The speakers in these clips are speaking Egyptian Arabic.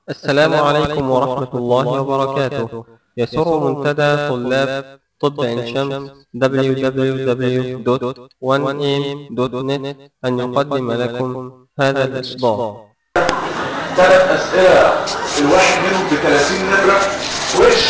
السلام عليكم ورحمة الله وبركاته يسر منتدى طلاب طب عين شمس www.1am.net أن يقدم لكم هذا الإصدار ثلاث أسئلة الواحد منهم ب 30 نمرة وش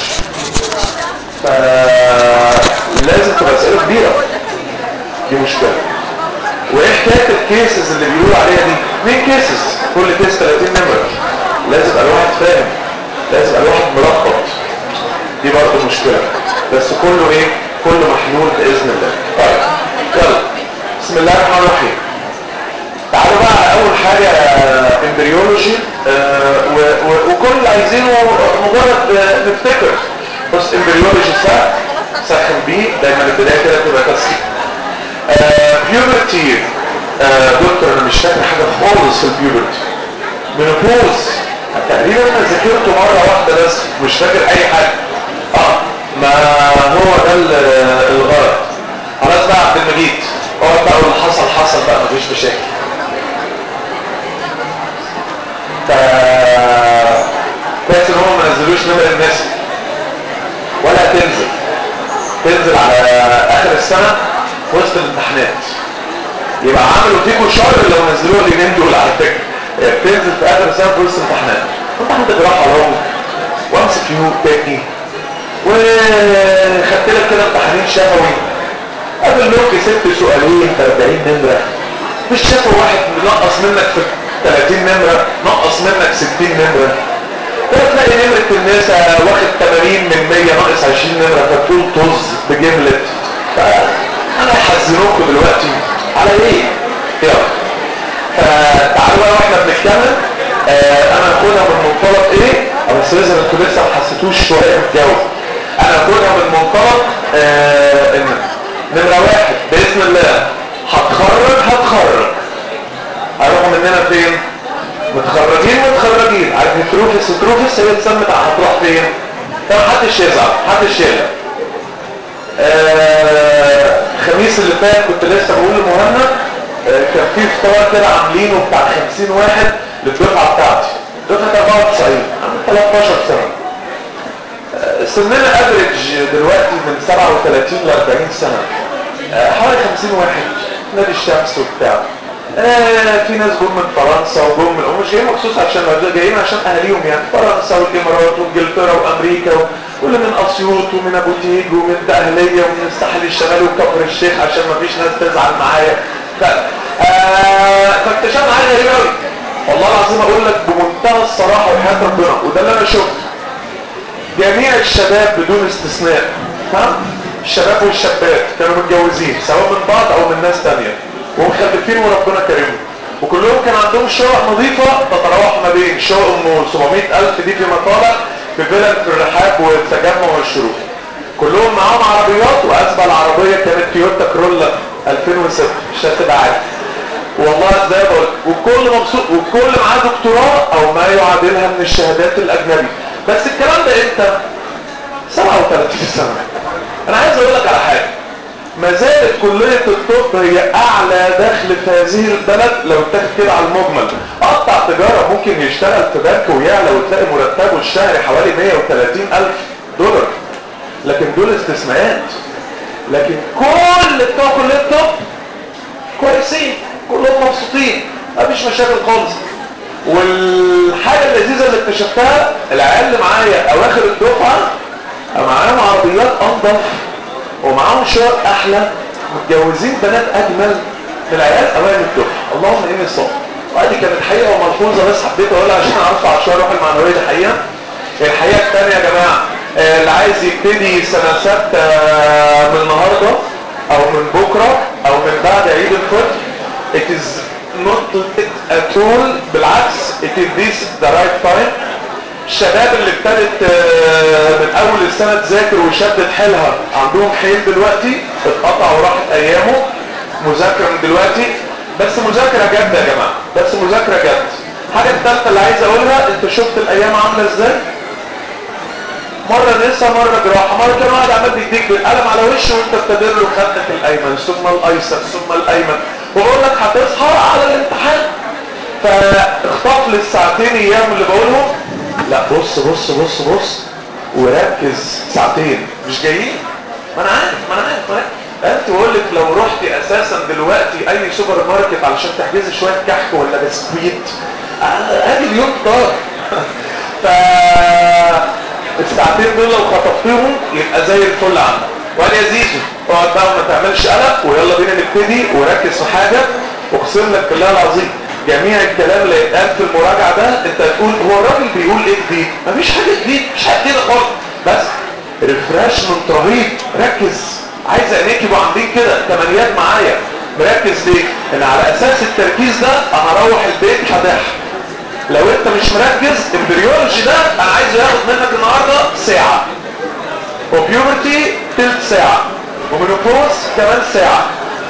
فلازم تبقى أسئلة كبيرة دي مشكلة وإيه حكاية الكيسز اللي بيقولوا عليها دي؟ اثنين كيسز كل كيس 30 نمرة لازم يبقى الواحد فاهم لازم يبقى الواحد ملخبط دي برضه مشكلة بس كله إيه؟ كله محلول بإذن الله طيب يلا بسم الله الرحمن الرحيم تعالوا بقى على اول حاجة امبريولوجي آه وكل اللي عايزينه مجرد آه نفتكر بص امبريولوجي سهل سخن بيه دايما البداية كده تبقى تسخين بيوبرتي دكتور انا مش فاكر حاجة خالص في البيوبرتي منوبوز تقريبا انا ذاكرته مرة واحدة بس مش فاكر اي حاجة اه ما هو ده الغرض خلاص بقى عبد المجيد اقعد بقى واللي حصل حصل بقى مفيش مشاكل ف كويس ان هم ما نزلوش نمر الناس ولا تنزل تنزل على اخر السنه في وسط الامتحانات يبقى عملوا فيكم شر لو نزلوها اليومين دول على فكره بتنزل في اخر السنه في وسط الامتحانات امتحان جراحه اهو وامسك يو تاني وخدت لك كده امتحانين شفوي قبل لوك ست سؤالين 40 نمره مش شافوا واحد نقص منك في 30 نمرة نقص منك 60 نمرة تلاقي نمرة الناس واخد 80 من 100 ناقص 20 نمرة فتقول طز بجملة انا هحزنوكوا دلوقتي على ايه؟ يلا فتعالوا بقى واحنا بنتكلم آه انا هاخدها من منطلق ايه؟ بس لازم انتوا لسه ما حسيتوش شويه في الجو انا هاخدها من منطلق آه ان نمرة واحد باذن الله هتخرج هتخرج هيروحوا مننا فين متخرجين متخرجين عارف التروفس التروفس هي اتسمت هتروح فين طب محدش يزعل محدش يقلق آه الخميس اللي فات كنت لسه بقول لمهند آه كان في فطار كده عاملينه بتاع 50 واحد للدفعه بتاعتي دفعه 94 عندي 13 سنه آه سننا افريج دلوقتي من 37 ل 40 سنه حوالي 50 واحد نادي الشمس وبتاع آه في ناس جم من فرنسا وجم من مش جايين مخصوص عشان جايين عشان اهاليهم يعني فرنسا والامارات وانجلترا وامريكا واللي من اسيوط ومن ابو تيج ومن دقهليه ومن الساحل الشمالي وكفر الشيخ عشان ما فيش ناس تزعل معايا ف آه فاكتشفنا حاجه غريبه قوي والله العظيم اقول لك بمنتهى الصراحه وحياه ربنا وده اللي انا شفته جميع الشباب بدون استثناء ها الشباب والشابات كانوا متجوزين سواء من بعض او من ناس تانية ومخلفين وربنا كريمهم وكلهم كان عندهم شقق نظيفة تتراوح ما بين شقق ام 700000 دي في مطالع في فيلل في الرحاب والتجمع والشروق كلهم معاهم عربيات واسبق العربية كانت تويوتا كرولا 2006 مش هتبقى عارف والله ازاي بقول والكل مبسوط والكل معاه دكتوراه او ما يعادلها من الشهادات الاجنبي بس الكلام ده امتى 37 سنة انا عايز اقول لك على حاجة ما زالت كلية الطب هي اعلى دخل في هذه البلد لو اتاخد كده على المجمل قطع تجارة ممكن يشتغل في بنك ويعلى وتلاقي مرتبه الشهري حوالي 130 الف دولار لكن دول استثناءات لكن كل بتوع كلية الطب كويسين كلهم مبسوطين مفيش مشاكل خالص والحاجة اللذيذة اللي اكتشفتها العيال اللي معايا اواخر الدفعة معاهم عربيات انضف ومعاهم شقق احلى متجوزين بنات اجمل من العيال اوائل الدفعه اللهم اني صادق وادي كانت حقيقه وملحوظه بس حبيت اقولها عشان ارفع شويه روح المعنويه دي حقيقه الحقيقه الثانيه يا جماعه اللي عايز يبتدي سنه سته من النهارده او من بكره او من بعد عيد الفطر it is not at all بالعكس it is this the right time الشباب اللي ابتدت من اول السنة تذاكر وشدت حيلها عندهم حيل دلوقتي اتقطع وراحت ايامه مذاكرة من دلوقتي بس مذاكرة جد يا جماعة بس مذاكرة جد حاجة الثالثة اللي عايز اقولها انت شفت الايام عاملة ازاي مرة نسا مرة جراحة مرة كان واحد عمال بيديك بالقلم على وشه وانت بتدير له خدك الايمن ثم الايسر ثم الايمن وبقول لك هتصحى على الامتحان فاخطف لي الساعتين ايام اللي بقولهم لا بص بص بص بص وركز ساعتين مش جايين ما انا عارف ما انا عارف ما أنا عارف. انت بقول لك لو رحتي اساسا دلوقتي اي سوبر ماركت علشان تحجزي شويه كحك ولا بسكويت آه، ادي اليوم طار ف الساعتين دول لو خطفتيهم يبقى زي الفل عندك وقال يا زيزو اقعد بقى وما تعملش قلق ويلا بينا نبتدي وركز في حاجه اقسم لك بالله العظيم جميع الكلام اللي يتقال في المراجعه ده انت هتقول هو الراجل بيقول ايه جديد مفيش حاجه جديد مش حاجه جديده خالص بس ريفرشمنت رهيب ركز عايز عينيك يبقوا عاملين كده تمانيات معايا مركز ليه؟ ان على اساس التركيز ده انا هروح البيت هضحك لو انت مش مركز البريولوجي ده انا عايزه ياخد منك النهارده ساعه وبيوبرتي تلت ساعه ومينوبوز كمان ساعه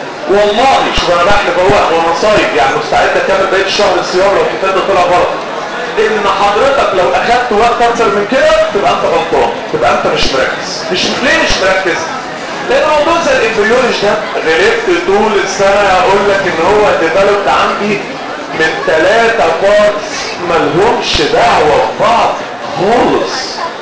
والله شوف انا بحلف اهو وانا صايم يعني مستعد اكمل بقيه الشهر الصيام لو الكتاب ده طلع غلط ان حضرتك لو اخدت وقت اكتر من كده تبقى انت غلطان تبقى انت مش مركز مش ليه مش مركز لان موضوع زي الامبريولوجي ده غلبت طول السنه اقول لك ان هو ديفلوبد عندي من ثلاثة بارتس ملهمش دعوة ببعض خالص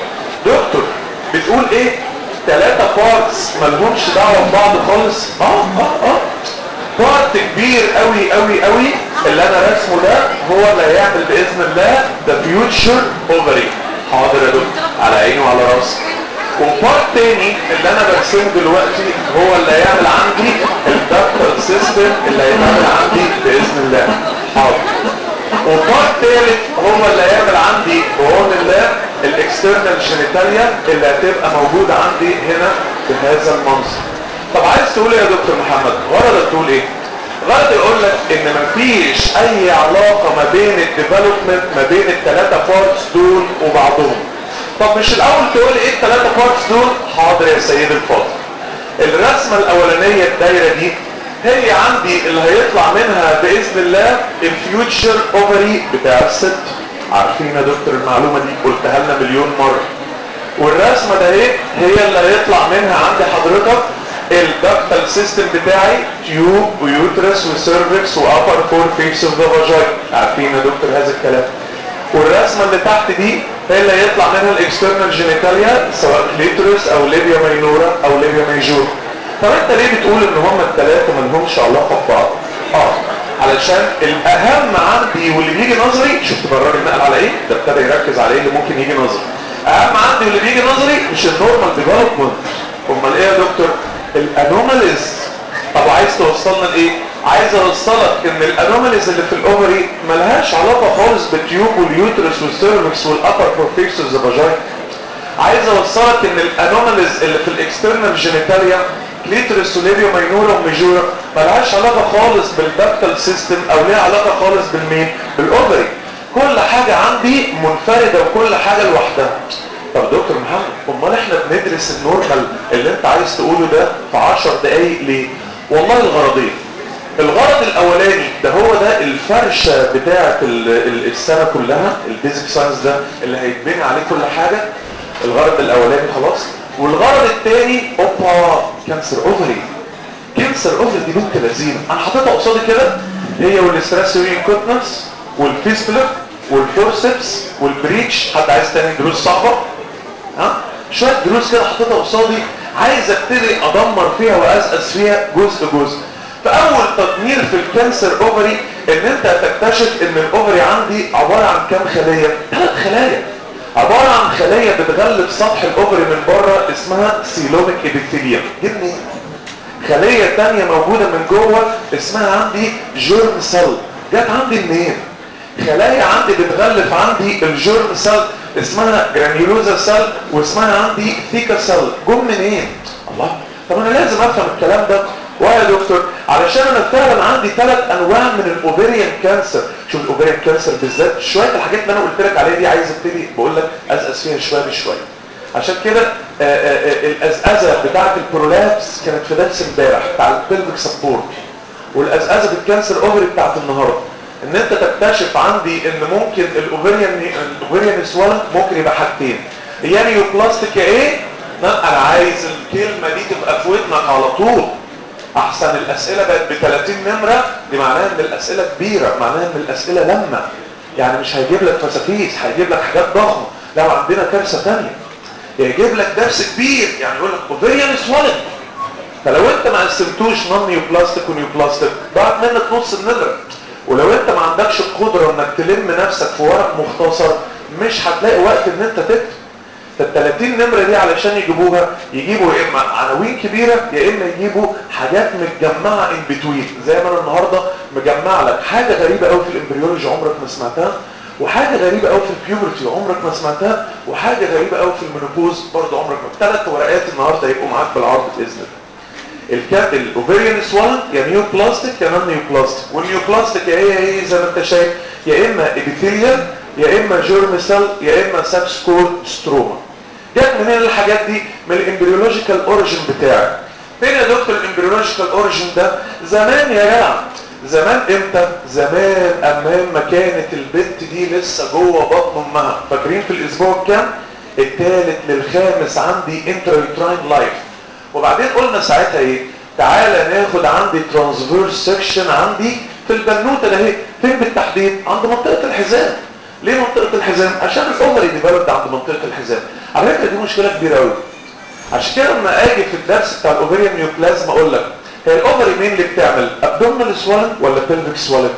دكتور بتقول ايه ثلاثة بارتس ملهمش دعوة ببعض خالص اه اه اه بارت كبير قوي قوي قوي اللي انا رسمه ده هو اللي هيعمل باذن الله ذا فيوتشر اوفري حاضر يا دكتور على عيني وعلى راسي وبارت تاني اللي انا برسمه دلوقتي هو اللي هيعمل عندي الدكتور سيستم اللي هيعمل عندي باذن الله حاضر وبارت تالت هو اللي هيعمل عندي بعون الله الاكسترنال جينيتاليا اللي هتبقى موجودة عندي هنا بهذا المنظر طب عايز تقول ايه يا دكتور محمد غرضك تقول ايه غرض يقول لك ان مفيش اي علاقة ما بين الديفلوبمنت ما بين الثلاثة بارتس دول وبعضهم طب مش الاول تقول ايه الثلاثة بارتس دول حاضر يا سيد الفاضل الرسمة الاولانية الدايرة دي هي عندي اللي هيطلع منها باذن الله الفيوتشر اوفري بتاع الست عارفين يا دكتور المعلومة دي قلتها لنا مليون مرة والرسمة ده ايه هي اللي هيطلع منها عند حضرتك الدكتال سيستم بتاعي تيوب ويوترس وسيرفكس وابر فور فيس اوف ذا فاجاين عارفين يا دكتور هذا الكلام والرسمه اللي تحت دي هي اللي هيطلع منها الاكسترنال جينيتاليا سواء كليتورس او ليبيا ماينورا او ليبيا ميجورا طب انت ليه بتقول ان هم الثلاثه ما لهمش علاقه ببعض اه علشان الاهم عندي واللي بيجي نظري شفت برار النقل على ايه ده ابتدى يركز على ايه اللي ممكن يجي نظري اهم عندي واللي بيجي نظري مش النورمال ديفلوبمنت امال ايه يا دكتور الانوماليز طب عايز توصلنا لايه عايز اوصلك ان الانوماليز اللي في الاوفري ملهاش علاقه خالص بالتيوب واليوترس والسيرفكس والابر بروفيكس والزباجاين عايز اوصلك ان الانوماليز اللي في الاكسترنال جينيتاليا كليترس وليبيا ماينورا وميجورا ملهاش علاقه خالص بالدكتال سيستم او ليها علاقه خالص بالمين بالاوفري كل حاجه عندي منفرده وكل حاجه لوحدها طب دكتور محمد امال احنا بندرس النورمال اللي انت عايز تقوله ده في 10 دقايق ليه والله الغرضين الغرض الاولاني ده هو ده الفرشه بتاعه السنه كلها البيزك ساينس ده اللي هيتبني عليه كل حاجه الغرض الاولاني خلاص والغرض الثاني اوبا كانسر اوفري كانسر اوفري دي بنت لذينه انا حاططها قصادي كده هي والستريس انكونتنس والفيسبلر والفورسبس والبريتش حد عايز تاني دروس صعبه ها شويه دروس كده حاططها قصادي عايز ابتدي ادمر فيها واسقس فيها جزء جزء فاول تدمير في الكانسر اوفري ان انت تكتشف ان الاوفري عندي عباره عن كام خليه ثلاث خلايا عباره عن خليه بتغلف سطح الاوفري من بره اسمها سيلوميك ابيثيليوم جبني خليه ثانيه موجوده من جوه اسمها عندي جيرم سيل جت عندي منين خلايا عندي بتغلف عندي الجيرم سيل اسمها جرانيولوزا سيل واسمها عندي ثيكا سيل جم منين الله طب انا لازم افهم الكلام ده ويا دكتور علشان انا فعلا عندي ثلاث انواع من الاوفيريان كانسر شوف الاوفيريان كانسر بالذات شويه الحاجات اللي انا قلت لك عليها دي عايز ابتدي بقول لك ازقز فيها شويه بشويه عشان كده الازازه بتاعه البرولابس كانت في درس امبارح بتاع البلفيك سبورت والازازه بالكانسر اوفري بتاعه النهارده ان انت تكتشف عندي ان ممكن الاوفريان الاوفريان سوالن ممكن يبقى حاجتين يا نيوبلاستيك يا ايه لا انا عايز الكلمه دي تبقى في ودنك على طول احسن الاسئله بقت ب 30 نمره دي معناها ان الاسئله كبيره معناها ان الاسئله لما يعني مش هيجيب لك فسافيس هيجيب لك حاجات ضخمه لا وعندنا كارثه ثانيه يجيب لك درس كبير يعني يقول لك اوفيريان سوالن فلو انت ما قسمتوش نون نيوبلاستيك ونيوبلاستيك ضاعت منك نص النمره ولو انت ما عندكش القدره انك تلم نفسك في ورق مختصر مش هتلاقي وقت ان انت تكتب فال 30 نمره دي علشان يجيبوها يجيبوا يا اما عناوين كبيره يا اما يجيبوا حاجات متجمعه ان بتوين زي ما انا النهارده مجمع لك حاجه غريبه قوي في الامبريولوجي عمرك ما سمعتها وحاجه غريبه قوي في البيوبرتي عمرك ما سمعتها وحاجه غريبه قوي في المينوبوز برضه عمرك ما ثلاث ورقات النهارده هيبقوا معاك بالعرض باذن الله الكاب الاوفيريان سوالن يا نيو بلاستيك يا نون نيو بلاستيك والنيو بلاستيك يا هي هي زي ما انت شايف يا اما ابيثيليال يا اما جيرم سيل يا اما سابسكول ستروما جت منين الحاجات دي من الامبريولوجيكال اوريجين بتاعك فين يا دكتور الامبريولوجيكال اوريجين ده زمان يا جدع زمان امتى زمان امام ما كانت البنت دي لسه جوه بطن امها فاكرين في الاسبوع الكام الثالث للخامس عندي انترايتراين لايف وبعدين قلنا ساعتها ايه تعالى ناخد عندي ترانسفيرس سكشن عندي في البنوته ده اهي فين بالتحديد عند منطقه الحزام ليه منطقه الحزام عشان الاوفري ديفلوبد عند منطقه الحزام على فكره دي مشكله كبيره قوي عشان كده لما اجي في الدرس بتاع الاوفريان نيوبلازم اقول لك هي الاوفري مين اللي بتعمل ابدومينال سوالن ولا بيلفيك سوالن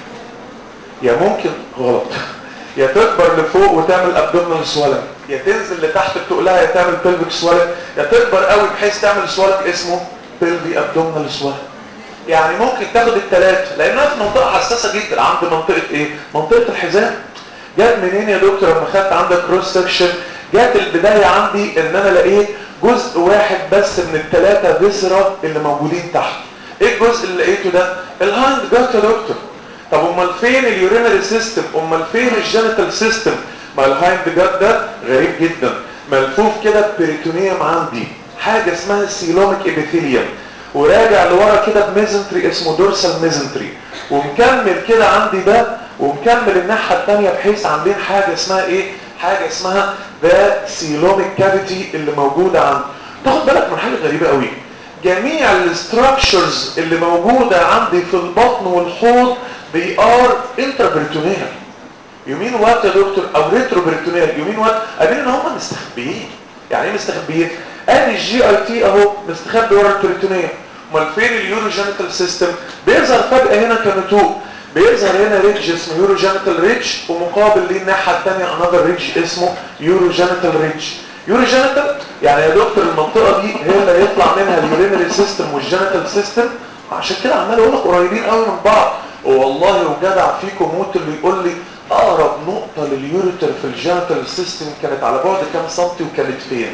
يا ممكن غلط يا تكبر لفوق وتعمل ابدومينال سوالن يا تنزل لتحت بتقلها يا تعمل بيلفيك سوالن يا تكبر قوي بحيث تعمل سوالن اسمه بيلفي ابدومينال سوالن يعني ممكن تاخد الثلاثه لانها في منطقه حساسه جدا عند منطقه ايه منطقه الحزام جت منين يا دكتور لما خدت عندك كروس سكشن جت البدايه عندي ان انا لقيت جزء واحد بس من الثلاثه فيسرا اللي موجودين تحت ايه الجزء اللي لقيته ده الهاند جت يا دكتور طب امال فين اليورينري سيستم امال فين الجينيتال سيستم ما الهايند جت ده غريب جدا ملفوف كده بريتونيوم عندي حاجه اسمها سيلوميك ابيثيليوم وراجع لورا كده بميزنتري اسمه دورسال ميزنتري ومكمل كده عندي ده ومكمل الناحيه الثانيه بحيث عاملين حاجه اسمها ايه حاجه اسمها ذا سيلوميك كافيتي اللي موجوده عندي تاخد بالك من حاجه غريبه قوي جميع الاستراكشرز اللي موجوده عندي في البطن والحوض they are intraperitoneal يمين وقت يا دكتور او ريتروبريتونيال يمين وقت قابلين ان هم مستخبيين يعني ايه مستخبيين ادي الجي اي تي اهو مستخبي ورا البريتونيال امال فين اليوروجينيتال سيستم بيظهر فجاه هنا كنتوء بيظهر هنا ريدج اسمه يوروجينيتال ريدج ومقابل ليه الناحيه الثانيه انذر ريدج اسمه يوروجينيتال ريدج يوروجينيتال يعني يا دكتور المنطقه دي هي اللي هيطلع منها اليورينري سيستم والجينيتال سيستم عشان كده عمال اقول لك قريبين قوي من بعض والله وجدع فيكم موت اللي يقول لي اقرب نقطه لليوريتر في الجينيتال سيستم كانت على بعد كام سنتي وكانت فين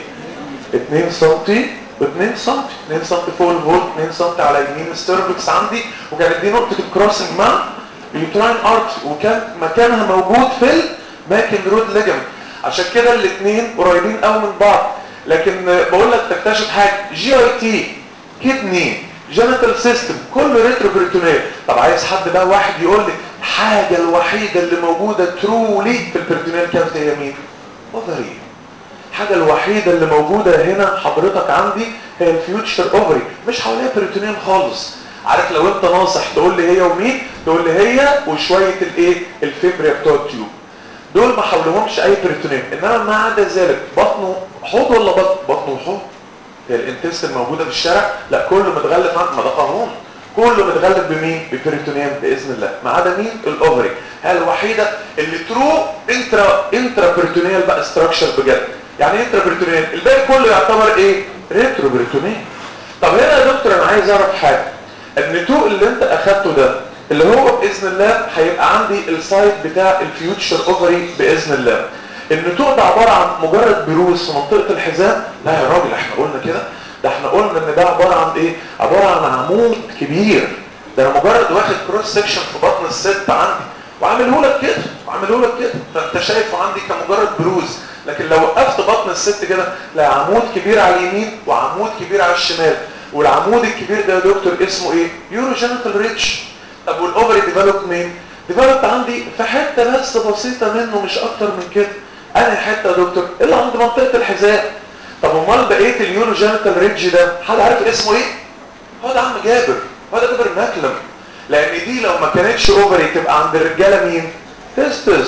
2 سنتي ب2 سم 2 سم فوق الفولت 2 سم على يمين الستيرفكس عندي وكانت دي نقطه الكروسنج مع اليوتراين ارت وكان مكانها موجود في الماكن رود ليجمنت عشان كده الاثنين قريبين قوي من بعض لكن بقول لك تكتشف حاجه جي اي تي كدني جينيتال سيستم كله ريتروبريتونيال طب عايز حد بقى واحد يقول لي الحاجه الوحيده اللي موجوده ترولي في البريتونيال كافيتي هي مين اوفري الحاجه الوحيده اللي موجوده هنا حضرتك عندي هي الفيوتشر اوفري مش حواليها بريتونيال خالص عارف لو انت ناصح تقول لي هي ومين تقول لي هي وشويه الايه الفبريا بتوع التيوب دول ما حولهمش اي بريتونيال انما ما عدا ذلك بطنه حوض ولا بطن بطنه وحوض هي الانتست الموجوده في الشارع لا كله متغلف عن ما ده قانون كله متغلف بمين ببريتونيوم باذن الله ما عدا مين الاوفري هي الوحيده اللي ترو انترا انترا بريتونيال بقى ستراكشر بجد يعني انترا بريتونيال الباقي كله يعتبر ايه ريترو بريتونيال طب هنا يا دكتور انا عايز اعرف حاجه النتوء اللي انت اخدته ده اللي هو باذن الله هيبقى عندي السايت بتاع الفيوتشر اوفري باذن الله النتوء ده عباره عن مجرد بروز في منطقه الحزام لا يا راجل احنا قلنا كده ده احنا قلنا ان ده عباره عن ايه عباره عن عمود كبير ده انا مجرد واخد كروس سكشن في بطن الست عندي وعامله لك كده وعامله لك كده فانت شايفه عندي كمجرد بروز لكن لو وقفت بطن الست كده لا عمود كبير على اليمين وعمود كبير على الشمال والعمود الكبير ده يا دكتور اسمه ايه يوروجينيتال ريتش طب والاوفري ديفلوب مين ديفلوب عندي في حته بس بسيطه منه مش اكتر من كده انا حته يا دكتور الا عند منطقه الحذاء طب امال بقيه اليوروجينيتال ريدج ده حد عارف اسمه ايه هو ده عم جابر هو ده جابر ماكلم لان دي لو ما كانتش اوفري تبقى عند الرجاله مين تستس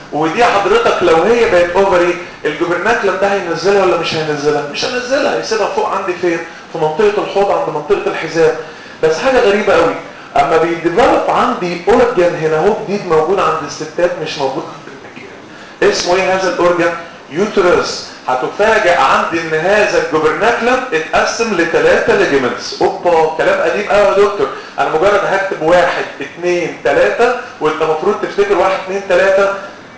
ودي حضرتك لو هي بقت اوفري الجوبرناكلم ده هينزلها ولا مش هينزلها مش هينزلها هيسيبها فوق عندي فين في منطقه الحوض عند منطقه الحزام بس حاجه غريبه قوي اما بيديفلوب عندي اورجان هنا هو جديد موجود عند الستات مش موجود عند الرجاله اسمه ايه هذا الاورجان يوترس هتفاجئ عندي ان هذا الجوبرناكلم اتقسم لثلاثة ليجمنتس اوبا كلام قديم قوي يا دكتور انا مجرد هكتب واحد اثنين ثلاثة وانت المفروض تفتكر واحد اثنين ثلاثة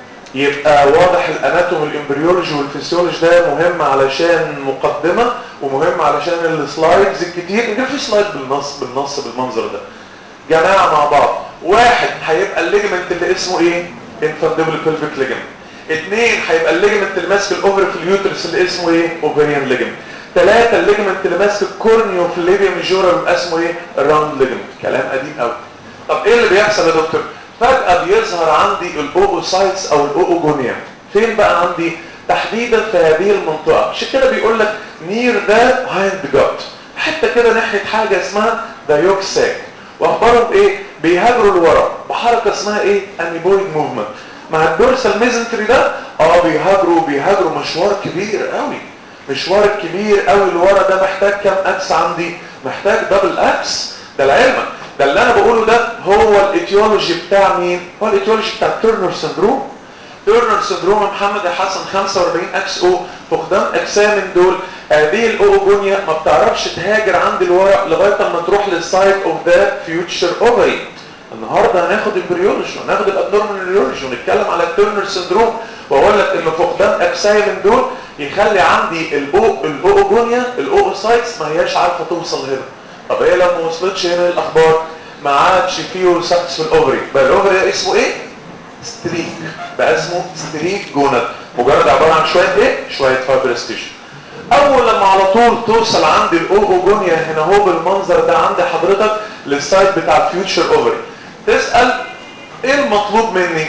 يبقى واضح الاناتوم الامبريولوجي والفسيولوجي ده مهم علشان مقدمة ومهم علشان السلايدز الكتير يبقى في سلايد بالنص بالنص بالمنظر ده جماعة مع بعض واحد هيبقى الليجمنت اللي اسمه ايه انفاندبل بيلفيك ليجمنت اثنين هيبقى الليجمنت اللي ماسك الاوفر في اليوترس اللي اسمه ايه اوفريان ليجمنت ثلاثة الليجمنت اللي ماسك الكورنيو في الليبيا ميجورا بيبقى اسمه ايه الراوند ليجمنت كلام قديم قوي طب ايه اللي بيحصل يا دكتور فجأة بيظهر عندي الاوبوسايتس او الاوجونيا فين بقى عندي تحديدا في هذه المنطقة عشان كده بيقول لك نير ذا هايند جات حتى كده ناحية حاجة اسمها ذا يوك ساك واخبارهم ايه بيهاجروا لورا بحركة اسمها ايه انيبويد موفمنت مع الدورسال ميزنتري ده اه بيهاجروا بيهاجروا مشوار كبير قوي مشوار كبير قوي لورا ده محتاج كام اكس عندي محتاج دبل اكس ده العلم ده اللي انا بقوله ده هو الايتيولوجي بتاع مين هو الايتيولوجي بتاع تيرنر سندروم تيرنر سندروم محمد يا حسن 45 اكس او فقدان اجسام من دول هذه الاوجونيا ما بتعرفش تهاجر عند الورق لغايه اما تروح للسايت اوف ذا فيوتشر اوفري النهارده هناخد البريولوجي وناخد الابنورمال ريولوجي ونتكلم على التيرنر سندروم واقول لك ان فقدان اجسام من دول يخلي عندي الاو الاوجونيا الاوسايتس ما هياش عارفه توصل هنا طب هي لو ما وصلتش هنا الاخبار ما عادش فيه سكس في الاوفري بقى الاوفري ده اسمه ايه ستريك بقى اسمه ستريك جونال مجرد عباره عن شويه ايه شويه فايبرستيشن اول لما على طول توصل عندي الاوجونيا هنا هو بالمنظر ده عند حضرتك للسايت بتاع الفيوتشر اوفري تسال ايه المطلوب مني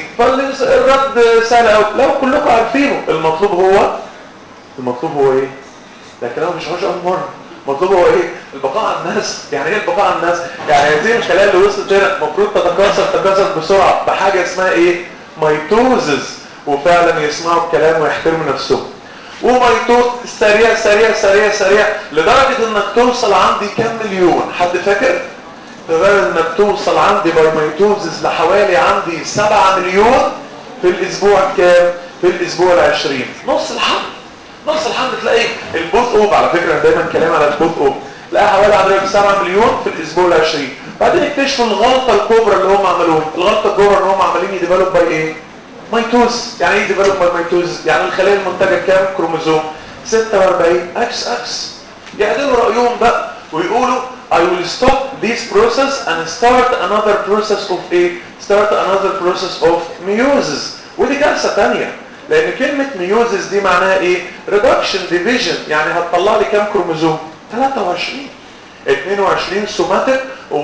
فالرد سهل قوي لو كلكم عارفينه المطلوب هو المطلوب هو ايه ده كلام مش هقولش اول مره المطلوب هو ايه البقاء على الناس يعني ايه البقاء على الناس يعني هذه الخلايا اللي وصلت هنا المفروض تتكاثر تتكاثر بسرعه بحاجه اسمها ايه ميتوزز وفعلا يسمعوا الكلام ويحترموا نفسهم وميتوز سريع سريع سريع سريع لدرجه انك توصل عندي كام مليون حد فاكر لدرجه انك توصل عندي باي ميتوزز لحوالي عندي 7 مليون في الاسبوع كام في الاسبوع العشرين نص الحمل نص الحمل تلاقي البوث اوب على فكره انا دايما كلام على البوث اوب تلاقي حوالي عندك 7 مليون في الاسبوع العشرين بعدين اكتشفوا الغلطه الكبرى اللي هم عملوها الغلطه الكبرى ان هم عمالين يديفلوب باي ايه ميتوز يعني ايه ديفلوب باي ميتوز يعني الخليه المنتجه كام كروموزوم 46 اكس اكس يعدلوا رايهم بقى ويقولوا I will stop this process and start another process of a start another process of meiosis ودي كارثه ثانيه لان كلمة ميوزس دي معناها ايه reduction division يعني هتطلع لي كام كروموزوم 23 22 سوماتيك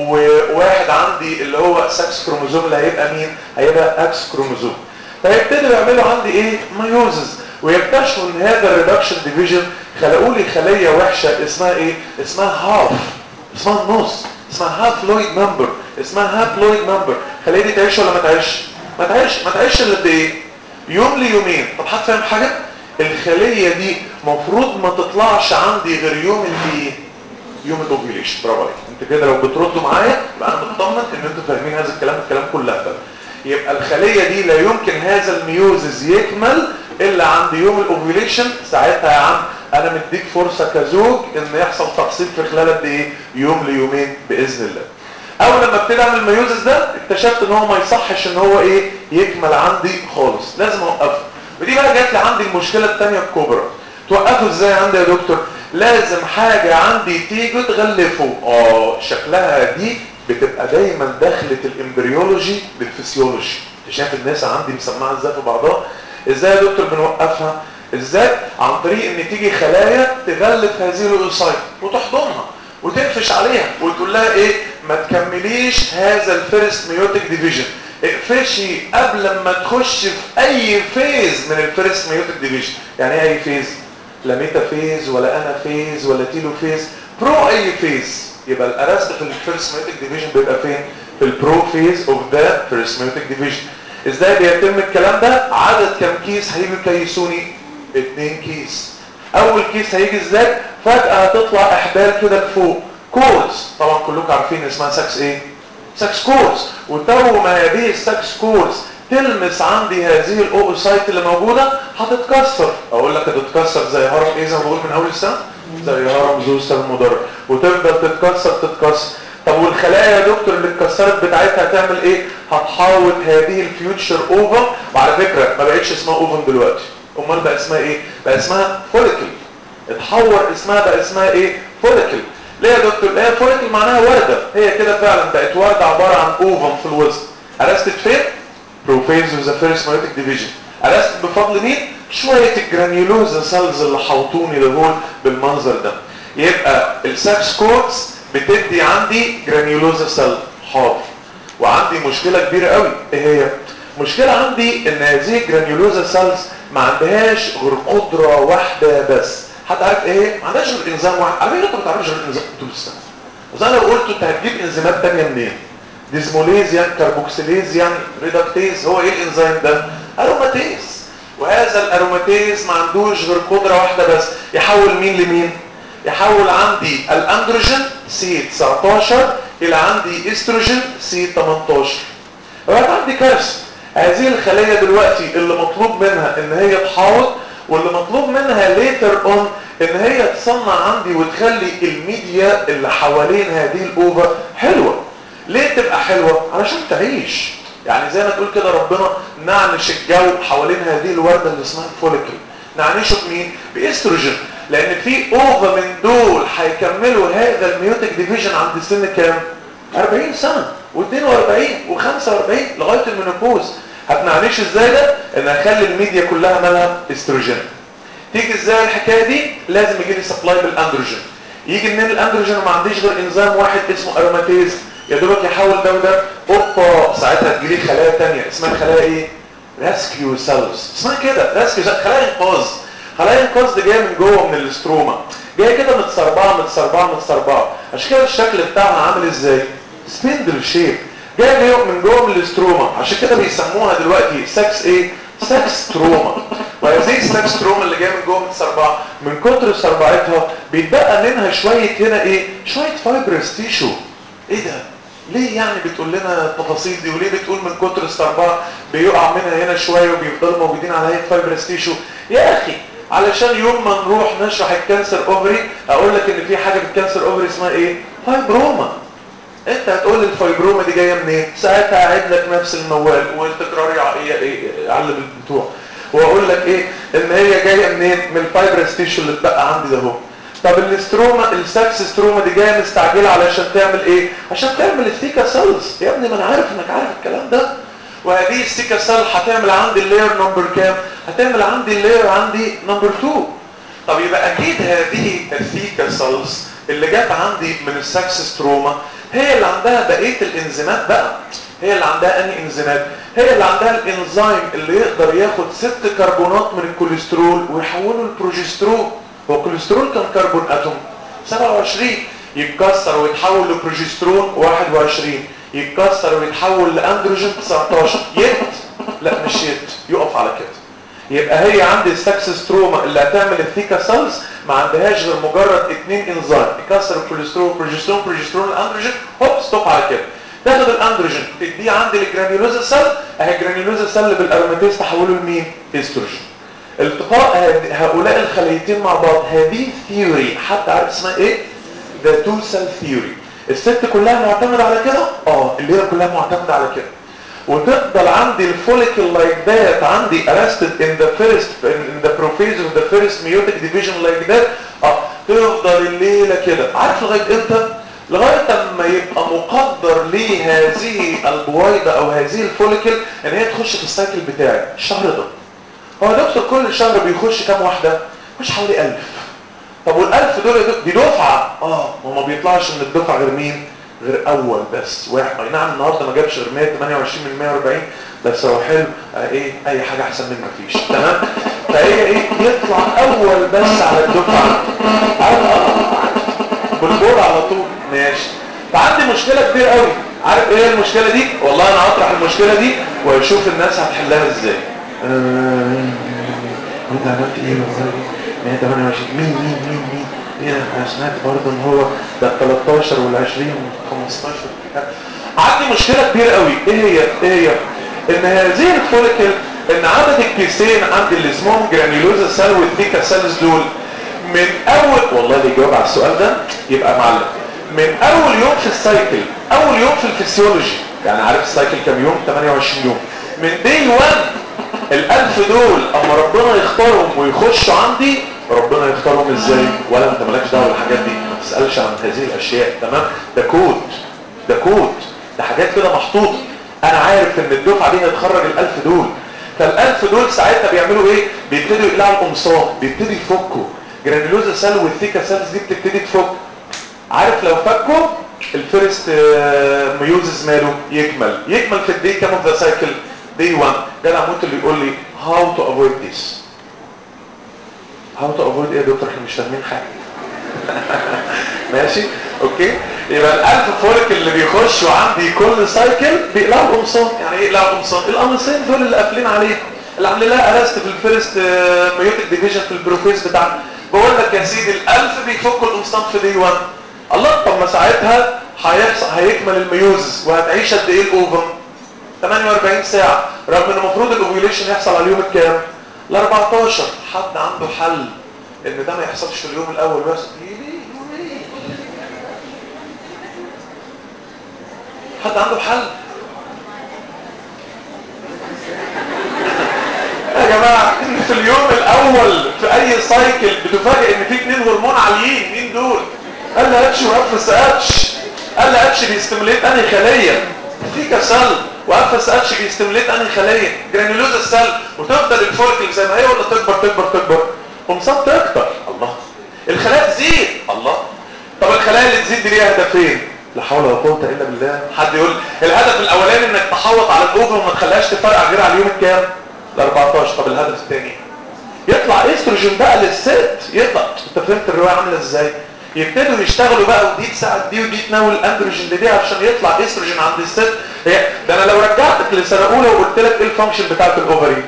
وواحد عندي اللي هو سكس كروموزوم اللي هيبقى مين هيبقى اكس كروموزوم فيبتدوا يعملوا عندي ايه ميوزس ويكتشفوا ان هذا الريدكشن ديفيجن خلقوا لي خليه وحشه اسمها ايه اسمها هاف اسمها النص اسمها هابلويد نمبر اسمها هابلويد نمبر الخليه دي تعيش ولا ما تعيش ما تعيش ما تعيش الا قد ايه يوم ليومين طب حد فاهم حاجه الخليه دي مفروض ما تطلعش عندي غير يوم الايه يوم الاوفيليشن برافو عليك انت كده لو بتردوا معايا يبقى انا مطمن ان انتوا فاهمين هذا الكلام الكلام كله ده يبقى الخليه دي لا يمكن هذا الميوزز يكمل الا عند يوم الاوفيليشن ساعتها يا عم انا مديك فرصه كزوج ان يحصل تفصيل في خلال قد ايه يوم ليومين باذن الله اول لما ابتدي اعمل الميوزس ده اكتشفت ان هو ما يصحش ان هو ايه يكمل عندي خالص لازم اوقفه ودي بقى جات لي عندي المشكله الثانيه الكبرى توقفه ازاي عندي يا دكتور لازم حاجه عندي تيجي تغلفه اه شكلها دي بتبقى دايما دخلة الامبريولوجي بالفسيولوجي انت شايف الناس عندي مسمعه ازاي في بعضها ازاي يا دكتور بنوقفها ازاي عن طريق ان تيجي خلايا تغلف هذه الاوسايت وتحضنها وتقفش عليها وتقول لها ايه ما تكمليش هذا الفيرست ميوتيك ديفيجن اقفشي قبل ما تخش في اي فيز من الفيرست ميوتيك ديفيجن يعني ايه اي فيز لا ميتا فيز ولا انا فيز ولا تيلو فيز برو اي فيز يبقى الارست في الفيرست ميوتيك ديفيجن بيبقى فين في البرو فيز اوف ذا فيرست ميوتيك ديفيجن ازاي بيتم الكلام ده عدد كم كيس هيجي يكيسوني اتنين كيس اول كيس هيجي ازاي فجأة هتطلع احبال كده لفوق كورز طبعا كلكم عارفين اسمها ساكس ايه ساكس كورز وتو ما هذه الساكس كورز تلمس عندي هذه الاوبوسايت اللي موجودة هتتكسر اقول لك هتتكسر زي هرم ايه زي ما بقول من اول السنة زي هرم زوسر المدرج وتفضل تتكسر تتكسر طب والخلايا يا دكتور اللي اتكسرت بتاعتها هتعمل ايه هتحاول هذه الفيوتشر اوفن وعلى فكرة ما بقتش اسمها اوفن دلوقتي امال بقى اسمها ايه بقى اسمها فوليكل اتحور اسمها بقى اسمها ايه فوليكل ليه يا دكتور ليه فوليكل معناها وردة هي كده فعلا بقت وردة عبارة عن اوفن في الوسط ارستد فين بروفيز ذا فيرست مايوتيك ديفيجن ارستد بفضل مين شوية الجرانيولوزا سيلز اللي حوطوني لهول بالمنظر ده يبقى الساكس كورتس بتدي عندي جرانيولوزا سيل حاضر وعندي مشكلة كبيرة قوي ايه هي مشكلة عندي ان هذه الجرانيولوزا سيلز ما عندهاش غير قدرة واحدة بس حد عارف ايه ما عندهاش غير انزيم واحد على فكرة انت ما تعرفش غير انزيم طول السنة بس انا لو قلت انت هتجيب انزيمات تانية منين ديزموليز يعني كاربوكسيليز يعني ريدكتيز هو ايه الانزيم ده اروماتيز وهذا الاروماتيز ما عندوش غير قدرة واحدة بس يحول مين لمين يحول عندي الاندروجين سي 19 الى عندي استروجين سي 18 وبقى عندي كارثه هذه الخليه دلوقتي اللي مطلوب منها ان هي تحاوط واللي مطلوب منها ليتر اون ان هي تصنع عندي وتخلي الميديا اللي حوالين هذه الاوفا حلوه ليه تبقى حلوه علشان تعيش يعني زي ما تقول كده ربنا نعنش الجو حوالين هذه الورده اللي اسمها الفوليكل نعنشه بمين باستروجين لان في اوفا من دول هيكملوا هذا الميوتك ديفيجن عند سن كام 40 سنه و42 و45 لغايه المينوبوز هتنعنيش ازاي ده ان اخلي الميديا كلها مالها استروجين تيجي ازاي الحكايه دي لازم يجي لي سبلاي بالاندروجين يجي منين الاندروجين وما عنديش غير انزيم واحد اسمه اروماتيز يا دوبك يحول ده وده اوبا ساعتها تجي لي خلايا ثانيه اسمها خلايا ايه ريسكيو سيلز اسمها كده ريسكيو خلايا انقاذ خلايا الانقاذ دي جايه من جوه من الاستروما جايه كده متسربعه متسربعه متسربعه عشان كده الشكل بتاعها عامل ازاي سبندل شيب جايه من جوه من الاستروما عشان كده بيسموها دلوقتي سكس ايه سكس تروما وهذه السكس تروما اللي جايه من جوه متسربعه من كتر سربعتها بيتبقى منها شويه هنا ايه شويه فايبرس تيشو ايه ده ليه يعني بتقول لنا التفاصيل دي وليه بتقول من كتر السربعه بيقع منها هنا شويه وبيفضلوا موجودين على هيئه فايبرس تيشو يا اخي علشان يوم ما نروح نشرح الكانسر اوفري اقول لك ان في حاجه في الكانسر اوفري اسمها ايه فايبروما انت هتقول الفايبروما دي جايه منين ساعتها اعيد لك نفس الموال والتكرار يعلم البتوع واقول لك ايه ان هي جايه منين من الفايبرس تيشو اللي اتبقى عندي ده اهو طب الاستروما الساكس استروما دي جايه مستعجله علشان تعمل ايه عشان تعمل الثيكا سيلز يا ابني ما انا عارف انك عارف الكلام ده وهذه الثيكا سيل هتعمل عندي اللاير نمبر كام هتعمل عندي اللاير عندي نمبر 2 طب يبقى اكيد هذه الثيكا سيلز اللي جت عندي من الساكس ستروما هي اللي عندها بقيه الانزيمات بقى هي اللي عندها انهي انزيمات هي اللي عندها الانزيم اللي يقدر ياخد ست كربونات من الكوليسترول ويحوله لبروجسترون هو الكوليسترول كم كربون اتوم 27 يتكسر ويتحول لبروجسترون 21 يتكسر ويتحول لاندروجين 19 يت لا مش يت يقف على كده يبقى هي عندي السكسستروما اللي هتعمل الثيكا سيلز ما عندهاش غير مجرد اثنين انزيم يكسر الكوليسترول بروجسترون بروجسترون الاندروجين هوب ستوب على كده تاخد الاندروجين تديه عندي للجرانيولوزا سيل اهي الجرانيولوزا سيل بالاروماتيز تحوله لمين استروجين التقاء هؤلاء الخليتين مع بعض هذه ثيوري حد عارف اسمها ايه ذا تو سيل ثيوري الست كلها معتمده على كده اه الليله كلها معتمده على كده وتفضل عندي الفوليكل لايك ذات عندي arrested in the first in the prophase of the first meiotic division like that اه تفضل الليله كده عارف لغايه امتى لغايه اما يبقى مقدر لهذه البويضه او هذه الفوليكل ان هي تخش في السايكل بتاعي الشهر ده هو دكتور كل شهر بيخش كام واحده مش حوالي 1000 طب والألف دول دي دفعه اه ما بيطلعش من الدفعه غير مين غير اول بس واحد اي نعم النهارده ما جابش غير 128 من 140 بس هو حلو آه ايه اي حاجه احسن من ما فيش تمام فهي ايه يطلع اول بس على الدفعه بالبول على طول ماشي فعندي مشكله كبيره قوي عارف ايه المشكله دي والله انا هطرح المشكله دي ويشوف الناس هتحلها ازاي آه، وانت عملت ايه والله 128 مين مين مين مين ايه انا سمعت برضه ان هو ده 13 وال 20 وال 15 عندي مشكله كبيره قوي ايه هي ايه هي ان هذه الفوليكل ان عدد الكيسين عند اللي اسمهم جرانيولوزا سيل والثيكا سيلز دول من اول والله اللي يجاوب على السؤال ده يبقى معلم من اول يوم في السايكل اول يوم في الفسيولوجي يعني عارف السايكل كام يوم 28 يوم من دي 1 الالف دول اما ربنا يختارهم ويخشوا عندي ربنا يختارهم ازاي ولا انت مالكش دعوه بالحاجات دي ما تسالش عن هذه الاشياء تمام ده كود ده كود ده حاجات كده محطوطه انا عارف ان الدفعه دي هتخرج الالف دول فالالف دول ساعتها بيعملوا ايه بيبتدوا يقلعوا القمصان بيبتدوا يفكوا جرانيولوزا سيل والثيكا سيلز دي بتبتدي تفك عارف لو فكوا الفيرست ميوزز ماله يكمل يكمل في الدي كام اوف ذا سايكل دي 1 جدع موت اللي يقول لي هاو تو افويد ذس هاو تو افويد ايه يا دكتور احنا مش فاهمين حاجه ماشي اوكي يبقى الالف فولك اللي بيخشوا عندي كل سايكل بيقلعوا القمصان يعني ايه يقلعوا القمصان القمصان دول اللي قافلين عليه اللي عاملين لها ارست في الفيرست ميوتك ديفيجن في البروفيس بتاعنا بقول لك يا سيدي الالف بيفكوا القمصان في دي 1 الله طب ما ساعتها هيحصل هيكمل الميوزز وهتعيش قد ايه الاوفر 48 ساعه رغم ان المفروض الاوفيوليشن يحصل على اليوم الكام ال 14 حد عنده حل ان ده ما يحصلش في اليوم الاول بس حد عنده حل يا جماعة ان في اليوم الاول في اي سايكل بتفاجئ ان في اتنين هرمون عاليين مين دول قال لي اتش وافس اتش قال لي اتش بيستمليت انهي خلية فيكا سيل وافس اتش بيستمليت انهي خلية جرانيولوزا سيل وتفضل الفولكل زي ما هي ولا تكبر تكبر تكبر قمصان تكتر الله الخلايا تزيد الله طب الخلايا اللي تزيد دي ليها هدفين لا حول ولا قوه الا بالله حد يقول الهدف الاولاني انك تحوط على الاوفر وما تخليهاش تفرقع غير على اليوم الكام ال 14 طب الهدف الثاني يطلع استروجين بقى للست يطلع انت فهمت الروايه عامله ازاي يبتدوا يشتغلوا بقى ودي تساعد دي ودي تناول الاندروجين لدي عشان يطلع استروجين عند الست هي ده انا لو رجعتك لسنه اولى وقلت لك ايه الفانكشن بتاعت الاوفري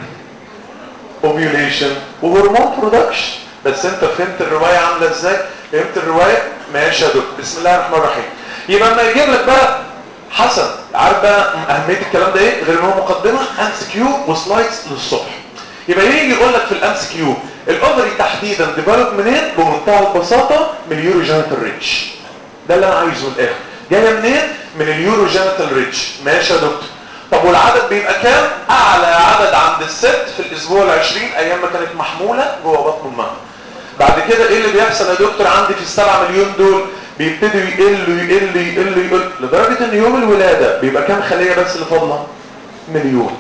اوفيوليشن وهرمون برودكشن بس انت فهمت الروايه عامله ازاي فهمت الروايه ماشي يا دكتور بسم الله الرحمن الرحيم يبقى اما يجيب لك بقى حسن عارف بقى اهميه الكلام ده ايه غير ان هو مقدمه امس كيو وسلايدز للصبح يبقى يجي يقول لك في الامس كيو الاوفري تحديدا ديفلوب منين بمنتهى البساطه من اليورو جينيتال ريتش ده اللي انا عايزه من الاخر جايه منين من اليورو جينيتال ريتش ماشي يا دكتور طب والعدد بيبقى كام اعلى عدد عند الست في الاسبوع ال20 ايام ما كانت محموله جوه بطن امها بعد كده ايه اللي بيحصل يا دكتور عندي في السبعة مليون دول بيبتدوا يقلوا يقلوا يقلوا يقلوا لدرجة ان يوم الولادة بيبقى كام خلية بس اللي فاضلة مليون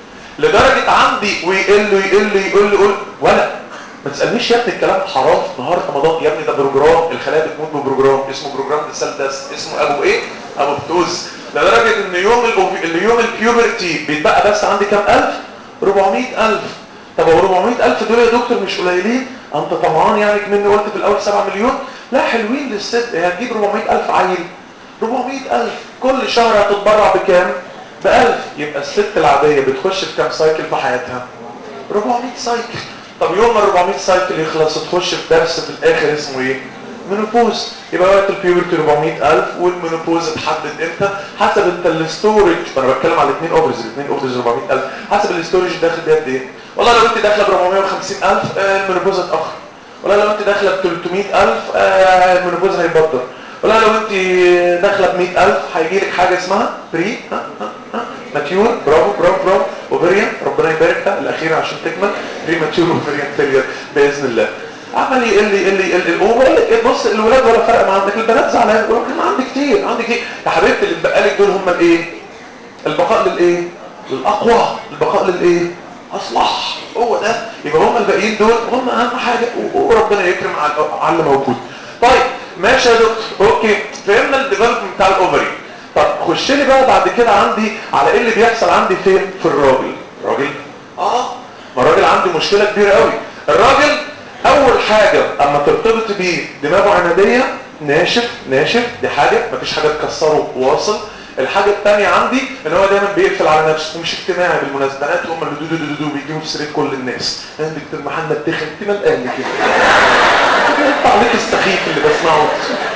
لدرجة عندي ويقلوا يقلوا يقلوا يقلوا ولا ما تسألنيش يا ابني الكلام حرام في نهار رمضان يا ابني ده بروجرام الخلايا بتموت ببروجرام اسمه بروجرام السيل تيست اسمه ابو ايه ابو بتوز لدرجة ان يوم ال يوم البيوبرتي بيتبقى بس عندي كام الف 400000 طب هو 400000 دول يا دكتور مش قليلين انت طمعان يعني كمني قلت في الاول 7 مليون لا حلوين للست هي هتجيب 400000 عيل 400000 كل شهر هتتبرع بكام ب 1000 يبقى الست العاديه بتخش في كام سايكل في حياتها 400 سايكل طب يوم ما 400 سايكل يخلص تخش في درس في الاخر اسمه ايه منوبوز يبقى وقت البيوبرتي 400000 والمنوبوز اتحدد امتى حسب انت الاستورج انا بتكلم على الاثنين اوفرز الاثنين اوفرز 400000 حسب الاستورج داخل بيد ايه والله لو انت داخله ب 450000 آه المنوبوز اتاخر والله لو انت داخله ب 300000 آه المنوبوز هيبطل والله لو انت داخله ب 100000 هيجي لك حاجه اسمها بري ها ها ها ماتيور برافو برافو برافو اوفريان ربنا يباركها الاخيره عشان تكمل بري ماتيور اوفريان فيلير باذن الله عمل يقل يقل يقل وبقول لك ايه بص الولاد ولا فرق ما عندك البنات زعلان يقول لك انا عندي كتير عندي كتير يا حبيبتي اللي اتبقى لك دول هم الايه البقاء للايه للاقوى البقاء للايه اصلح هو ده يبقى هم الباقيين دول هم اهم حاجه وربنا يكرم على اللي موجود طيب ماشي يا دكتور اوكي فهمنا الديفلوبمنت بتاع الاوفري طب خش لي بقى بعد كده عندي على ايه اللي بيحصل عندي فين في الراجل الراجل اه ما الراجل عنده مشكله كبيره قوي الراجل اول حاجه اما ترتبط بيه دماغه عناديه ناشف ناشف دي حاجه مفيش حاجه تكسره واصل الحاجه الثانيه عندي ان هو دايما بيقفل على نفسه ومش اجتماعي بالمناسبه بنات هم اللي دو دو دو دو بيجيبوا في سيره كل الناس انا دكتور محمد تخن انت مال قال كده التعليق السخيف اللي بسمعه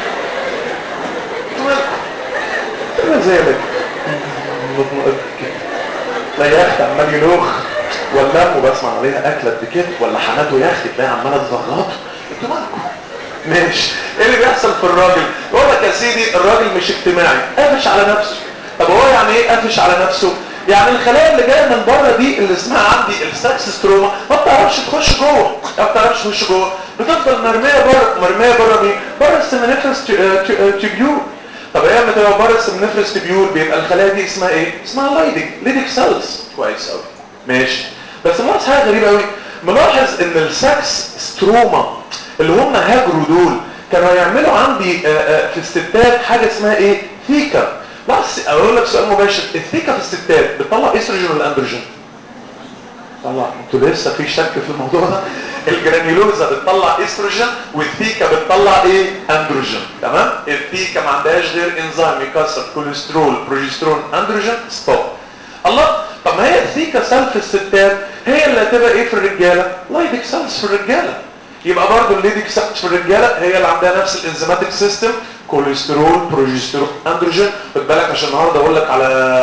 انا زي ما لا يا اخي عمال يلوخ ولا وبسمع عليها اكله قد كده ولا حماته يا اخي تلاقي عماله تزغطه انتوا مالكم ماشي ايه اللي بيحصل في الراجل يقول لك يا سيدي الراجل مش اجتماعي قافش على نفسه طب هو يعني ايه قافش على نفسه يعني الخلايا اللي جايه من بره دي اللي اسمها عندي السكس ستروما ما بتعرفش تخش جوه ما بتعرفش تخش جوه بتفضل مرميه بره مرميه بره مين بره السمنفرس تيبيول طب هي لما تبقى بره السمنفرس تيبيول بيبقى الخلايا دي اسمها ايه اسمها لايدك ليدك سيلز كويس قوي ماشي بس ملاحظ حاجه غريبه قوي ملاحظ ان السكس ستروما اللي هم هاجروا دول كانوا يعملوا عندي في الستات حاجه اسمها ايه ثيكا بس اقول لك سؤال مباشر الثيكا في الستات بتطلع استروجين ولا اندروجين طلع انتوا لسه في شك في الموضوع ده الجرانيولوزا بتطلع استروجين والثيكا بتطلع ايه اندروجين تمام الثيكا ما عندهاش غير انزيم يكسر كوليسترول بروجسترون اندروجين ستوب الله طب ما هي الثيكا سيل في الستات هي اللي هتبقى ايه في الرجاله لايدك سيلز في الرجاله يبقى برضه الليدك سيلز في الرجاله هي اللي عندها نفس الانزيماتيك سيستم كوليسترول بروجسترون اندروجين خد بالك عشان النهارده اقول لك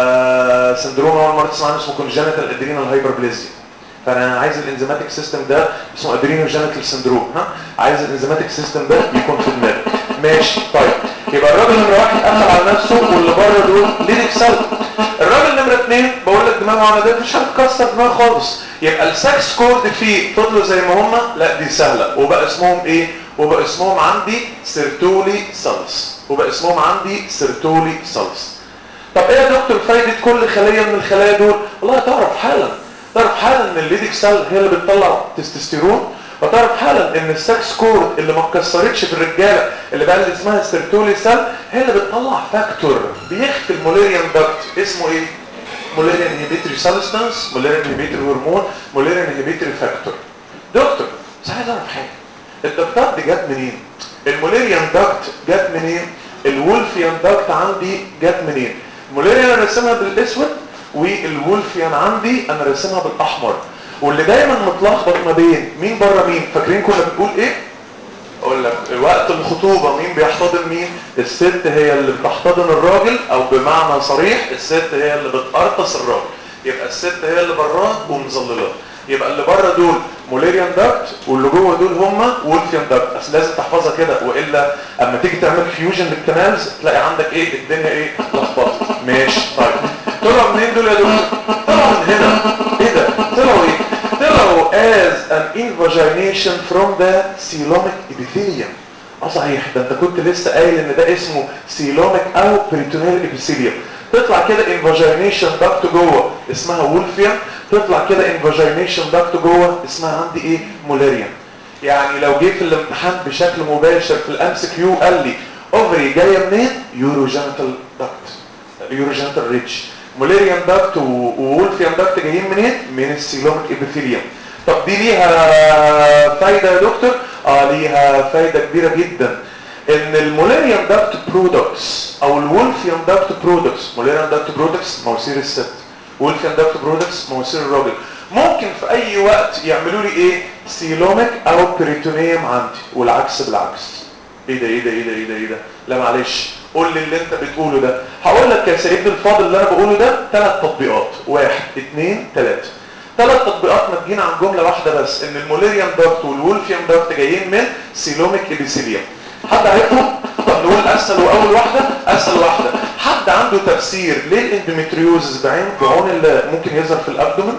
على سندروم اول مره تسمع عنه اسمه كونجنتال ادرينال هايبربليزيا فانا عايز الانزيماتيك سيستم ده اسمه ادرينوجينيتال سندروم ها عايز الانزيماتيك سيستم ده يكون في دماغي ماشي طيب يبقى الراجل نمره واحد قفل على نفسه واللي بره دول ليدك سيل الراجل نمره اثنين بقول لك دماغه عمليه مش هتكسر دماغه خالص يبقى السكس كورد فيه فضلوا زي ما هم لا دي سهله وبقى اسمهم ايه وبقى اسمهم عندي سيرتولي سيلز وبقى اسمهم عندي سيرتولي سيلز طب ايه يا دكتور فايده كل خليه من الخلايا دول والله تعرف حالا تعرف حالا ان الليدك سيل هي اللي بتطلع تستوستيرون وتعرف حالا ان السكس كورد اللي ما اتكسرتش في الرجاله اللي بقى اللي اسمها سترتولي سيل هي اللي بتطلع فاكتور بيخفي الموليريان داكت اسمه ايه موليريان انهبيتوري سبستانس موليريان انهبيتوري هرمون موليريان انهبيتوري فاكتور دكتور بس عايز اعرف حاجه الدكتات دي جت منين الموليريان داكت جت منين الولفيان داكت عندي جت منين الموليريان انا رسمها بالاسود والولفيان عندي انا رسمها بالاحمر واللي دايما متلخبط ما بين مين بره مين فاكرين كنا بنقول ايه اقول لك وقت الخطوبه مين بيحتضن مين الست هي اللي بتحتضن الراجل او بمعنى صريح الست هي اللي بتقرطس الراجل يبقى الست هي اللي براه ومظللاه يبقى اللي بره دول موليريان داكت واللي جوه دول هم وولفيان داكت اصل لازم تحفظها كده والا اما تيجي تعمل فيوجن للكنالز تلاقي عندك ايه الدنيا ايه لخبطت ماشي طيب طلعوا منين دول يا دكتور طلعوا من هنا ايه ده طلعوا ايه طلعوا as an invagination from the coelomic epithelium اه صحيح ده انت كنت لسه قايل ان ده اسمه coelomic او peritoneal epithelium تطلع كده invagination duct جوه اسمها وولفيان تطلع كده invagination duct جوه اسمها عندي ايه مولاريان يعني لو جه في الامتحان بشكل مباشر في الامس كيو قال لي اوفري جايه منين يوروجينيتال داكت يوروجينيتال ريتش مولاريان داكت وولفيان داكت جايين منين من السيلوميك ابيثيليوم طب دي ليها فايده يا دكتور اه ليها فايده كبيره جدا ان المولاريان داكت برودكتس او الولفيان داكت برودكتس مولاريان داكت برودكتس مواسير الست وولفيان داكت برودكتس مواسير الراجل ممكن في اي وقت يعملوا لي ايه سيلوميك او بريتونيوم عندي والعكس بالعكس ايه ده ايه ده ايه ده ايه ده ايه ده لا معلش قول لي اللي انت بتقوله ده هقول لك يا سيدي الفاضل اللي انا بقوله ده ثلاث تطبيقات واحد اثنين ثلاثه ثلاث تطبيقات ناتجين عن جمله واحده بس ان الموليريان داكت والولفيان داكت جايين من سيلوميك ابيثيليوم حد عارفهم طب نقول اسهل واول واحده اسهل واحده حد عنده تفسير ليه الاندوميتريوزس بعين بعون اللي ممكن يظهر في الابدومن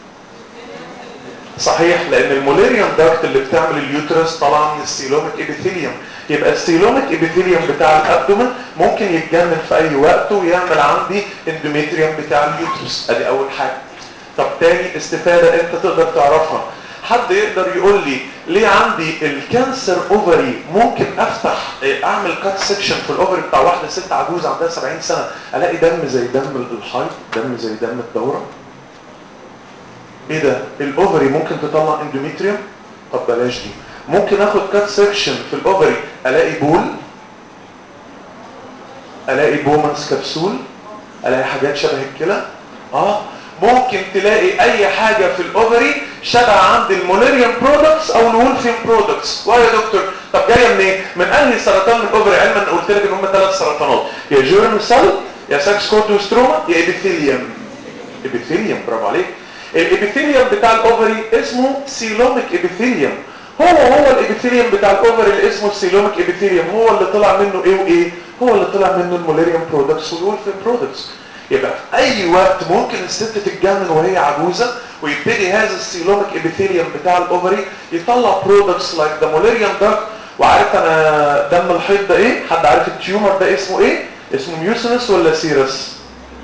صحيح لان الموليريان داكت اللي بتعمل اليوترس طالعه من السيلوميك ابيثيليوم يبقى السيلوميك ابيثيليوم بتاع الابدومن ممكن يتجنن في اي وقت ويعمل عندي اندوميتريوم بتاع اليوترس ادي اول حاجه طب تاني استفاده انت تقدر تعرفها حد يقدر يقول لي ليه عندي الكانسر اوفري ممكن افتح اعمل كات سكشن في الاوفري بتاع واحده ست عجوز عندها 70 سنه الاقي دم زي دم الحيض دم زي دم الدوره ايه ده الاوفري ممكن تطلع اندوميتريوم طب بلاش دي ممكن اخد كات سكشن في الاوفري الاقي بول الاقي بومنس كبسول الاقي حاجات شبه الكلى اه ممكن تلاقي اي حاجة في الاوفري شبه عند الموليريان برودكتس او الولفين برودكتس ويا دكتور طب جايه منين إيه؟ من انهي سرطان من الاوفري علما ان قلت لك ان هم ثلاث سرطانات يا جيرم سيل يا ساكس كوردوستروما يا ابيثيليوم ابيثيليوم برافو عليك الابيثيليوم بتاع الاوفري اسمه سيلوميك ابيثيليوم هو هو الابيثيليوم بتاع الاوفري اللي اسمه السيلوميك ابيثيليوم هو اللي طلع منه ايه وايه هو اللي طلع منه الموليريان برودكتس والولفين برودكتس يبقى في اي وقت ممكن الست تتجنن وهي عجوزه ويبتدي هذا السيلوميك ابيثيليوم بتاع الاوفري يطلع برودكتس لايك ذا موليريان داكت وعارف انا دم الحيض ده ايه حد عارف التيومر ده اسمه ايه اسمه ميوسينس ولا سيرس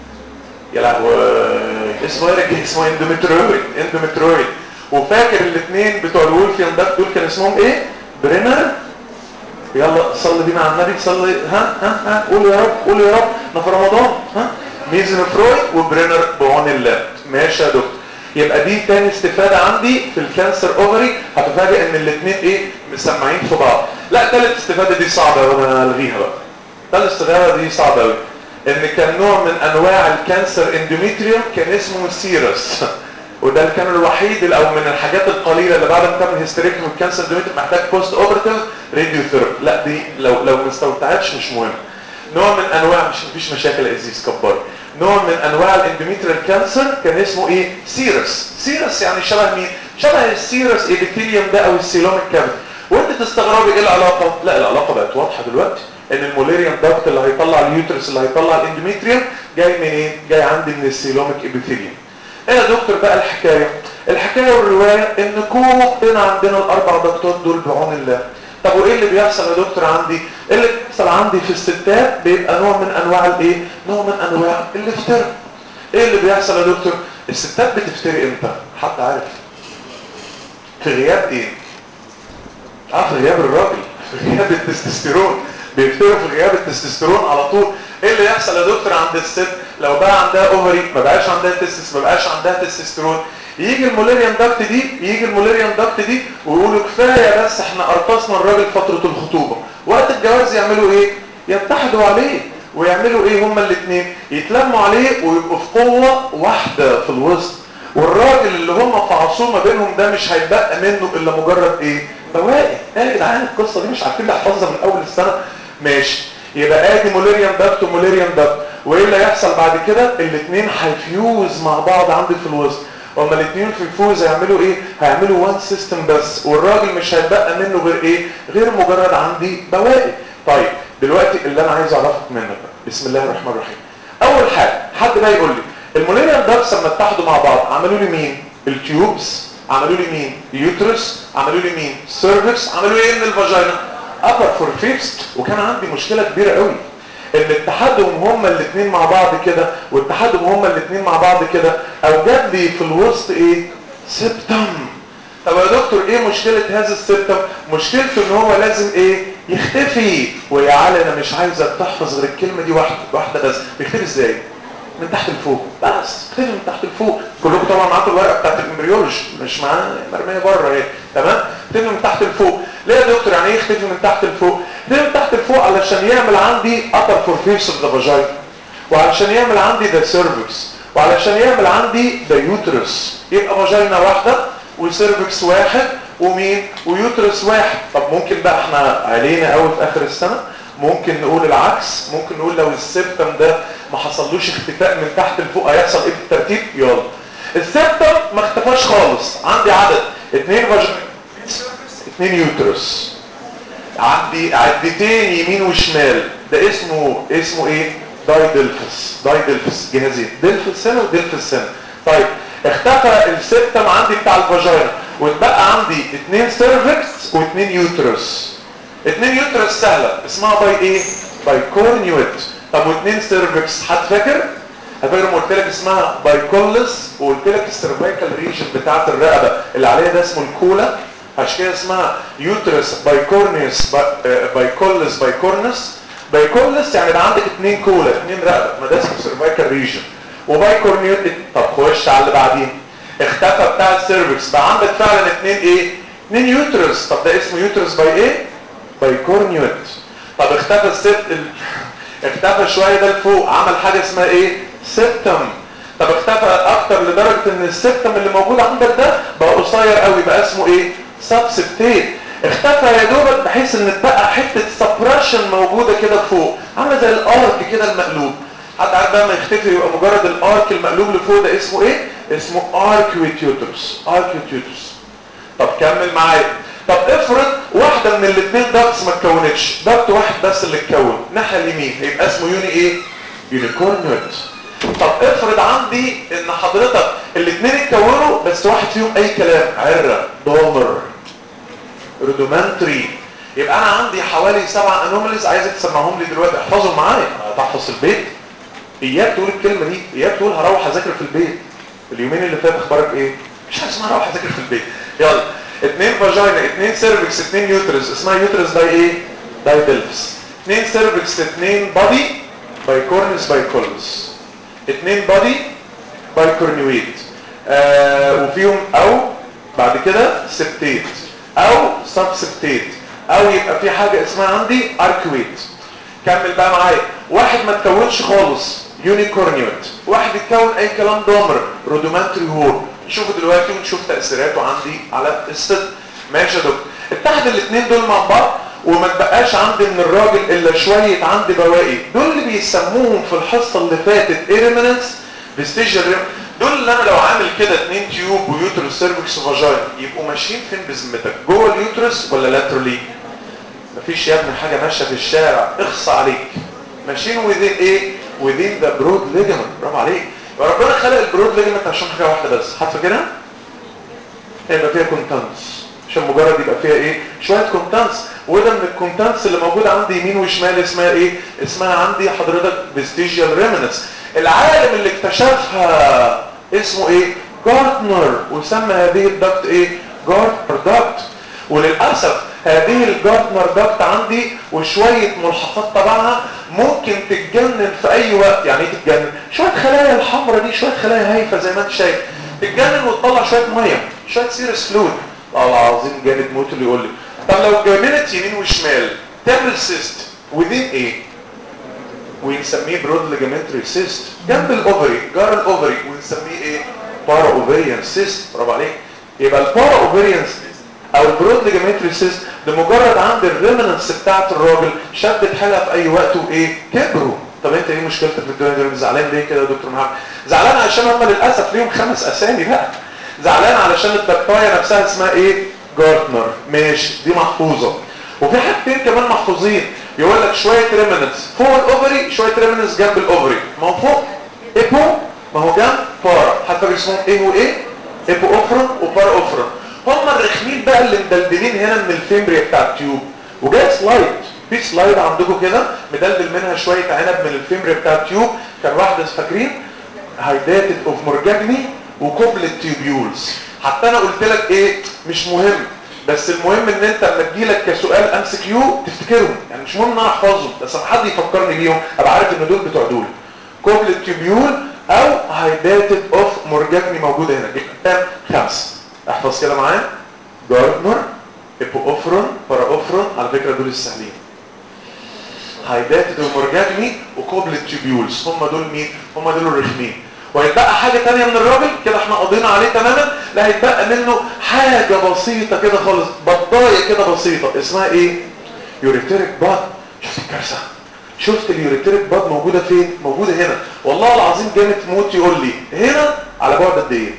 يا لهوي اسمه ايه اسمه اندومترويد اندومترويد وفاكر الاثنين بتوع الولفيان داكت دول كان اسمهم ايه برينر يلا صلي بينا على النبي صلي ها ها ها قول يا رب قول يا رب احنا في رمضان ها ميزن فرويد وبرينر بعون الله ماشي يا دكتور يبقى دي تاني استفادة عندي في الكانسر اوفري هتفاجئ ان الاثنين ايه مسمعين في بعض لا تالت استفادة دي صعبة وانا الغيها بقى تالت استفادة دي صعبة قوي ان كان نوع من انواع الكانسر اندوميتريوم كان اسمه سيرس وده اللي كان الوحيد او من الحاجات القليله اللي بعد ما تعمل هيستريكتومي الكانسر اندوميتريوم محتاج بوست اوبرتيف راديو ثيرابي لا دي لو لو ما استوعبتهاش مش مهم نوع من انواع مش مفيش مشاكل يا ازيز كبار نوع من انواع الاندوميتريال كانسر كان اسمه ايه سيرس سيرس يعني شبه مين شبه السيرس ايبيثيليوم ده او السيلوميك كافيتي وانت تستغربي ايه العلاقه لا العلاقه بقت واضحه دلوقتي ان الموليريان داكت اللي هيطلع اليوترس اللي هيطلع الاندوميتريوم جاي من ايه جاي عندي من السيلوميك ايبيثيليوم ايه يا دكتور بقى الحكايه الحكايه والروايه ان كلنا عندنا الاربع دكتور دول بعون الله طب وايه اللي بيحصل يا دكتور عندي اللي بيحصل عندي في الستات بيبقى نوع من انواع الايه نوع من انواع الافتراء ايه اللي بيحصل يا دكتور الستات بتفتري امتى حد عارف في غياب ايه اه في غياب الراجل في غياب التستوستيرون بيفتروا في غياب التستوستيرون على طول ايه اللي يحصل يا دكتور عند الست لو بقى عندها اوفري ما بقاش عندها تستس ما بقاش عندها تستوستيرون يجي الموليريان داكت دي يجي الموليريان داكت دي ويقولوا كفايه بس احنا قرطسنا الراجل فتره الخطوبه وقت الجواز يعملوا ايه يتحدوا عليه ويعملوا ايه هما الاثنين يتلموا عليه ويبقوا في قوه واحده في الوسط والراجل اللي هم في عصومه بينهم ده مش هيتبقى منه الا مجرد ايه بواقي ايه يا جدعان القصه دي مش عارفين نحفظها من اول السنه ماشي يبقى ادي موليريان داكت وموليريان داكت وايه اللي هيحصل بعد كده الاثنين هيفيوز مع بعض عندي في الوسط هما الاثنين في الفوز هيعملوا ايه هيعملوا وان سيستم بس والراجل مش هيتبقى منه غير ايه غير مجرد عندي بواقي طيب دلوقتي اللي انا عايز اعرفك منك بقى بسم الله الرحمن الرحيم اول حاجه حد بقى يقول لي الموليريان داكس لما اتحدوا مع بعض عملوا لي مين التيوبس عملوا لي مين اليوترس عملوا لي مين سيرفكس عملوا لي ايه من الفاجينا ابر فور فيفست وكان عندي مشكله كبيره قوي ان اتحادهم هما الاثنين مع بعض كده واتحادهم هما الاثنين مع بعض كده اوجد لي في الوسط ايه سبتم طب يا دكتور ايه مشكلة هذا السبتم مشكلته ان هو لازم ايه يختفي ويا علي انا مش عايزك تحفظ غير الكلمة دي واحدة واحدة بس بيختفي ازاي من تحت لفوق بس اختفي من تحت لفوق كلكم طبعا معاكم الورقه بتاعت الامبريولوجي مش معانا مرميه بره اهي تمام اختفي من تحت لفوق ليه يا دكتور يعني ايه يختفي من تحت لفوق يختفي من تحت لفوق علشان يعمل عندي upper for face of the vagina وعلشان يعمل عندي the cervix وعلشان يعمل عندي the uterus يبقى فاجينا واحده وسيرفكس واحد ومين ويوترس واحد طب ممكن بقى احنا علينا قوي في اخر السنه ممكن نقول العكس ممكن نقول لو السبتم ده ما حصلوش اختفاء من تحت لفوق هيحصل ايه في الترتيب يلا السبتم ما اختفاش خالص عندي عدد اثنين فاجينا اثنين يوترس عندي عدتين يمين وشمال ده اسمه اسمه ايه دايدلفس دايدلفس جهازين دلفس هنا ودلفس هنا طيب اختفى السبتم عندي بتاع الفاجينا واتبقى عندي اثنين سيرفكس واثنين يوترس اثنين يوترس سهله اسمها باي ايه باي كورنيوت طب واثنين سيرفكس حد فاكر فاكر ما قلت لك اسمها بايكولس وقلت لك السيرفيكال ريجن بتاعت الرقبه اللي عليها ده اسمه الكولا عشان كده اسمها يوترس بايكورنيوس بايكولس بايكورنس بايكولس يعني يبقى عندك اثنين كولا اثنين رقبه ما ده اسمه سيرفيكال ريجن وبايكورنيوت طب خش على اللي بعدين اختفى بتاع السيرفكس بقى عندك فعلا اثنين ايه اثنين يوترس طب ده اسمه يوترس باي ايه بايكورنيوت طب اختفى الست ال... اختفى شويه ده لفوق عمل حاجه اسمها ايه سيبتم طب اختفى اكتر لدرجة ان السيبتم اللي موجود عندك ده بقى قصير قوي بقى اسمه ايه سبسبتيت اختفى يا دوبك بحيث ان اتبقى حتة سبريشن موجودة كده فوق عامله زي الارك كده المقلوب حد عارف بقى ما يختفي يبقى مجرد الارك المقلوب لفوق ده اسمه ايه اسمه اركيوتيوترس اركيوتيوترس طب كمل معايا طب افرض واحدة من الاثنين داكتس ما اتكونتش داكت واحد بس اللي اتكون الناحية اليمين هيبقى اسمه يوني ايه يونيكورنيوت طب افرض عندي ان حضرتك الاثنين اتكونوا بس واحد فيهم اي كلام عرة ضامر رودومانتري يبقى انا عندي حوالي سبع انوماليز عايزك تسمعهم لي دلوقتي احفظهم معايا تحفظ البيت اياك تقول الكلمة دي اياك تقول هروح اذاكر في البيت اليومين اللي فات اخبارك ايه مش حاجه اسمها هروح اذاكر في البيت يلا اتنين فاجينا اتنين سيرفكس اتنين يوترس اسمها يوترس باي ايه باي بلفس اتنين سيرفكس اتنين بادي باي كورنس باي كولس اتنين بادي باي كورنيويت آه وفيهم او بعد كده سبتيت او سب سبتيت او يبقى في حاجة اسمها عندي اركويت كمل بقى معايا واحد ما تكونش خالص يونيكورنيوت واحد يتكون اي كلام ضامر رودومانتري هور نشوفه دلوقتي ونشوف تأثيراته عندي على الست ماشي يا دكتور اتحد الاثنين دول مع بعض وما تبقاش عندي من الراجل الا شوية عندي بواقي دول اللي بيسموهم في الحصة اللي فاتت ايرمننس فيستيجر دول اللي انا لو عامل كده اتنين تيوب ويوترس سيرفكس وفاجاين يبقوا ماشيين فين بذمتك جوه اليوترس ولا لاترالي مفيش يا ابني حاجة ماشية في الشارع اخص عليك ماشيين وذين ايه وذين ذا برود ليجمنت برافو عليك وربنا خلق البرود ليجمنت عشان حاجة واحدة بس حد فاكرها هيبقى فيها كونتانس عشان مجرد يبقى فيها ايه شوية كونتانس وده من الكونتانس اللي موجودة عندي يمين وشمال اسمها ايه اسمها عندي حضرتك فيستيجيال ريمنس العالم اللي اكتشفها اسمه ايه جارتنر وسمى هذه الدكت ايه جارتنر دكت وللأسف هذه الجارتنر دكت عندي وشوية ملحقات تبعها ممكن تتجنن في اي وقت يعني ايه تتجنن شوية خلايا الحمراء دي شوية خلايا هايفة زي ما انت شايف تتجنن وتطلع شوية مية شوية سيرس فلويد والله العظيم جامد موت اللي يقول لي طب لو اتجننت يمين وشمال تعمل سيست وذين ايه ونسميه برود ليجامنتري سيست جنب الاوفري جار الاوفري ونسميه ايه بارا اوفريان سيست برافو عليك يبقى البارا اوفريان او البرود ليجامنتري سيست ده مجرد عند الريمننس بتاعت الراجل شدت حاجه في اي وقت وايه كبروا طب انت ايه مشكلتك في الدنيا دي زعلان ليه كده يا دكتور محمد زعلان عشان هم للاسف ليهم خمس اسامي بقى زعلان علشان الدكتايه نفسها اسمها ايه جارتنر ماشي دي محفوظه وفي حاجتين كمان محفوظين يقول لك شويه ريمننس فوق الاوفري شويه ريمننس جنب الاوفري ما هو فوق ايبو ما هو جنب بارا حتى اسمهم ايه وايه ايبو اوفرون وبارا اوفرون هم الرخمين بقى اللي مدلدلين هنا من الفيمبريا بتاع التيوب وجاي سلايد في سلايد عندكم كده مدلدل منها شويه عنب من الفيمبريا بتاع التيوب كان واحده فاكرين هايداتد اوف مورجاجني وكوبلت تيوبيولز حتى انا قلت لك ايه مش مهم بس المهم ان انت لما تجيلك كسؤال ام سي كيو تفتكرهم يعني مش مهم ان انا احفظهم بس لما حد يفكرني بيهم ابقى عارف ان دول بتوع دول كوبلت تيوبيول او هايداتد اوف مورجاجني موجوده هنا يبقى خمسه احفظ كده معايا جاردنر ايبوفرون باراوفرون على فكره دول السهلين هايداتد ومورجاجني وكوبلت تيوبيولز هم دول مين هم دول الرخمين وهيتبقى حاجة تانية من الراجل كده احنا قضينا عليه تماما لا هيتبقى منه حاجة بسيطة كده خالص بطاية كده بسيطة اسمها ايه يوريتيريك باد شفت الكارثة شفت اليوريتيريك باد موجودة فين موجودة هنا والله العظيم جامد موت يقول لي هنا على بعد قد ايه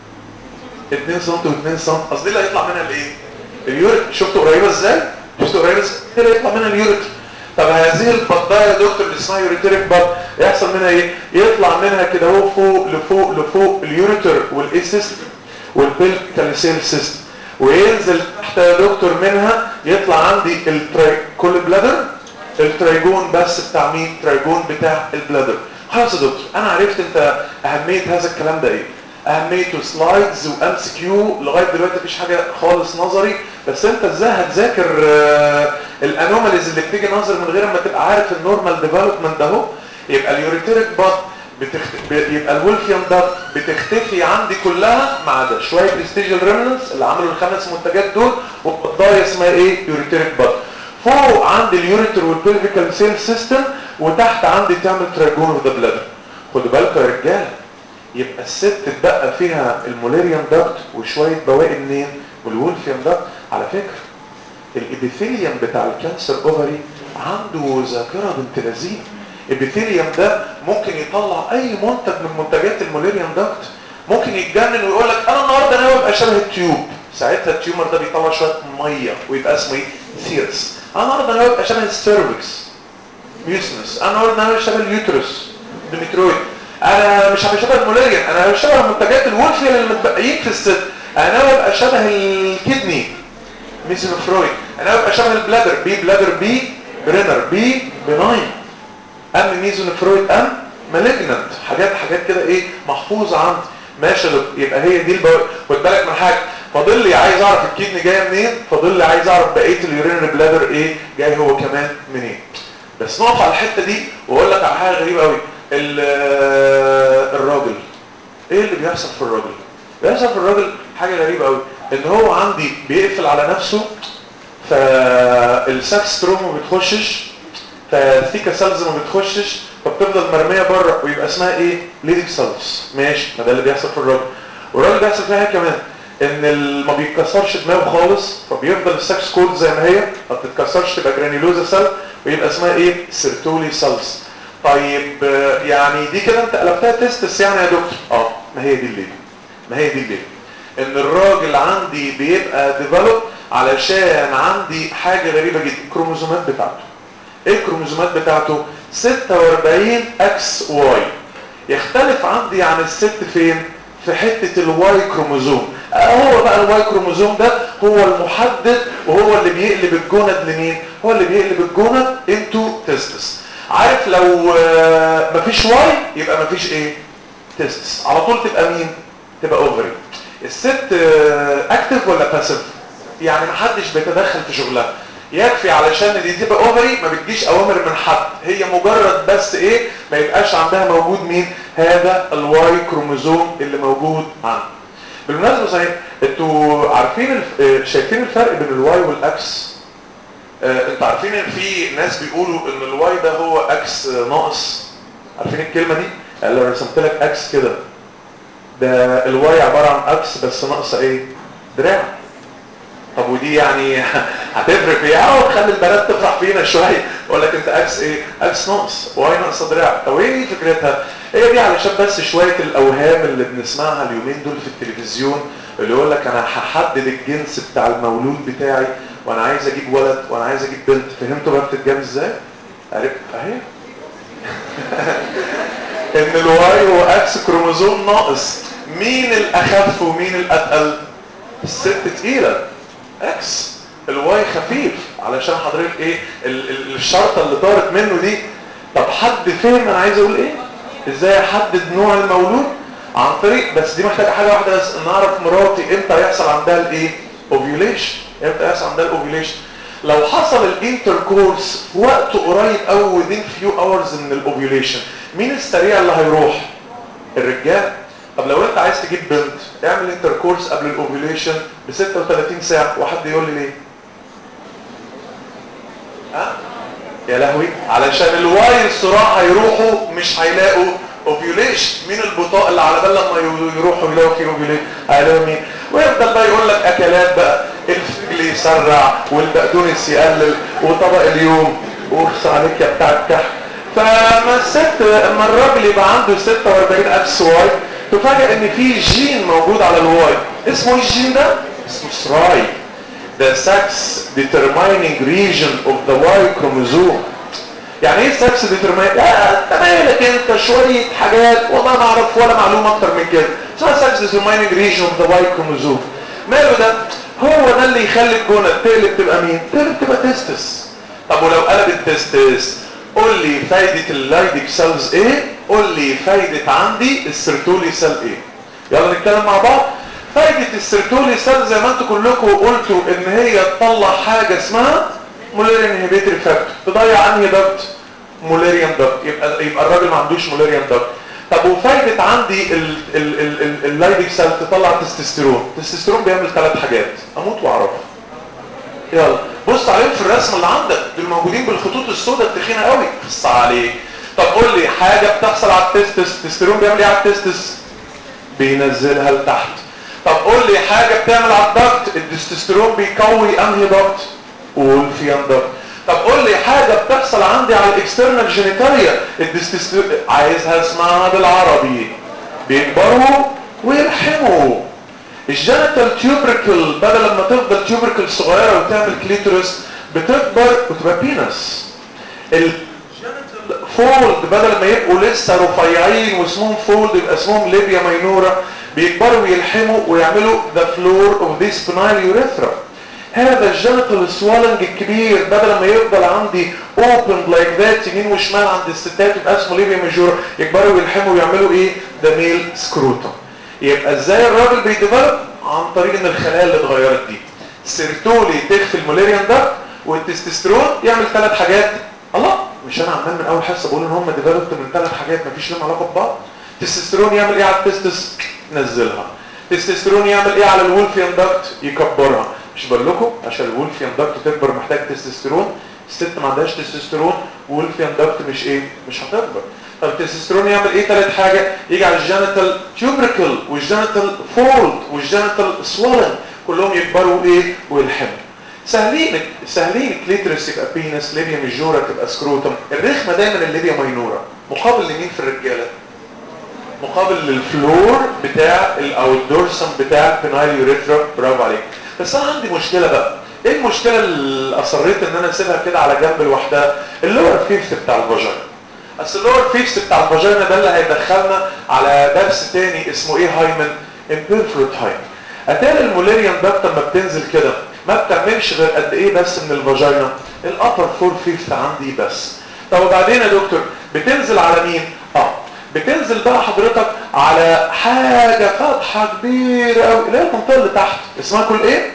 2 سم و2 سم قصدي اللي هيطلع منها الايه اليوريت شفت قريبة ازاي شفت قريبة ازاي كده يطلع منها اليوريت طب هذه البطايه يا دكتور اللي اسمها يوريتريك باد يحصل منها ايه يطلع منها كده اهو فوق لفوق لفوق اليوريتر والايسيست والبيلكاليسيل سيست وينزل تحت يا دكتور منها يطلع عندي التراي كل بلادر الترايجون بس بتاع مين ترايجون بتاع البلادر خلاص يا دكتور انا عرفت انت اهميه هذا الكلام ده ايه اهميته سلايدز وام سي كيو لغايه دلوقتي مفيش حاجه خالص نظري بس انت ازاي هتذاكر الانوماليز اللي بتيجي نظر من غير ما تبقى عارف النورمال ديفلوبمنت ده اهو يبقى اليوريتيريك باد بتخت... يبقى الولفيان دات بتختفي عندي كلها ما عدا شويه بريستيجيال ريمننس اللي عملوا الخمس منتجات دول والبضايه اسمها ايه يوريتيريك باد فوق عندي اليوريتر والبلفيكال سيل سيستم وتحت عندي تعمل تراجون اوف ذا بلادر خدوا بالكم يا رجاله يبقى الست اتبقى فيها الموليريان داكت وشويه بواقي منين والولفيان داكت على فكره الابيثيليوم بتاع الكانسر اوفري عنده ذاكره بنت لذينه الابيثيليوم ده ممكن يطلع اي منتج من منتجات الموليريان داكت ممكن يتجنن ويقول لك انا النهارده ناوي ابقى شبه التيوب ساعتها التيومر ده بيطلع شويه ميه ويبقى اسمه ايه ثيرس انا النهارده ناوي ابقى شبه السيرفكس ميوسنس انا النهارده ناوي شبه اليوترس ديمترويد انا مش هبقى شبه الموليريان انا شبه منتجات الولفيان اللي متبقيين في الست انا ناوي ابقى شبه الكدني ميسيو فرويد انا ببقى شبه البلادر بي بلادر بي برينر بي بناين ام ميزون فرويد ام مالجننت حاجات حاجات كده ايه محفوظه عندي ماشي يبقى هي دي البو... خد بالك من حاجه فاضل لي عايز اعرف الكدني جايه منين فاضل لي عايز اعرف بقيه اليورينري بلادر ايه جاي هو كمان منين بس نقف على الحته دي واقول لك على حاجه غريبه قوي الراجل ايه اللي بيحصل في الراجل بيحصل في الراجل حاجه غريبه قوي ان هو عندي بيقفل على نفسه فالساكس تروم ما بتخشش فالثيكا سيلز ما بتخشش فبتفضل مرميه بره ويبقى اسمها ايه ليدك سيلز ماشي ما ده اللي بيحصل في الراجل والراجل بيحصل فيها كمان ان ال- ما بيتكسرش دماغه خالص فبيفضل الساكس كود زي ما هي ما بتتكسرش تبقى جرانيولوزا سيل ويبقى اسمها ايه سيرتولي سيلز طيب آه، يعني دي كده انت قلبتها تستس يعني يا دكتور اه ما هي دي الليله ما هي دي الليله ان الراجل عندي بيبقى ديفلوب علشان عندي حاجة غريبة جدا الكروموزومات بتاعته ايه الكروموزومات بتاعته 46 اكس واي يختلف عندي عن الست فين في حتة الواي كروموزوم آه هو بقى الواي كروموزوم ده هو المحدد وهو اللي بيقلب الجند لمين هو اللي بيقلب الجند انتو تستس عارف لو آه، مفيش واي يبقى مفيش ايه تستس على طول تبقى مين تبقى اوفري الست اكتف ولا باسيف يعني محدش بيتدخل في شغلها يكفي علشان دي تبقى اوفري ما بتجيش اوامر من حد هي مجرد بس ايه ما يبقاش عندها موجود مين هذا الواي كروموزوم اللي موجود عندها بالمناسبه صحيح انتوا عارفين الف... آه، شايفين الفرق بين الواي والاكس آه، انتوا عارفين ان في ناس بيقولوا ان الواي ده هو اكس آه، ناقص عارفين الكلمه دي يعني لو رسمت لك اكس كده ده الواي عباره عن اكس بس ناقصه ايه دراع طب ودي يعني هتفرق في ايه اه تخلي البنات تفرح فينا شويه اقول لك انت اكس ايه اكس ناقص واي ناقصه دراع طب ايه فكرتها هي دي علشان بس شويه الاوهام اللي بنسمعها اليومين دول في التلفزيون اللي يقول لك انا هحدد الجنس بتاع المولود بتاعي وانا عايز اجيب ولد وانا عايز اجيب بنت فهمتوا بقى بتتجاب ازاي عرفت اهي ان الواي هو اكس كروموزوم ناقص مين الاخف ومين الاتقل الست تقيله اكس الواي خفيف علشان حضرتك ايه ال ال الشرطه اللي طارت منه دي طب حد فهم انا عايز اقول ايه ازاي احدد نوع المولود عن طريق بس دي محتاجه حاجه واحده بس ان اعرف مراتي امتى هيحصل عندها الايه اوفيوليشن امتى هيحصل عندها الاوفيوليشن لو حصل الانتركورس في وقت قريب او within few hours من الاوفيوليشن مين السريع اللي هيروح الرجال طب لو انت عايز تجيب بنت اعمل انتركورس قبل الاوفيوليشن ب 36 ساعه واحد يقول لي ليه ها يا لهوي علشان الواي الصراع هيروحوا مش هيلاقوا اوفيوليشن مين البطاء اللي على بال لما يروحوا يلاقوا فيه اوفيوليشن هيلاقوا مين ويفضل بقى يقول لك اكلات بقى الفجل يسرع والبقدونس يقلل وطبق اليوم واخص عليك يا بتاع الكحك فما الست اما الراجل يبقى عنده 46 اكس واي تفاجئ ان في جين موجود على الواي اسمه ايه الجين ده اسمه سراي the sex determining region of the Y chromosome يعني ايه sex determining لا انت مالك انت شوية حاجات والله ما اعرف ولا معلومة اكتر من كده اسمها sex determining region of the Y chromosome ماله ده هو ده اللي يخلي الجونة تقلب تبقى مين تقلب تبقى تستس طب ولو قلبت تستس قول لي فايدة اللايدك سيلز ايه قول لي فايدة عندي السيرتولي سيل ايه يلا نتكلم مع بعض فايدة السيرتولي سيل زي ما انتوا كلكم قلتوا ان هي تطلع حاجة اسمها مولاريان انهبيتري فاكتور تضيع انهي ضغط مولاريان ضغط يبقى يبقى الراجل ما عندوش مولاريان ضغط طب وفايدة عندي ال- ال- ال- ال- اللايدك سيل تطلع تستوستيرون التستوستيرون بيعمل ثلاث حاجات اموت واعرفها يلا بص عليهم في الرسم اللي عندك دول موجودين بالخطوط السوداء التخينه قوي بص عليك طب قول لي حاجه بتحصل على التستس التستيرون بيعمل ايه على التستس بينزلها لتحت طب قول لي حاجه بتعمل على الضغط التستوستيرون بيقوي انهي ضغط والفيان ضغط طب قول لي حاجه بتحصل عندي على الاكسترنال جينيتاليا التستوستيرون عايزها اسمها بالعربي بيكبروا ويلحموا الجينيتال تيوبريكل بدل ما تفضل تيوبريكل صغيره وتعمل كليتورس بتكبر وتبقى بينس الجينيتال فولد بدل ما يبقوا لسه رفيعين واسمهم فولد يبقى اسمهم ليبيا ماينورا بيكبروا ويلحموا ويعملوا the floor of this penile urethra هذا الجينيتال سوالنج الكبير بدل ما يفضل عندي open like that يمين وشمال عند الستات يبقى اسمه ليبيا ماجورا يكبروا ويلحموا ويعملوا ايه ده ميل سكروتوم يبقى ازاي الراجل بيديفلوب عن طريق ان الخلايا اللي اتغيرت دي سيرتولي تخفي الموليريان ده والتستوستيرون يعمل ثلاث حاجات الله مش انا عمال من اول حصه بقول ان هم ديفلوبت من ثلاث حاجات مفيش لهم علاقه ببعض التستوستيرون يعمل ايه على التستس نزلها التستوستيرون يعمل ايه على الولفيان داكت يكبرها مش بقول لكم عشان الولفيان داكت تكبر محتاج تستوستيرون الست ما عندهاش تستوستيرون والولفيان داكت مش ايه مش هتكبر طب التستوستيرون يعمل ايه ثالث حاجه يجي على الجينيتال تيوبريكل والجينيتال فولد والجينيتال سوالن كلهم يكبروا ايه ويلحموا سهلين سهلين كليترس يبقى بينس ليبيا ميجورا تبقى سكروتم الرخمه دايما الليبيا ماينورا مقابل لمين في الرجاله مقابل للفلور بتاع او الدورسم بتاع البينايل يوريثرا برافو عليك بس انا عندي مشكله بقى ايه المشكله اللي اصريت ان انا اسيبها كده على جنب لوحدها اللور فيفث بتاع الفاجينا اصل اللور فيفث بتاع الفاجينا ده اللي هيدخلنا على درس تاني اسمه ايه هايمن امبيرفلوت هايمن اتاري الموليريان داكت لما بتنزل كده ما بتعملش غير قد ايه بس من الفاجينا الابر فور فيفث عندي بس طب وبعدين يا دكتور بتنزل على مين اه بتنزل بقى حضرتك على حاجة فتحة كبيرة قوي اللي هي المنطقة اللي تحت اسمها كل ايه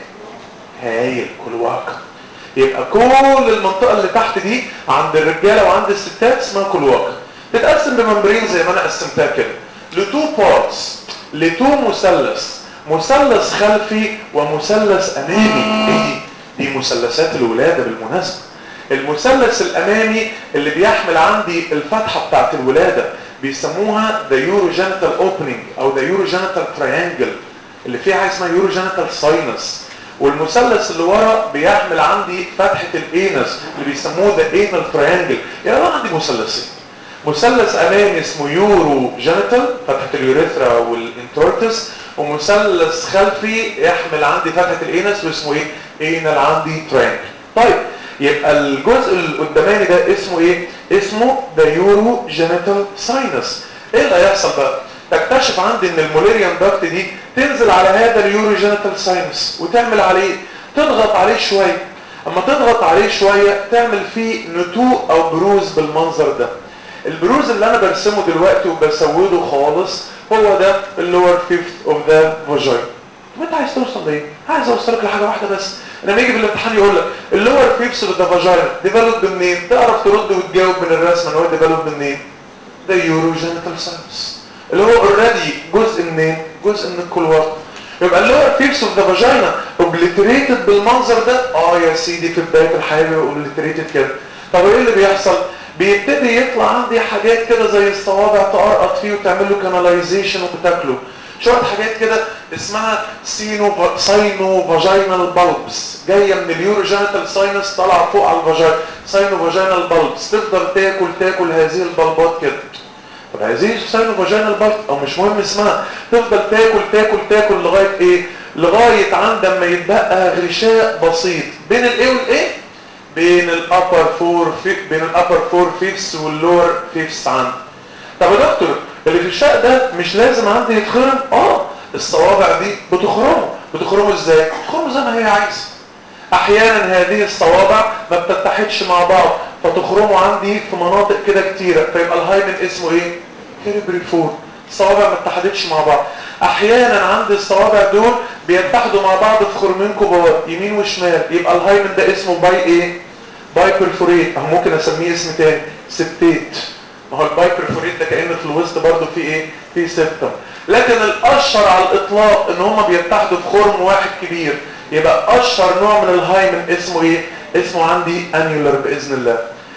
هايل كل واقع يبقى كل المنطقة اللي تحت دي عند الرجالة وعند الستات اسمها كل واقع تتقسم بممبرين زي ما انا قسمتها كده لتو بارتس لتو مثلث مثلث خلفي ومثلث امامي ايه دي دي مثلثات الولادة بالمناسبة المثلث الامامي اللي بيحمل عندي الفتحة بتاعت الولادة بيسموها the urogenital opening او the urogenital triangle اللي فيها حاجه اسمها urogenital sinus والمثلث اللي ورا بيحمل عندي فتحة الانس اللي بيسموه the anal triangle يعني انا عندي مثلثين مثلث امامي اسمه يورو جينيتال فتحة اليوريثرا والانتورتس ومثلث خلفي يحمل عندي فتحة الانس واسمه ايه انال عندي ترينجل طيب يبقى الجزء القداماني ده اسمه ايه اسمه ده يورو جينيتال ساينس ايه اللي هيحصل بقى تكتشف عندي ان الموليريان داكت دي تنزل على هذا اليورو جينيتال ساينس وتعمل عليه تضغط عليه شويه اما تضغط عليه شويه تعمل فيه نتوء او بروز بالمنظر ده البروز اللي انا برسمه دلوقتي وبسوده خالص هو ده اللور فيفث اوف ذا فاجين طب انت عايز توصل لايه عايز اوصلك لحاجه واحده بس لما يجي في الامتحان يقول لك اللور فيفث اوف ذا فاجين ديفلوب منين تعرف ترد وتجاوب من الرسمه ان هو ديفلوب منين ده يورو جينيتال ساينس اللي هو اوريدي جزء منين جزء من الكلوار يبقى اللور فيفث اوف ذا فاجينا اوبليتريتد بالمنظر ده اه يا سيدي في بدايه الحياه اوبليتريتد كده طب ايه اللي بيحصل بيبتدي يطلع عندي حاجات كده زي الصوابع تقرقط فيه وتعمل له كاناليزيشن وتاكله شويه حاجات كده اسمها سينو ساينو فاجينال بالبس جايه من اليورو جينيتال ساينس طالعه فوق على الفاجينا ساينو فاجينال بالبس تفضل تاكل تاكل هذه البلبات كده طب هذه ساينو فاجينال بالبس او مش مهم اسمها تفضل تاكل تاكل تاكل لغايه ايه لغايه عند ما يتبقى غشاء بسيط بين الايه والايه بين الابر فور في بين الابر فور فيفس واللور فيفس عندي طب يا دكتور اللي في الشق ده مش لازم عندي يتخرم اه الصوابع دي بتخرمه بتخرمه ازاي بتخرمه زي ما هي عايزه احيانا هذه الصوابع ما بتتحدش مع بعض فتخرمه عندي في مناطق كده كتيره فيبقى الهايمن اسمه ايه كيربري فور الصوابع ما اتحدتش مع بعض احيانا عند الصوابع دول بيتحدوا مع بعض في خرمين كبار يمين وشمال يبقى الهايمن ده اسمه باي ايه باي بيرفوريت اهو ممكن اسميه اسم تاني سبتيت ما هو الباي بيرفوريت ده كأن في الوسط برضه في ايه في سبتم لكن الاشهر على الاطلاق ان هم بيتحدوا في خرم واحد كبير يبقى اشهر نوع من الهايمن اسمه ايه اسمه عندي انيولر باذن الله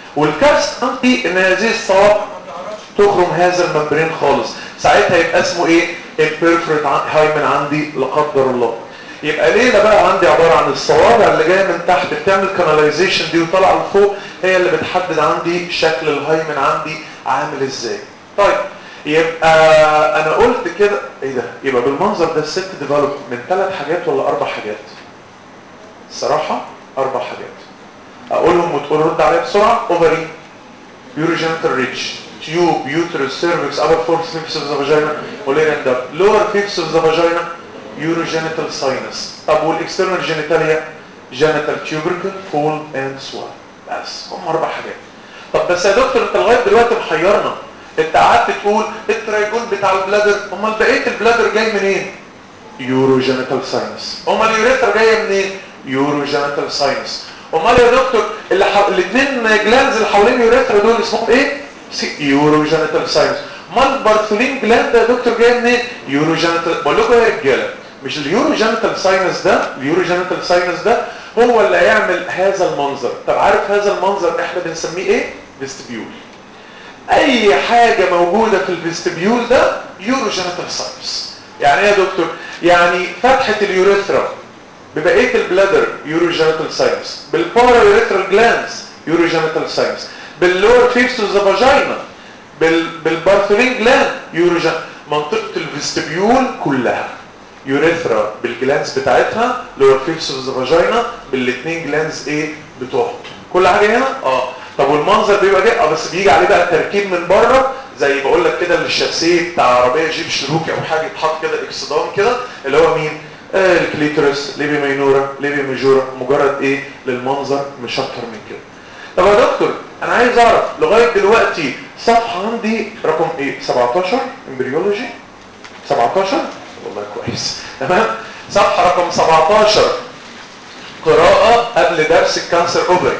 والكارثه عندي ان هذه الصواب تخرم هذا الممبرين خالص ساعتها يبقى اسمه ايه البيرفورت هايمن عندي لا قدر الله يبقى ليه بقى عندي عباره عن الصوابع اللي جايه من تحت بتعمل كاناليزيشن دي وطالعه لفوق هي اللي بتحدد عندي شكل الهايمن عندي عامل ازاي طيب يبقى انا قلت كده ايه ده يبقى بالمنظر ده الست ديفلوب من ثلاث حاجات ولا اربع حاجات الصراحه اربع حاجات اقولهم وتقول رد عليا بسرعه اوفري يوروجينيتال ريتش تيوب يوترس سيرفكس upper fourth fifths of the vagina Mullerian duct lower fifths of the vagina urogenital sinus طب والاكسترنال جينيتاليا genital tubercle fold and swell بس هم اربع حاجات طب بس يا دكتور انت لغايه دلوقتي محيرنا انت قعدت تقول الترايجون بتاع البلادر امال بقيه البلادر جاي منين يوروجينيتال ساينس امال اليوريثرا جايه منين يوروجينيتال ساينس امال يا دكتور اللي حو... الاثنين جلانز اللي حوالين اليوريثرا دول اسمهم ايه يوروجينيتال ساينس امال البارثولين جلاند ده يا دكتور جاي منين يوروجينيتال بقول لكم يا رجاله مش اليوروجينيتال ساينس ده اليوروجينيتال ساينس ده هو اللي هيعمل هذا المنظر طب عارف هذا المنظر احنا بنسميه ايه فيستبيول اي حاجه موجوده في الفيستبيول ده يوروجينيتال ساينس يعني ايه يا دكتور يعني فتحه اليوريثرا ببقيه البلادر يوروجينيتال ساينس بالبارا يوريثرال جلانز يوروجينيتال ساينس باللور فيفس اوف ذا فاجينا بال بالبارثولين جلاند يوروجين منطقه الفيستبيول كلها يوريثرا بالجلانز بتاعتها لور فيفس اوف ذا فاجينا بالاثنين جلانز ايه بتوعهم كل حاجه هنا اه طب والمنظر بيبقى جاي اه بس بيجي عليه بقى التركيب من بره زي بقول لك كده الشاسيه بتاع عربيه جيب شروكي او حاجه يتحط كده اكسدام كده اللي هو مين آه الكليتورس ليبي مينورا ليبي ميجورا مجرد ايه للمنظر مش اكتر من كده طب يا دكتور انا عايز اعرف لغايه دلوقتي صفحه عندي رقم ايه 17 امبريولوجي 17 والله كويس تمام صفحه رقم 17 قراءه قبل درس الكانسر اوفري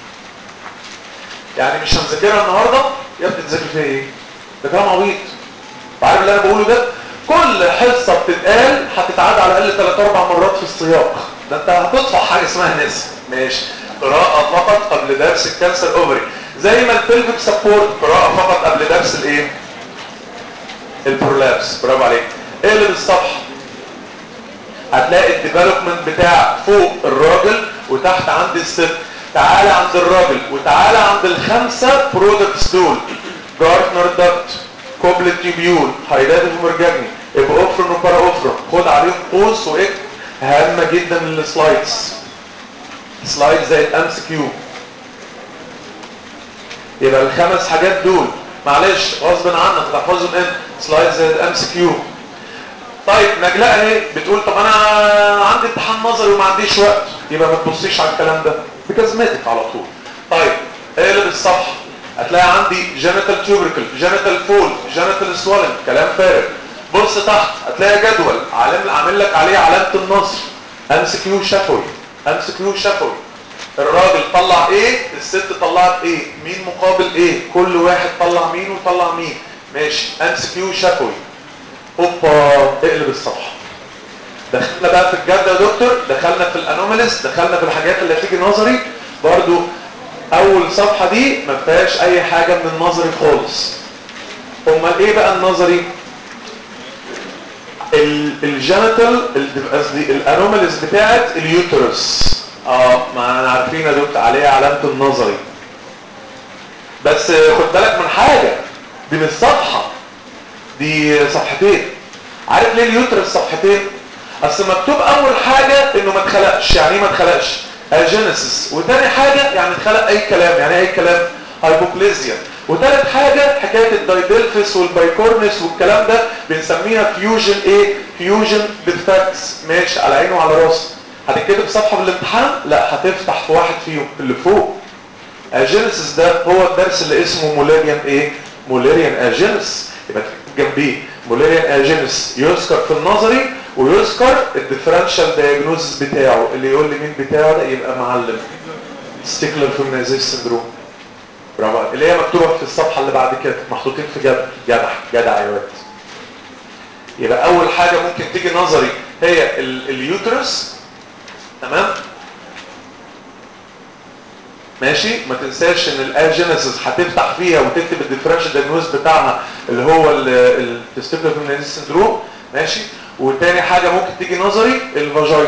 يعني مش هنذاكرها النهارده يا ابني تذاكر فيها ايه ده كلام عبيط عارف اللي انا بقوله ده كل حصه بتتقال هتتعاد على الاقل 3 4 مرات في السياق ده انت هتطفح حاجه اسمها نسب ماشي قراءه فقط قبل درس الكانسر اوفري زي ما البلفيك سبورت قراءه فقط قبل درس الايه البرولابس برافو عليك اقلب الصفحه هتلاقي الديفلوبمنت بتاع فوق الراجل وتحت عند الست تعالى عند الراجل وتعالى عند الخمسه برودكتس دول جارتنر دكت كوبلت تيبيول هايدات المرجاني ابوفرون وباراوفرون خد عليهم قوس واكتب هامه جدا للسلايدز سلايد زي الام سي كيو يبقى الخمس حاجات دول معلش غصب عنك تحفظهم انت سلايد زي الام سي كيو طيب نجلاء اهي بتقول طب انا عندي امتحان نظري وما عنديش وقت يبقى ما تبصيش على الكلام ده بجزمتك على طول طيب اقلب الصفحه هتلاقي عندي جينيتال تيوبركل جينيتال فول جينيتال سوالن كلام فارغ بص تحت هتلاقي جدول عامل عامل لك عليه علامه النصر ام سي كيو شفوي ام سي كيو شفوي الراجل طلع ايه الست طلعت ايه مين مقابل ايه كل واحد طلع مين وطلع مين ماشي ام سي كيو شفوي اوبا اقلب الصفحه دخلنا بقى في الجد يا دكتور دخلنا في الانوماليز دخلنا في الحاجات اللي هتيجي نظري برضو اول صفحه دي ما فيهاش اي حاجه من النظري خالص امال ايه بقى النظري الجينيتال قصدي الانوماليز بتاعت اليوترس اه ما انا عارفين يا دكتور عليها علامه النظري بس خد بالك من حاجه دي مش صفحه دي صفحتين عارف ليه اليوترس صفحتين اصل مكتوب اول حاجه انه ما اتخلقش يعني ايه ما اتخلقش الجينيسيس وتاني حاجه يعني اتخلق اي كلام يعني اي كلام هايبوكليزيا وتالت حاجه حكايه الدايدلفس والبايكورنس والكلام ده بنسميها فيوجن ايه فيوجن ديفكتس ماشي على عينه وعلى راسه هتكتب صفحه في الامتحان لا هتفتح في واحد فيهم اللي فوق الجينيسيس ده هو الدرس اللي اسمه مولاريان ايه مولاريان اجينس يبقى جنبيه مولاريان اجينس يذكر في النظري ويذكر الديفرنشال دايجنوزس بتاعه اللي يقول لي مين بتاعه ده يبقى معلم ستيكلر فيمنايزيس سندروم برافو عليك. اللي هي مكتوبه في الصفحه اللي بعد كده محطوطين في جدول جدع جدع يا واد يبقى اول حاجه ممكن تيجي نظري هي ال- اليوترس تمام ماشي ما تنساش ان الاجينيسيس هتفتح فيها وتكتب الديفرنشال دايجنوز بتاعها اللي هو التستيكولار فيمينيزيس سندروم ماشي وتاني حاجه ممكن تيجي نظري الفاجينا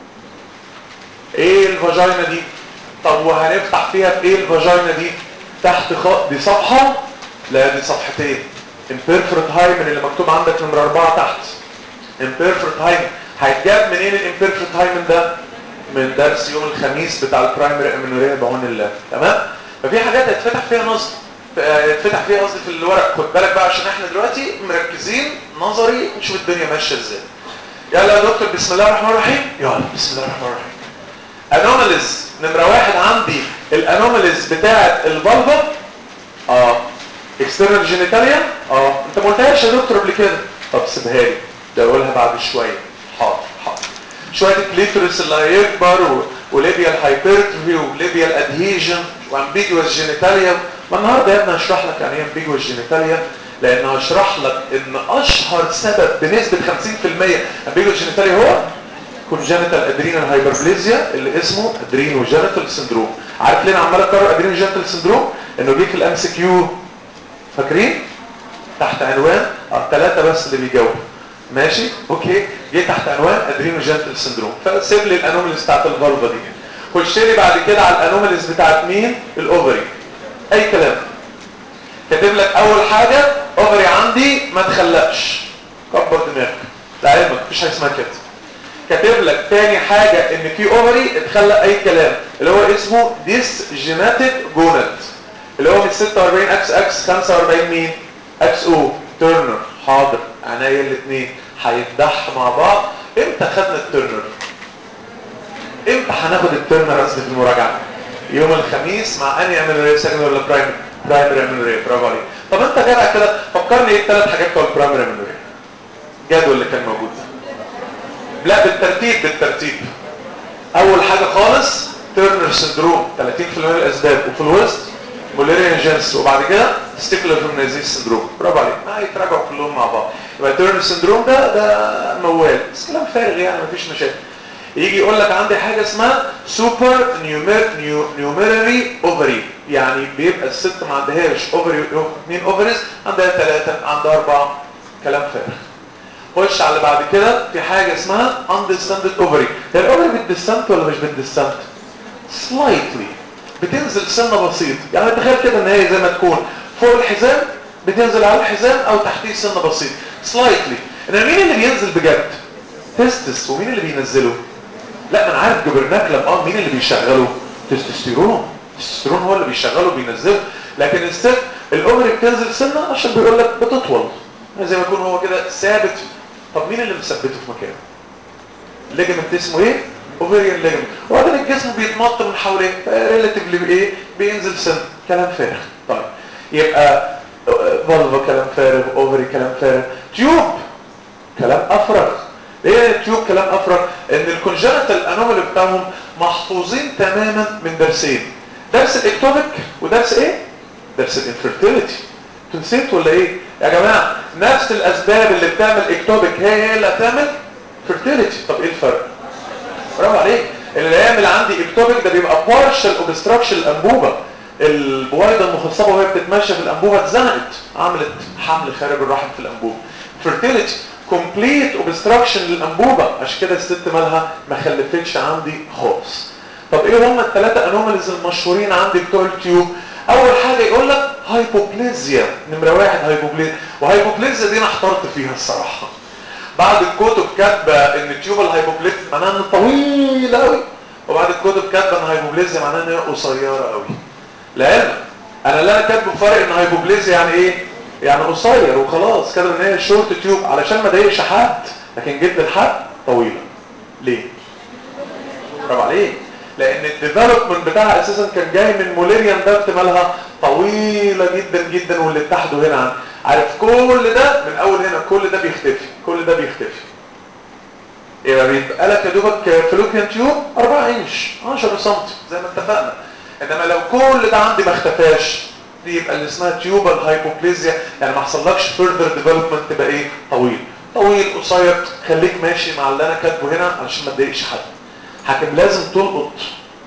ايه الفاجينا دي طب وهنفتح فيها في ايه الفاجينا دي تحت خط دي صفحه لا دي صفحتين امبيرفورت هايمن اللي مكتوب عندك نمره أربعة تحت امبيرفورت هايمن هيتجاب منين الامبيرفورت هايمن ده من درس يوم الخميس بتاع البرايمري امينوريا بعون الله تمام ففي حاجات هيتفتح فيها نظر هيتفتح فيها قصدي في الورق خد بالك بقى عشان احنا دلوقتي مركزين نظري نشوف الدنيا ماشيه ازاي يلا يا دكتور بسم الله الرحمن الرحيم يلا بسم الله الرحمن الرحيم انوماليز نمره واحد عندي الانوماليز بتاعه الفالفا اه اكسترنال جينيتاليا اه انت ما قلتهاش يا دكتور قبل كده طب سيبها لي ده اقولها بعد شويه حاضر حاضر شويه الكليتورس اللي هيكبر و... وليبيا الهايبرتروفي وليبيا الادهيجن وامبيجوس جينيتاليا ما النهارده يا ابني هشرح لك يعني ايه امبيجوس جينيتاليا لان هشرح لك ان اشهر سبب بنسبه 50% امبيجوس جينيتاليا هو كونجنتال ادرينال هايبربليزيا اللي اسمه ادرينو جينيتال سندروم عارف ليه انا عمال اكرر ادرينو جينيتال سندروم انه جه في الام سي كيو فاكرين تحت عنوان اه ثلاثه بس اللي بيجاوبوا ماشي اوكي جه تحت عنوان ادرينو جينيتال سندروم فسيب لي الانوماليز بتاعت الفالفا دي خش لي بعد كده على الانوماليز بتاعت مين الاوفري اي كلام كاتب لك اول حاجه اوفري عندي ما تخلقش كبر دماغك لعلمك مفيش حاجه اسمها كده كاتب لك تاني حاجة ان في اوفري اتخلق اي كلام اللي هو اسمه ديس جيناتيك جونات اللي هو من 46 اكس اكس 45 مين اكس او تيرنر حاضر عناية الاثنين هيتضح مع بعض امتى خدنا التيرنر امتى هناخد التيرنر قصدي في المراجعة يوم الخميس مع اني امينوري سكند ولا برايمري برايمري امينوري برافو عليك طب انت جدع كده فكرني ايه الثلاث حاجات بتوع البرايمري امينوري الجدول اللي كان موجود ده لا بالترتيب بالترتيب اول حاجة خالص تيرنر سندروم 30% من الاسباب وفي الوسط موليريان جينس وبعد كده ستيكولار فيمنايزيس سندروم برافو عليك ما يتراجعوا كلهم مع بعض يبقى تيرنر سندروم ده ده موال بس كلام فارغ يعني مفيش مشاكل يجي يقول لك عندي حاجة اسمها سوبر نيوميرري اوفري يعني بيبقى الست ما عندهاش اوفري اثنين اوفريز عندها ثلاثة عندها اربعة كلام فارغ خش على بعد كده في حاجة اسمها undescended ovary هي الاوفري بتدسنت ولا مش بتدسنت slightly بتنزل سنة بسيط يعني تخيل كده ان هي زي ما تكون فوق الحزام بتنزل على الحزام او تحتيه سنة بسيط slightly انما مين اللي بينزل بجد تستس ومين اللي بينزله لا ما انا عارف جبرناكلم اه مين اللي بيشغله تستوستيرون التستوستيرون هو اللي بيشغله بينزله لكن الست الاوفري بتنزل سنة عشان بيقول لك بتطول زي ما يكون هو كده ثابت طب مين اللي مثبته في مكانه ليجمنت اسمه ايه اوفريان ليجمنت وبعدين الجسم بيتمط من حواليه ريلاتيفلي بايه بينزل سن كلام فارغ طيب يبقى فالفا كلام فارغ اوفري كلام فارغ تيوب كلام افرغ ايه التيوب كلام افرغ ان الكونجنتال انومالي بتاعهم محفوظين تماما من درسين درس الاكتوبيك ودرس ايه درس الانفيرتيليتي نسيت ولا ايه يا جماعه نفس الاسباب اللي بتعمل اكتوبيك هي هي اللي هتعمل فيرتيليتي طب ايه الفرق برافو عليك اللي يعمل عندي اكتوبيك ده بيبقى بارشال اوبستراكشن الانبوبه البويضه المخصبه وهي بتتمشى في الانبوبه اتزنقت عملت حمل خارج الرحم في الانبوبه فيرتيليتي كومبليت اوبستراكشن للانبوبه عشان كده الست مالها ما خلفتش عندي خالص طب ايه هم الثلاثه انوماليز المشهورين عندي بتوع التيوب اول حاجه يقول لك هايبوبليزيا نمره واحد هايبوبليزيا وهايبوبليزيا دي انا احترت فيها الصراحه بعض الكتب كاتبه ان تيوب الهايبوبليزيا معناها ان طويله قوي وبعض الكتب كاتبه ان هايبوبليزيا معناها ان هي قصيره قوي لعلمك انا اللي انا كاتبه فرق ان هايبوبليزيا يعني ايه يعني قصير وخلاص كاتب ان هي شورت تيوب علشان ما اضايقش حد لكن جد الحد طويله ليه برافو عليك لان الديفلوبمنت بتاعها اساسا كان جاي من موليريان داكت مالها طويله جدا جدا واللي اتحدوا هنا عارف كل ده من اول هنا كل ده بيختفي كل ده بيختفي يبقى بيبقى لك يا دوبك فلوبيان تيوب 4 انش 10 سم زي ما اتفقنا انما لو كل ده عندي ما اختفاش دي يبقى اللي اسمها تيوبال هايبوبليزيا يعني ما حصلكش فيرذر ديفلوبمنت تبقى ايه طويل طويل قصير خليك ماشي مع اللي انا كاتبه هنا علشان ما تضايقش حد حاكم لازم تلقط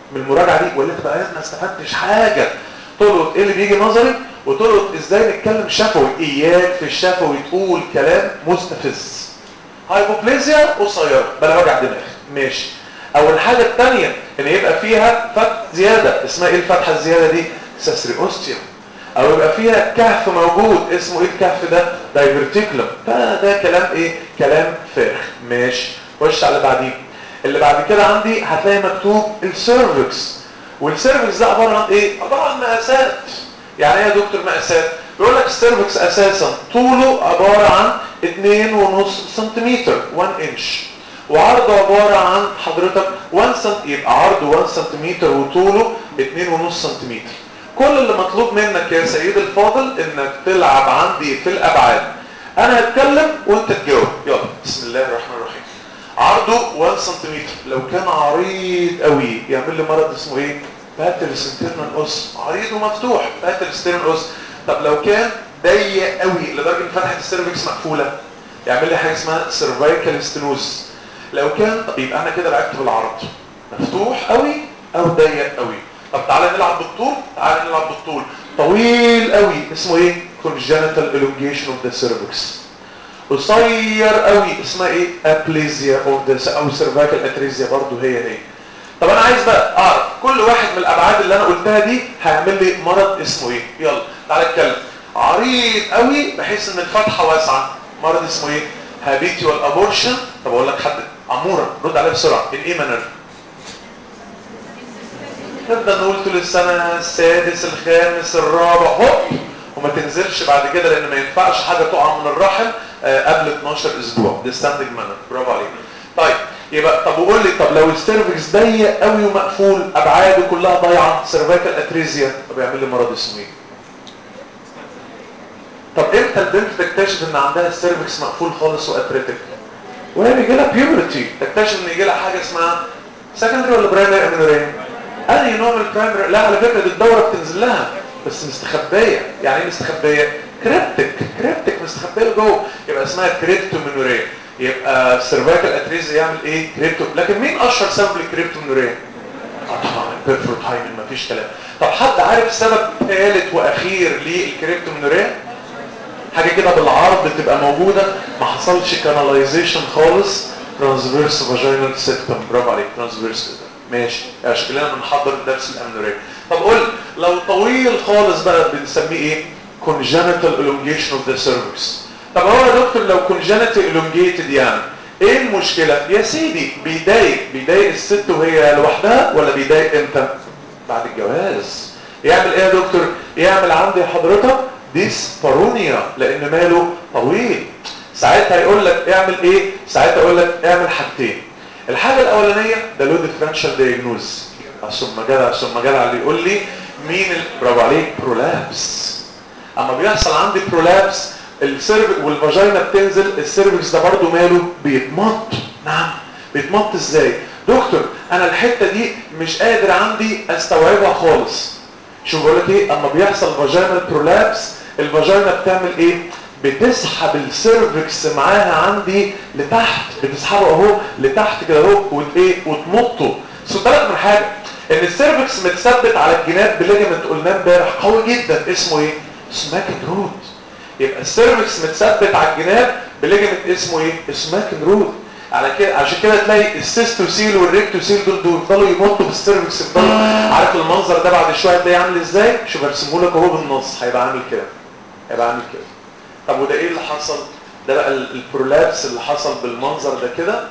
من المراجعه دي ولا تبقى ما استفدتش حاجه تلقط ايه اللي بيجي نظري وتلقط ازاي نتكلم شفوي اياك في الشفوي تقول كلام مستفز هايبوبليزيا قصيره بلا وجع دماغ ماشي او الحاجه الثانيه ان يبقى فيها فتح زياده اسمها ايه الفتحه الزياده دي ساسري اوستيوم او يبقى فيها كهف موجود اسمه ايه الكهف ده دايفرتيكولم فده كلام ايه كلام فارغ ماشي خش على اللي بعديه اللي بعد كده عندي هتلاقي مكتوب السيرفكس والسيرفكس ده عباره عن ايه عباره عن مقاسات يعني ايه يا دكتور مقاسات بيقول لك السيرفكس اساسا طوله عباره عن 2.5 سنتيمتر 1 انش وعرضه عباره عن حضرتك 1 سم يبقى عرضه 1 سنتيمتر وطوله 2.5 سنتيمتر كل اللي مطلوب منك يا سيد الفاضل انك تلعب عندي في الابعاد انا هتكلم وانت تجاوب يلا بسم الله الرحمن الرحيم عرضه 1 سنتيمتر لو كان عريض قوي يعمل لي مرض اسمه ايه باترس انترنال اوس عريض ومفتوح باترس انترنال اوس طب لو كان ضيق قوي لدرجه ان فتحه السيرفكس مقفوله يعمل لي حاجه اسمها سيرفايكال ستينوز لو كان يبقى انا كده لعبت بالعرض مفتوح قوي او ضيق قوي طب تعالى نلعب بالطول تعالى نلعب بالطول طويل قوي اسمه ايه congenital elongation of the cervix قصير قوي اسمها ايه ابليزيا اوف ذا او سيرفايكال اتريزيا برضو هي هي طب انا عايز بقى اعرف كل واحد من الابعاد اللي انا قلتها دي هيعمل لي مرض اسمه ايه يلا تعالى اتكلم عريض قوي بحيث ان الفتحه واسعه مرض اسمه ايه هابيتيوال ابورشن طب اقول لك حد عموره رد عليه بسرعه الايه مانر نفضل نقول طول السنه السادس الخامس الرابع هوب وما تنزلش بعد كده لان ما ينفعش حاجه تقع من الرحم آه قبل 12 اسبوع دي ستاندنج مانر برافو عليك طيب يبقى طب وقول لي طب لو السيرفكس ضيق قوي ومقفول ابعاده كلها ضايعه سيرفيكال اتريزيا طب يعمل لي مرض اسمه ايه طب امتى البنت تكتشف ان عندها السيرفكس مقفول خالص واتريتك وهي بيجي لها بيوبرتي تكتشف ان يجي لها حاجه اسمها سكندري ولا برايمري امينوريا اي نوع من البرايمري لا على فكره دي الدوره بتنزل لها بس مستخبيه يعني ايه مستخبيه كريبتك كريبتك مستخبيه جوه يبقى اسمها كريبتومينوريا يبقى السيرفايكال اتريزيا يعمل ايه كريبتو لكن مين اشهر سبب للكريبتومينوريا اه طبعا البيرفورت هايمن مفيش كلام طب حد عارف سبب ثالث واخير للكريبتومينوريا حاجه كده بالعرض تبقى موجوده ما حصلش كاناليزيشن خالص ترانسفيرس فاجينال سيبتم برافو عليك ترانسفيرس ماشي عشان كده بنحضر الدرس الامنوريه طب قول لو طويل خالص بقى بنسميه ايه congenital elongation of the cervix طب هو يا دكتور لو congenital elongated يعني ايه المشكله يا سيدي بيضايق بيضايق الست وهي لوحدها ولا بيضايق امتى بعد الجواز يعمل ايه يا دكتور يعمل عندي حضرتك ديسبارونيا لان ماله طويل ساعتها يقول لك اعمل ايه ساعتها يقول لك اعمل حاجتين الحاجه الاولانيه ده لو ديفرنشال دايجنوز ثم جدع ثم جدع اللي يقول لي مين ال... برافو عليك برولابس اما بيحصل عندي برولابس السيرف والفاجينا بتنزل السيرفكس ده برضو ماله بيتمط نعم بيتمط ازاي دكتور انا الحته دي مش قادر عندي استوعبها خالص شوف بقول لك ايه اما بيحصل فاجينال برولابس الفاجينا بتعمل ايه بتسحب السيرفكس معاها عندي لتحت بتسحبه اهو لتحت كده اهو وايه وتمطه بس خد بالك من حاجه ان السيرفكس متثبت على الجناب بليجمنت قلناه امبارح قوي جدا اسمه ايه سماكن رود يبقى السيرفكس متثبت على الجناب بليجمنت اسمه ايه سماكن رود على كده عشان كده تلاقي السيستوسيل والريكتوسيل دول دول يفضلوا يمطوا في السيرفكس يفضلوا عارف المنظر ده بعد شويه هتلاقيه عامل ازاي شوف ارسمه لك اهو بالنص هيبقى عامل كده هيبقى عامل كده طب وده ايه اللي حصل ده بقى البرولابس اللي حصل بالمنظر ده كده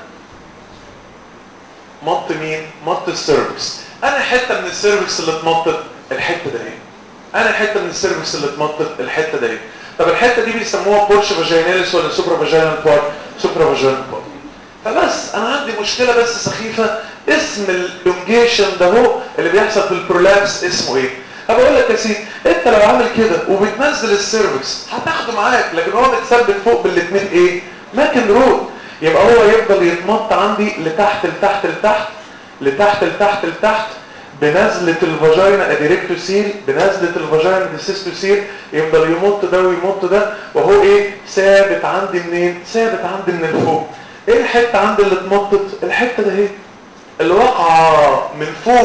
مط مين مط السيرفكس انا حته من السيرفكس اللي اتمطت الحته ده ايه انا حته من السيرفكس اللي اتمطت الحته ده ايه طب الحته دي بيسموها بورش فاجيناليس ولا سوبرا فاجينال بارت سوبرا فاجينال بارت فبس انا عندي مشكله بس سخيفه اسم اللونجيشن ده هو اللي بيحصل في البرولابس اسمه ايه طب اقول لك يا سيدي انت لو عامل كده وبتنزل السيرفكس هتاخده معاك لكن هو متثبت فوق بالاثنين ايه ماكن رود يبقى هو يفضل يتمط عندي لتحت لتحت لتحت لتحت لتحت لتحت بنزلة الفاجينا اديريكتوسيل بنزلة الفاجينا ديسيستوسيل يفضل يمط ده ويمط ده وهو ايه ثابت عندي منين ثابت عندي من الفوق ايه الحتة عندي اللي اتمطت الحتة ده اهي اللي واقعة من فوق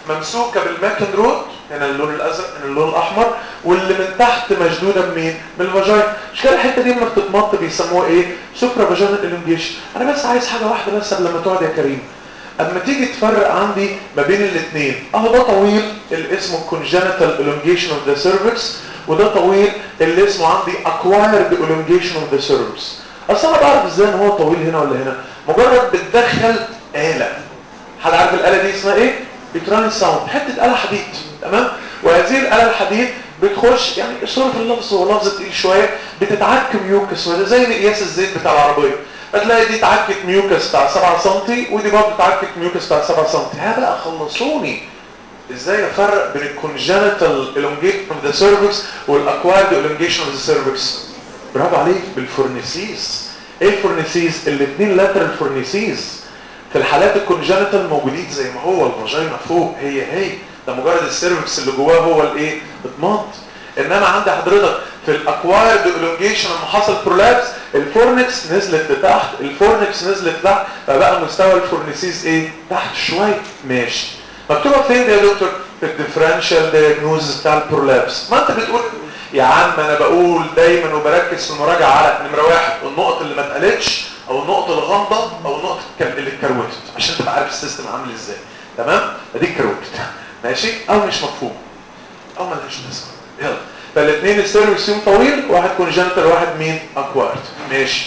ممسوكه بالماكن رود هنا اللون الازرق هنا اللون الاحمر واللي من تحت مشدوده منين من الفاجاين مش كده الحته دي لما بتتمط بيسموها ايه سوبرا فاجينال الونجيشن انا بس عايز حاجه واحده بس قبل ما تقعد يا كريم اما تيجي تفرق عندي ما بين الاثنين اهو ده طويل اللي اسمه congenital elongation of the cervix وده طويل اللي اسمه عندي acquired elongation of the cervix اصل انا بعرف ازاي ان هو طويل هنا ولا هنا مجرد بتدخل آلة حد عارف الآلة دي اسمها ايه بتران ساوند حتة آلة حديد تمام وهذه الآلة الحديد بتخش يعني صرف اللفظ هو لفظ تقيل شوية بتتعك ميوكس وده زي مقياس الزيت بتاع العربية هتلاقي دي اتعكت ميوكس بتاع 7 سم ودي برضه اتعكت ميوكس بتاع 7 سم ها بقى خلصوني ازاي افرق بين الكونجنتال elongation of the cervix والاكوايرد elongation of the cervix برافو عليك بالفورنيسيس ايه الفورنيسيس الاثنين لاترال فورنيسيس في الحالات الكونجنتال موجودين زي ما هو الفاجينا فوق هي هي ده مجرد السيرفكس اللي جواه هو الايه اتمط انما عند حضرتك في الاكوايرد elongation لما حصل برولابس الفورنكس نزلت لتحت الفورنكس نزلت لتحت فبقى مستوى الفورنيسيس ايه تحت شويه ماشي مكتوبه فين دي يا دكتور في الديفرنشال دايجنوزس بتاع البرولابس ما انت بتقول يا عم انا بقول دايما وبركز في المراجعه على نمره واحد النقط اللي ما اتقالتش او النقط الغامضه او النقط اللي اتكروتت عشان تبقى عارف السيستم عامل ازاي تمام ادي اتكروتت ماشي او مش مفهوم او ملهاش لازمه يلا فالاثنين السيرفيس يوم طويل واحد كونجنتال واحد مين اكوارد ماشي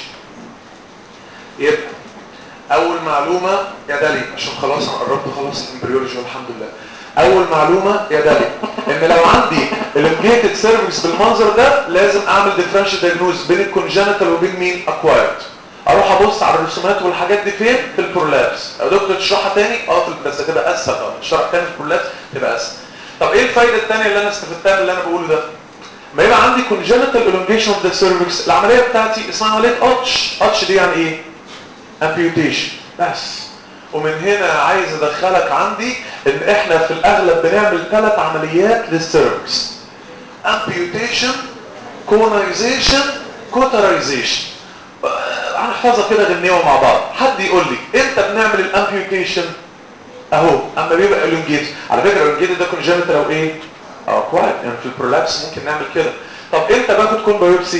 يبقى اول معلومه يا دالي عشان خلاص انا قربت خلاص الامبريولوجي والحمد لله اول معلومه يا دالي ان لو عندي الانجيتد سيرفيس بالمنظر ده لازم اعمل ديفرنشال دايجنوز بين الكونجنتال وبين مين اكوايرد اروح ابص على الرسومات والحاجات دي فين في البرولابس يا دكتور تشرحها تاني اه بس هتبقى اسهل اه تشرح تاني في البرولابس تبقى اسهل طب ايه الفايده الثانيه اللي انا استفدتها من اللي انا بقوله ده ما يبقى عندي congenital elongation of the cervix العمليه بتاعتي اسمها عمليه اتش اتش دي يعني ايه amputation بس ومن هنا عايز ادخلك عندي ان احنا في الاغلب بنعمل ثلاث عمليات للسيرفكس amputation conization cauterization هنحفظها كده غنيوه مع بعض حد يقول لي امتى بنعمل الامبيوتيشن اهو اما بيبقى elongated على فكره elongated ده congenital او ايه اه كويس يعني في البرولابس ممكن نعمل كده طب امتى باخد كون بايوبسي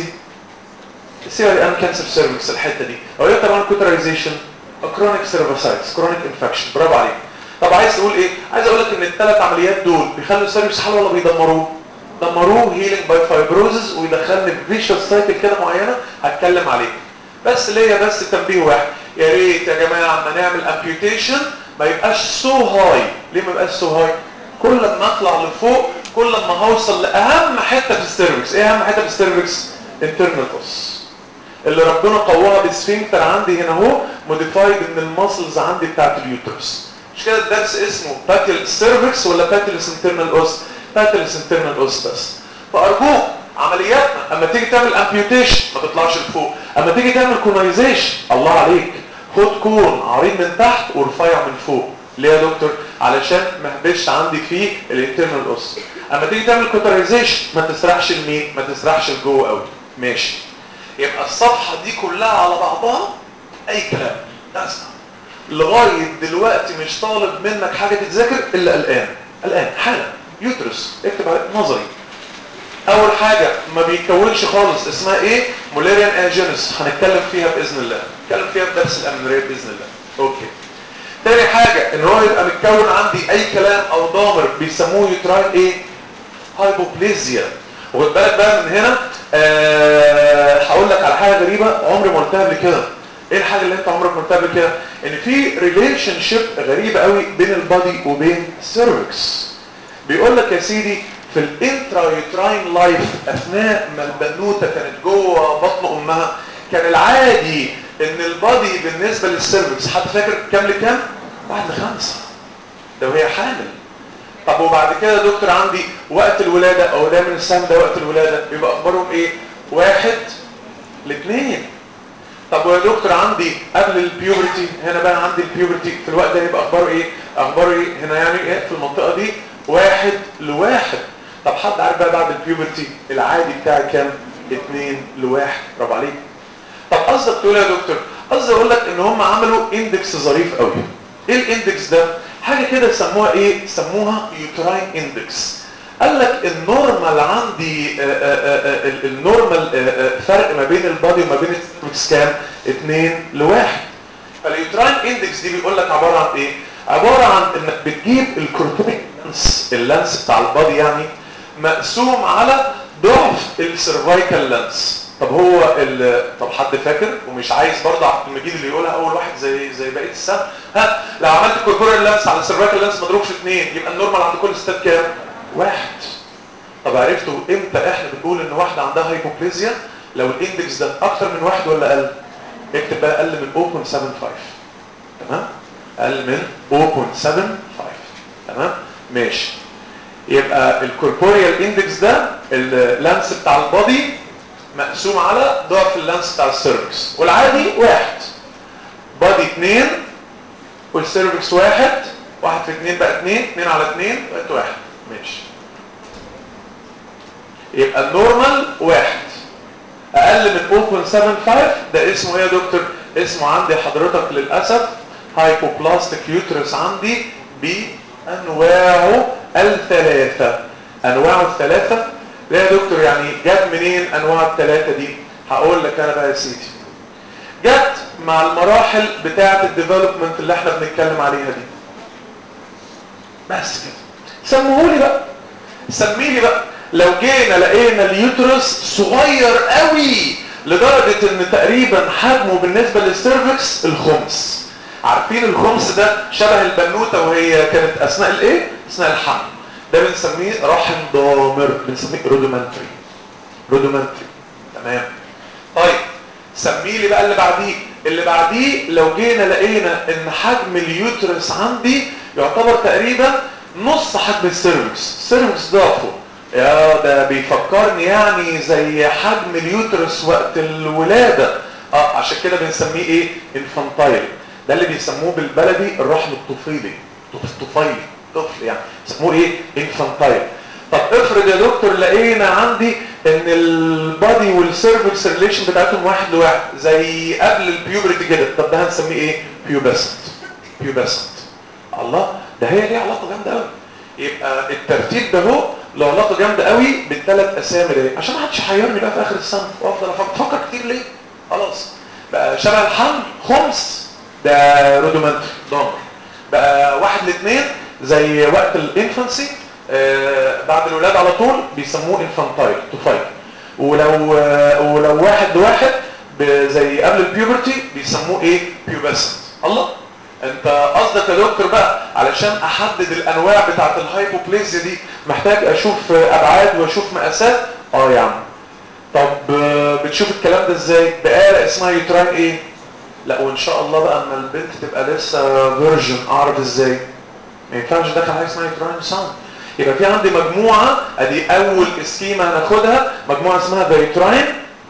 السي اي ام كانسر سيرفكس الحته دي او امتى بعمل كوترايزيشن كرونيك سيرفيسايتس كرونيك انفكشن برافو عليك طب عايز تقول ايه عايز اقول لك ان الثلاث عمليات دول بيخلوا السيرفكس حل ولا بيدمروه دمروه هيلينج باي فايبروزز ويدخلني في فيشوس سايكل كده معينه هتكلم عليه بس ليا بس تنبيه واحد يا ريت يا جماعه اما نعمل امبيوتيشن ما يبقاش سو هاي ليه ما يبقاش سو هاي كل ما اطلع لفوق كل ما هوصل لاهم حته في السيرفكس ايه اهم حته في السيرفكس انترنال اوس اللي ربنا قواها بالسفنكتر عندي هنا اهو موديفايد من الماسلز عندي بتاعت اليوترس مش كده الدرس اسمه باتيل سيرفكس ولا باتيلس انترنال اوس باتيلس انترنال اوس بس فارجوك عملياتنا اما تيجي تعمل امبيوتيشن ما تطلعش لفوق اما تيجي تعمل كونايزيشن الله عليك خد كون عريض من تحت ورفيع من فوق ليه يا دكتور علشان ما هبش عندي فيه الانترنال اوس اما تيجي تعمل كوترايزيشن ما تسرحش لمين ما تسرحش لجوه قوي ماشي يبقى الصفحه دي كلها على بعضها اي كلام اسمع لغايه دلوقتي مش طالب منك حاجه تتذاكر الا الان الان حالا يوترس اكتب على نظري اول حاجه ما بيتكونش خالص اسمها ايه مولاريان اجينس هنتكلم فيها باذن الله هنتكلم فيها في درس الامنوريه باذن الله اوكي تاني حاجة ان هو يبقى متكون عندي اي كلام او ضامر بيسموه يوتراين ايه هايبوبليزيا وخد بالك بقى من هنا أه هقول لك على حاجة غريبة عمري ما قلتها قبل كده ايه الحاجة اللي انت عمرك ما قلتها قبل كده ان في ريليشن شيب غريبة قوي بين البادي وبين السيرفكس بيقول لك يا سيدي في الانترا يوتراين لايف اثناء ما البنوتة كانت جوه بطن امها كان العادي ان البادي بالنسبة للسيرفكس حد فاكر كام لكام؟ واحد لخمسة ده وهي حامل طب وبعد كده يا دكتور عندي وقت الولادة او ده من السهم ده وقت الولادة بيبقى اخبارهم ايه؟ واحد لاثنين طب ويا دكتور عندي قبل البيوبرتي هنا بقى عندي البيوبرتي في الوقت ده يبقى اخباره ايه؟ اخباره ايه؟ هنا يعني ايه في المنطقة دي واحد لواحد طب حد عارف بقى بعد البيوبرتي العادي بتاعي كام؟ اثنين لواحد برافو عليك طب قصدك تقول يا دكتور قصدي اقول لك ان هم عملوا اندكس ظريف قوي ايه الاندكس ده حاجه كده سموها ايه سموها يوتراين اندكس قال لك النورمال عندي آآ آآ النورمال آآ فرق ما بين البادي وما بين السيرفكس كام 2 لواحد فاليوتراين اندكس دي بيقول لك عباره عن ايه عباره عن انك بتجيب الكورتيك لانس اللانس بتاع البادي يعني مقسوم على ضعف السيرفايكال لانس طب هو ال... طب حد فاكر ومش عايز برضه عبد المجيد اللي يقولها اول واحد زي زي بقيه السنه ها لو عملت كوربورال لانس على السيرفايكال لانس مضروب في اثنين يبقى النورمال عند كل ستات كام واحد طب عرفتوا امتى احنا بنقول ان واحده عندها هايبوبليزيا لو الاندكس ده اكتر من واحد ولا اقل اكتب بقى اقل من 0.75 تمام اقل من 0.75 تمام ماشي يبقى الكوربوريال اندكس ده اللانس بتاع البادي مقسوم على ضعف اللانس بتاع السيرفكس والعادي واحد بادي اتنين والسيرفكس واحد واحد في اتنين بقى اتنين اتنين على اتنين بقت واحد ماشي يبقى النورمال واحد اقل من 0.75 ده اسمه ايه يا دكتور اسمه عندي حضرتك للاسف هايبوبلاستيك يوترس عندي بانواعه الثلاثه انواعه الثلاثه لا يا دكتور يعني جت منين انواع الثلاثه دي هقول لك انا بقى يا سيدي جت مع المراحل بتاعه الديفلوبمنت اللي احنا بنتكلم عليها دي بس كده سموهولي بقى سميه لي بقى لو جينا لقينا اليوترس صغير قوي لدرجة ان تقريبا حجمه بالنسبة للسيرفكس الخمس عارفين الخمس ده شبه البنوتة وهي كانت اثناء الايه اثناء الحمل ده بنسميه رحم ضامر بنسميه رودومنتري رودومنتري تمام طيب سميه لي بقى اللي بعديه اللي بعديه لو جينا لقينا ان حجم اليوترس عندي يعتبر تقريبا نص حجم السيرفكس السيرفكس ضعفه يا ده بيفكرني يعني زي حجم اليوترس وقت الولادة اه عشان كده بنسميه ايه انفانتايل ده اللي بيسموه بالبلدي الرحم الطفيلي طفيلي طفل يعني يسموه ايه انفانتايل طب افرض يا دكتور لقينا عندي ان البادي والسيرفكس ريليشن بتاعتهم واحد لواحد زي قبل البيوبرتي كده طب ده هنسميه ايه بيوبسنت بيوبسنت الله ده هي ليه علاقه جامده قوي يبقى الترتيب ده هو له علاقه جامده قوي بالثلاث اسامي دي عشان ما حدش يحيرني بقى في اخر السنه وافضل افكر كتير ليه خلاص بقى شبه الحمل خمس ده رودومنتري ضامر بقى واحد لاثنين زي وقت الانفانسي آه بعد الولاده على طول بيسموه انفانتايل طفيل ولو آه ولو واحد لواحد زي قبل البيوبرتي بيسموه ايه بيوبسنت الله انت قصدك يا دكتور بقى علشان احدد الانواع بتاعت الهايبوبليزيا دي محتاج اشوف ابعاد واشوف مقاسات اه يا عم طب بتشوف الكلام ده ازاي بآلة اسمها يوتراين ايه لا وان شاء الله بقى اما البنت تبقى لسه فيرجن اعرف ازاي ما ينفعش داخل حاجه اسمها يوتراين ساوند يبقى في عندي مجموعه ادي اول سكيما هناخدها مجموعه اسمها ذا يوتراين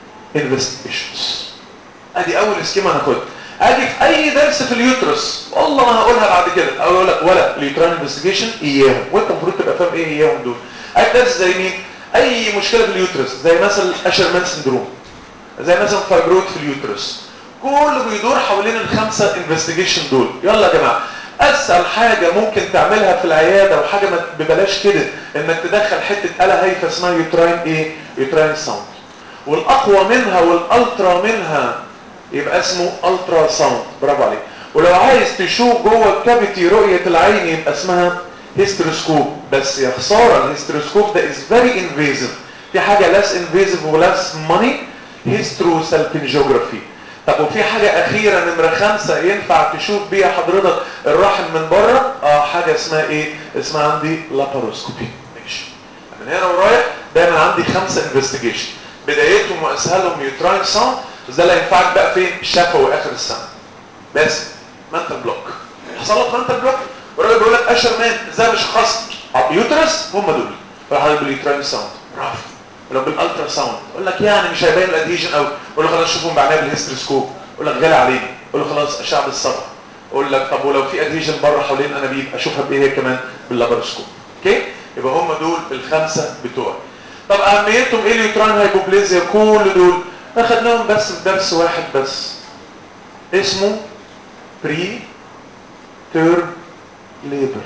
انفستيجيشنز ادي اول سكيما هناخدها اجي في اي درس في اليوترس والله ما هقولها بعد كده اقول لك ولا اليوتران انفستيجيشن اياهم وانت المفروض تبقى فاهم ايه اياهم دول اي درس زي مين اي مشكله في اليوترس زي مثلا اشرمان سندروم زي مثلا فايبرويد في اليوترس كله بيدور حوالين الخمسه انفستيجيشن دول يلا يا جماعه اسهل حاجه ممكن تعملها في العياده وحاجه ما ببلاش كده انك تدخل حته اله هايفه اسمها يوتراين ايه يوتراين ساوند والاقوى منها والالترا منها يبقى اسمه الترا ساوند برافو عليك ولو عايز تشوف جوه الكافيتي رؤيه العين يبقى اسمها هيستروسكوب بس يا خساره الهيستروسكوب ده از فيري انفيزيف في حاجه لاس انفيزيف ولاس ماني هيستروسالبنجيوجرافي طب وفي حاجه اخيره نمره خمسة ينفع تشوف بيها حضرتك الرحم من بره اه حاجه اسمها ايه اسمها عندي لاباروسكوبي ماشي من هنا ورايح دايما عندي خمسه انفستيجيشن بدايتهم واسهلهم يوتراين ساوند بس ده اللي هينفعك بقى فين الشفوي اخر السنه بس منتال بلوك حصل لك منتال بلوك والراجل بيقول لك اشر مان ازاي مش خاص يوترس هم دول راح حضرتك باليوتراين ساوند برافو ولو بالالترا ساوند يقول لك يعني مش هيبين الادهيجن قوي قول له خلاص شوفهم بعدها بالهيستروسكوب يقول لك غالي علينا قول له خلاص اشعه بالصبغه اقول لك طب ولو في ادهيجن بره حوالين انابيب اشوفها بايه هي كمان باللابروسكوب اوكي يبقى هم دول الخمسه بتوعي طب اهميتهم ايه اليوتران هايبوبليزيا كل دول اخدناهم بس في درس واحد بس اسمه بري تيرم ليبر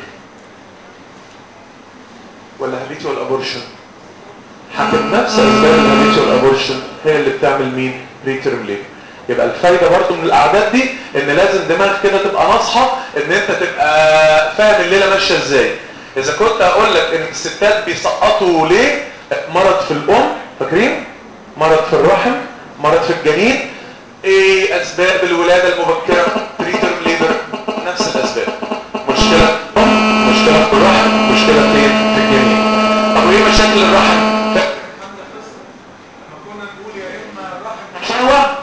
ولا هابيتوال ابورشن حكم نفس اسباب الهابيتوال ابورشن هي اللي بتعمل مين بريتيرم ليبر يبقى الفايده برضو من الاعداد دي ان لازم دماغك كده تبقى ناصحه ان انت تبقى فاهم الليله ماشيه ازاي اذا كنت اقول لك ان الستات بيسقطوا ليه مرض في الام فاكرين مرض في الرحم مرض في الجنين ايه اسباب الولاده المبكره بريتيرم ليبر نفس الاسباب مشكله مشكله في الرحم مشكله فين في الجنين طب وايه مشاكل الرحم مشوه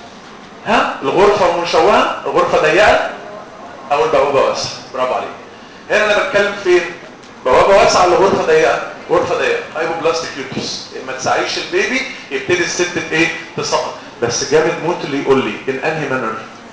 ها الغرفه مشوهه الغرفه ضيقه او البوابه واسعه برافو عليك هنا انا بتكلم فين بوابه واسعه ولا غرفه ضيقه غرفه ضيقه هايبوبلاستيك يوترس ما تسعيش البيبي يبتدي الست ايه تسقط بس جامد موت اللي يقول لي ان انهي مانر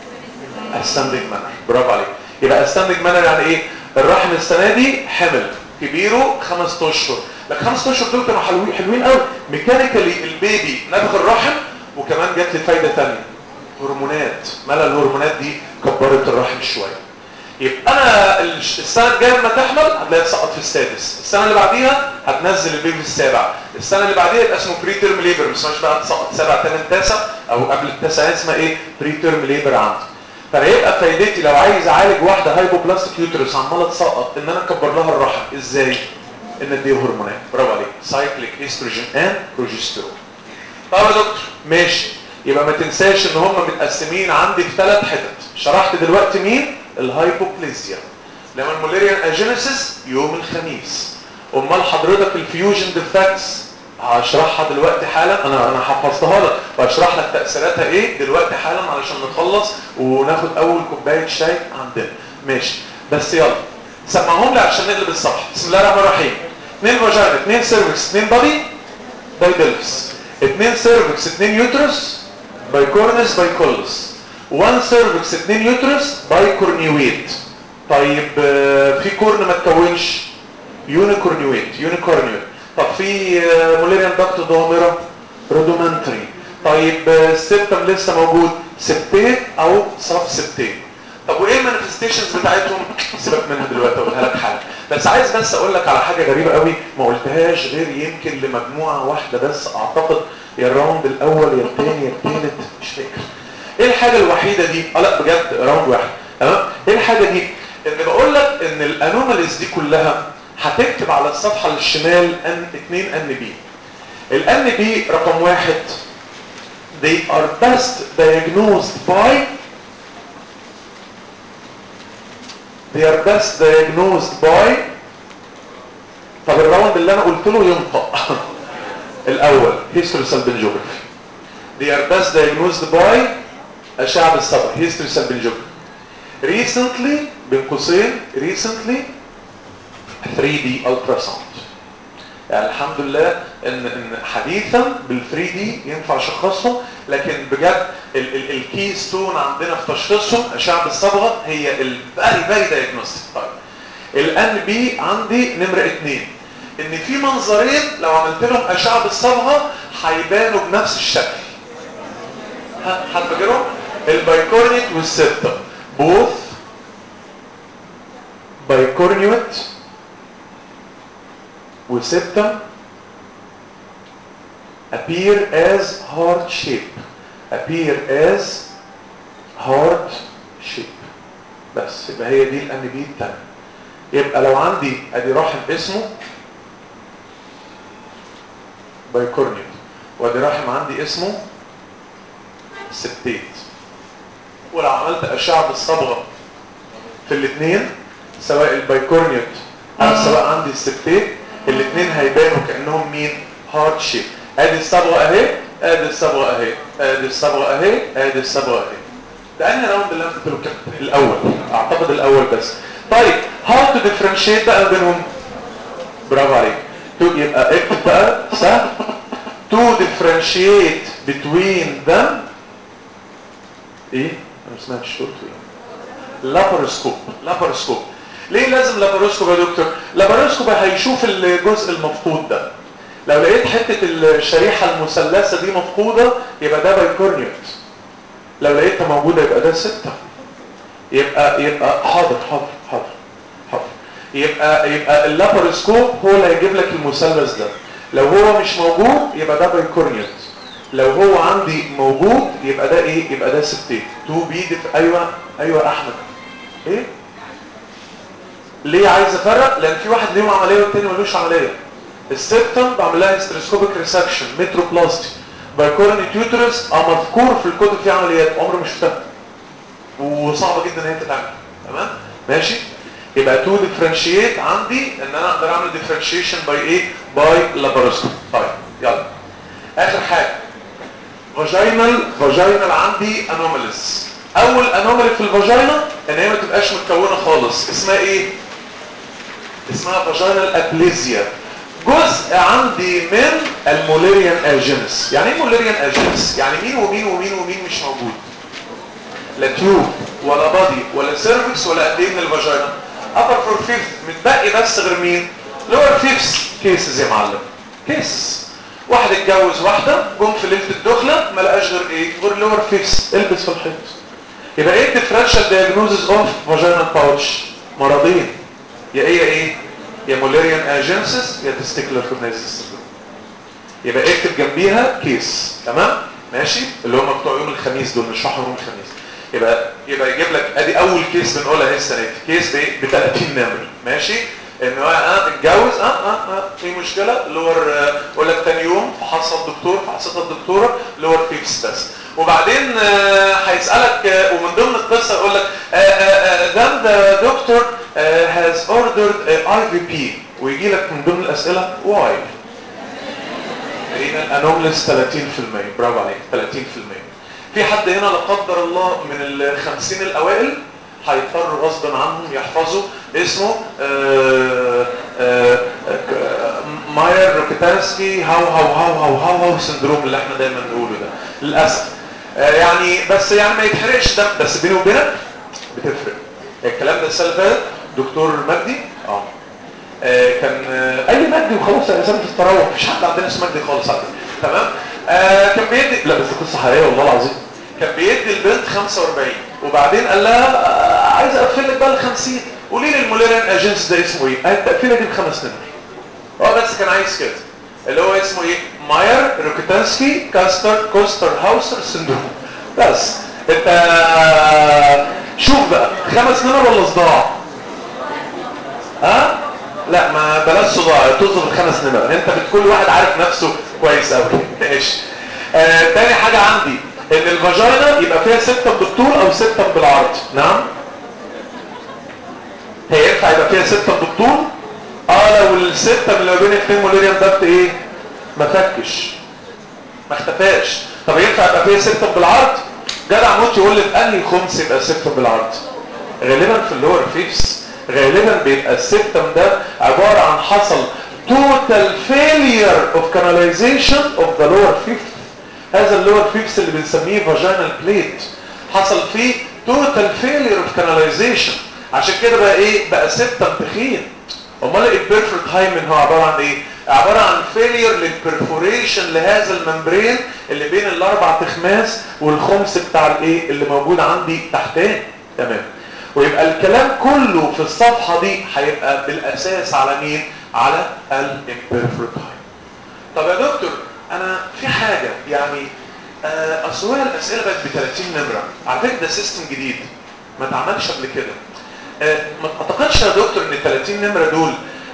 استندنج مانر برافو عليك يبقى استندنج مانر يعني ايه الرحم السنه دي حمل كبيره خمس اشهر لكن خمس اشهر دول كانوا حلوين حلوين قوي ميكانيكالي البيبي نبغ الرحم وكمان جات لي فايده ثانيه هرمونات ملا الهرمونات دي كبرت الرحم شويه يبقى انا السنه الجايه لما تحمل هتلاقيها تسقط في السادس السنه اللي بعديها هتنزل البيبي في السابع السنه اللي بعديها يبقى اسمه بري تيرم ليبر مش بقى تسقط سابع ثامن تاسع او قبل التاسع اسمها ايه بري تيرم ليبر عندي فهيبقى فايدتي لو عايز اعالج واحده هايبوبلاستيك يوترس عماله تسقط ان انا اكبر لها الرحم ازاي ان اديه هرمونات برافو عليك سايكليك استروجين اند بروجسترون طب يا دكتور ماشي يبقى ما تنساش ان هم متقسمين عندي في ثلاث حتت شرحت دلوقتي مين الهايبوبليزيا لما الموليريان اجينيسيس يوم الخميس امال حضرتك الفيوجن ديفكتس هشرحها دلوقتي حالا انا انا حفظتها لك وهشرح لك تاثيراتها ايه دلوقتي حالا علشان نخلص وناخد اول كوبايه شاي عندنا ماشي بس يلا سمعهم لي عشان نقلب الصفحه بسم الله الرحمن الرحيم اثنين فاجينا اثنين سيرفكس اثنين بادي باي ديلفس اثنين سيرفكس اثنين يوترس باي كورنس باي كولس 1 سيرفكس 2 يوترس باي كورنيويت طيب في كورن ما تكونش يونيكورنيويت يونيكورنيويت طب في موليريان داكت ضامره رودومنتري طيب السبتم لسه موجود سبتين او صف سبتين طب وايه المانيفستيشنز بتاعتهم سيبك منها دلوقتي اقولها لك حاجه بس عايز بس اقول لك على حاجه غريبه قوي ما قلتهاش غير يمكن لمجموعه واحده بس اعتقد يا الراوند الاول يا الثاني يا الثالث مش فاكر ايه الحاجة الوحيدة دي اه لا بجد راوند واحد تمام ايه الحاجة دي ان بقول لك ان الانوماليز دي كلها هتكتب على الصفحة الشمال ان 2 ان بي الان بي رقم واحد they are best diagnosed by they are best diagnosed by طب الراوند اللي انا قلت له ينطق الاول history salpingiography they are best diagnosed by أشعة بالصبر history salpingiography recently بين قوسين recently 3D ultrasound يعني الحمد لله ان ان حديثا بال 3 دي ينفع اشخصهم لكن بجد الكي ستون عندنا في تشخيصهم اشعه بالصبغه هي الفيري فيري دايجنوستيك طيب الان بي عندي نمره اثنين ان في منظرين لو عملت لهم اشعه بالصبغه هيبانوا بنفس الشكل حد فاكرهم البايكورنيت والسبتم بوث بايكورنيوت والسبتم appear as heart shape appear as heart shape بس يبقى هي دي الان بي الثانيه يبقى لو عندي ادي رحم اسمه بايكورنيوت وادي رحم عندي اسمه سبتيت ولو عملت اشعه بالصبغه في الاثنين سواء البايكورنيوت او سواء عندي السبتيت الاثنين هيبانوا كانهم مين هارت شيب ادي الصبغه اهي ادي الصبغه اهي ادي الصبغه اهي ادي الصبغه اهي ده انهي راوند اللي انا قلت له الاول اعتقد الاول بس طيب هاو تو ديفرنشيت بقى بينهم برافو عليك يبقى اكتب بقى سهل to differentiate between them ايه انا ما سمعتش قلت ايه لاباروسكوب لاباروسكوب ليه لازم لاباروسكوب يا دكتور لاباروسكوب هيشوف الجزء المفقود ده لو لقيت حته الشريحه المثلثه دي مفقوده يبقى ده بايكورنيوت لو لقيتها موجوده يبقى ده سته يبقى يبقى حاضر حاضر حاضر يبقى يبقى اللاباروسكوب هو اللي هيجيب لك المثلث ده لو هو مش موجود يبقى ده بايكورنيوت لو هو عندي موجود يبقى ده ايه يبقى ده سبتيت تو بي دف... ايوه ايوه احمد ايه ليه عايز افرق لان في واحد ليهم عمليه والتاني ملوش عمليه السبتم بعمل لها هيستروسكوبيك ريسكشن متروبلاستي بايكورني تيوترس اه مذكور في الكتب في عمليات عمري ما شفتها وصعبه جدا ان هي تتعمل تمام ماشي يبقى تو ديفرنشيت عندي ان انا اقدر اعمل ديفرنشيشن باي ايه باي لاباروسكوب طيب يلا اخر حاجه فاجينال فاجينال عندي انوماليز اول انومالي في الفاجينا ان هي ما تبقاش متكونه خالص اسمها ايه اسمها فاجينال ابليزيا جزء عندي من الموليريان اجينس يعني ايه موليريان اجينس يعني مين ومين ومين ومين مش موجود لا تيوب ولا بادي ولا سيرفكس ولا قد ايه من الفاجينا ابر فور فيفث متبقي بس غير مين لور فيفث كيسز يا معلم كيسز واحد اتجوز واحده جم في ليله الدخله ما لقاش غير ايه غير لور فيفث البس في الحيط يبقى ايه الديفرنشال دايجنوزز اوف فاجينال باوتش مرضين يا ايه يا ايه يا موليريان اجنسس يا تستيكولار فيبريزيس يبقى اكتب جنبيها كيس تمام ماشي اللي هم بتوع يوم الخميس دول نشرحهم يوم الخميس يبقى يبقى يجيب لك ادي اول كيس بنقولها اهي السنه دي كيس بايه ب 30 نمر ماشي ان هو اه اتجوز اه اه اه في مشكله لور اقول لك ثاني يوم فحصها الدكتور فحصتها الدكتوره لور فيكس بس وبعدين هيسالك ومن ضمن القصه يقول لك then the doctor has ordered IVP ويجي لك من ضمن الاسئله why هنا الانوملس 30% برافو عليك 30% في حد هنا لا قدر الله من ال 50 الاوائل هيضطروا غصبا عنهم يحفظوا اسمه آآ آآ ماير روكيتانسكي هاو هاو هاو هاو هاو هاو سندروم اللي احنا دايما نقوله ده للاسف يعني بس يعني ما يتحرقش دم بس بيني وبينك بتفرق الكلام ده السنه اللي فاتت دكتور مجدي اه كان اي مجدي وخلاص انا سامي في التراوح مفيش حد عندنا اسمه مجدي خالص عندنا تمام آه كان بيدي لا بس قصه حقيقيه والله العظيم كان بيدي البنت 45 وبعدين قال لها آه عايز اقفل لك بقى ال 50 قولي لي الموليران اجنس ده اسمه ايه؟ قالت تقفيله دي بخمس نمر هو بس كان عايز كده اللي هو اسمه ايه؟ ماير روكيتانسكي كاستر كوستر هاوسر سندروم بس انت شوف بقى خمس نمر ولا صداع؟ ها؟ لا ما بلاش صداع تظبط الخمس نمر انت كل واحد عارف نفسه كويس قوي ماشي آه تاني حاجه عندي ان الفاجينا يبقى فيها سته بالطول او سته بالعرض نعم هي ينفع يبقى فيها سته بالطول اه لو السته من ما بين الاثنين موليريان دبت ايه ما فكش ما اختفاش طب ينفع يبقى فيها سته بالعرض جدع موت يقول لي في انهي خمس يبقى سته بالعرض غالبا في اللور فيفس غالبا بيبقى السبتم ده عبارة عن حصل total failure of canalization of the lower fifth هذا اللور فيفث اللي بنسميه vaginal plate حصل فيه total failure of canalization عشان كده بقى ايه بقى سبتم تخين امال البيرفورت هايمن هو عبارة عن ايه عبارة عن failure للبرفوريشن لهذا الممبرين اللي بين الاربع تخماس والخمس بتاع الايه اللي موجود عندي تحتين تمام ويبقى الكلام كله في الصفحة دي هيبقى بالأساس على مين؟ على الامبيرفورت طب يا دكتور أنا في حاجة يعني آه أصل الأسئلة بقت ب 30 نمرة على فكرة ده سيستم جديد ما اتعملش قبل كده آه ما أعتقدش يا دكتور إن 30 نمرة دول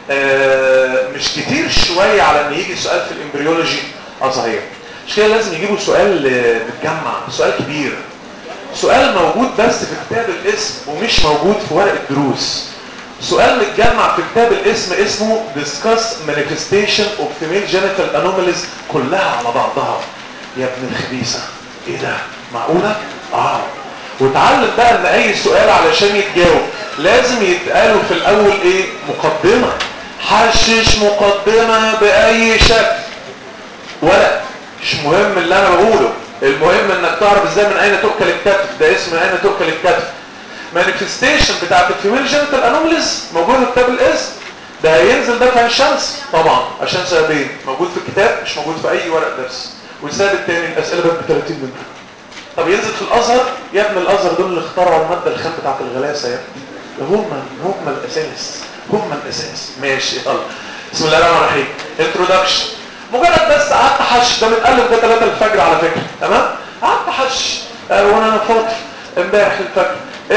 آه مش كتير شوية على إن يجي سؤال في الامبريولوجي اه صحيح مش كده لازم يجيبوا سؤال متجمع سؤال كبير سؤال موجود بس في كتاب الاسم ومش موجود في ورق الدروس سؤال متجمع في كتاب الاسم اسمه Discuss Manifestation of Female Genital Anomalies كلها على بعضها يا ابن الخبيثة ايه ده معقولة؟ اه وتعلم بقى ان اي سؤال علشان يتجاوب لازم يتقالوا في الاول ايه مقدمة حشش مقدمة باي شكل ورق مش مهم اللي انا بقوله المهم انك تعرف ازاي من اين تؤكل الكتف ده اسم من اين تؤكل الكتف مانيفستيشن بتاعت الفيميل جينيتال انوماليز موجود في كتاب الاسم ده هينزل ده في عين الشمس طبعا عشان سببين موجود في الكتاب مش موجود في اي ورق درس والسبب الثاني الاسئله بقت ب 30 منها طب ينزل في الازهر يا ابن الازهر دول اللي اخترعوا الماده الخام بتاعت الغلاسه يا ابني هم هم الاساس هم الاساس ماشي يلا بسم الله الرحمن الرحيم انترودكشن مجرد بس قعدت حش ده متقلب ده 3 الفجر على فكره تمام قعدت حش آه وانا فاضي امبارح الفجر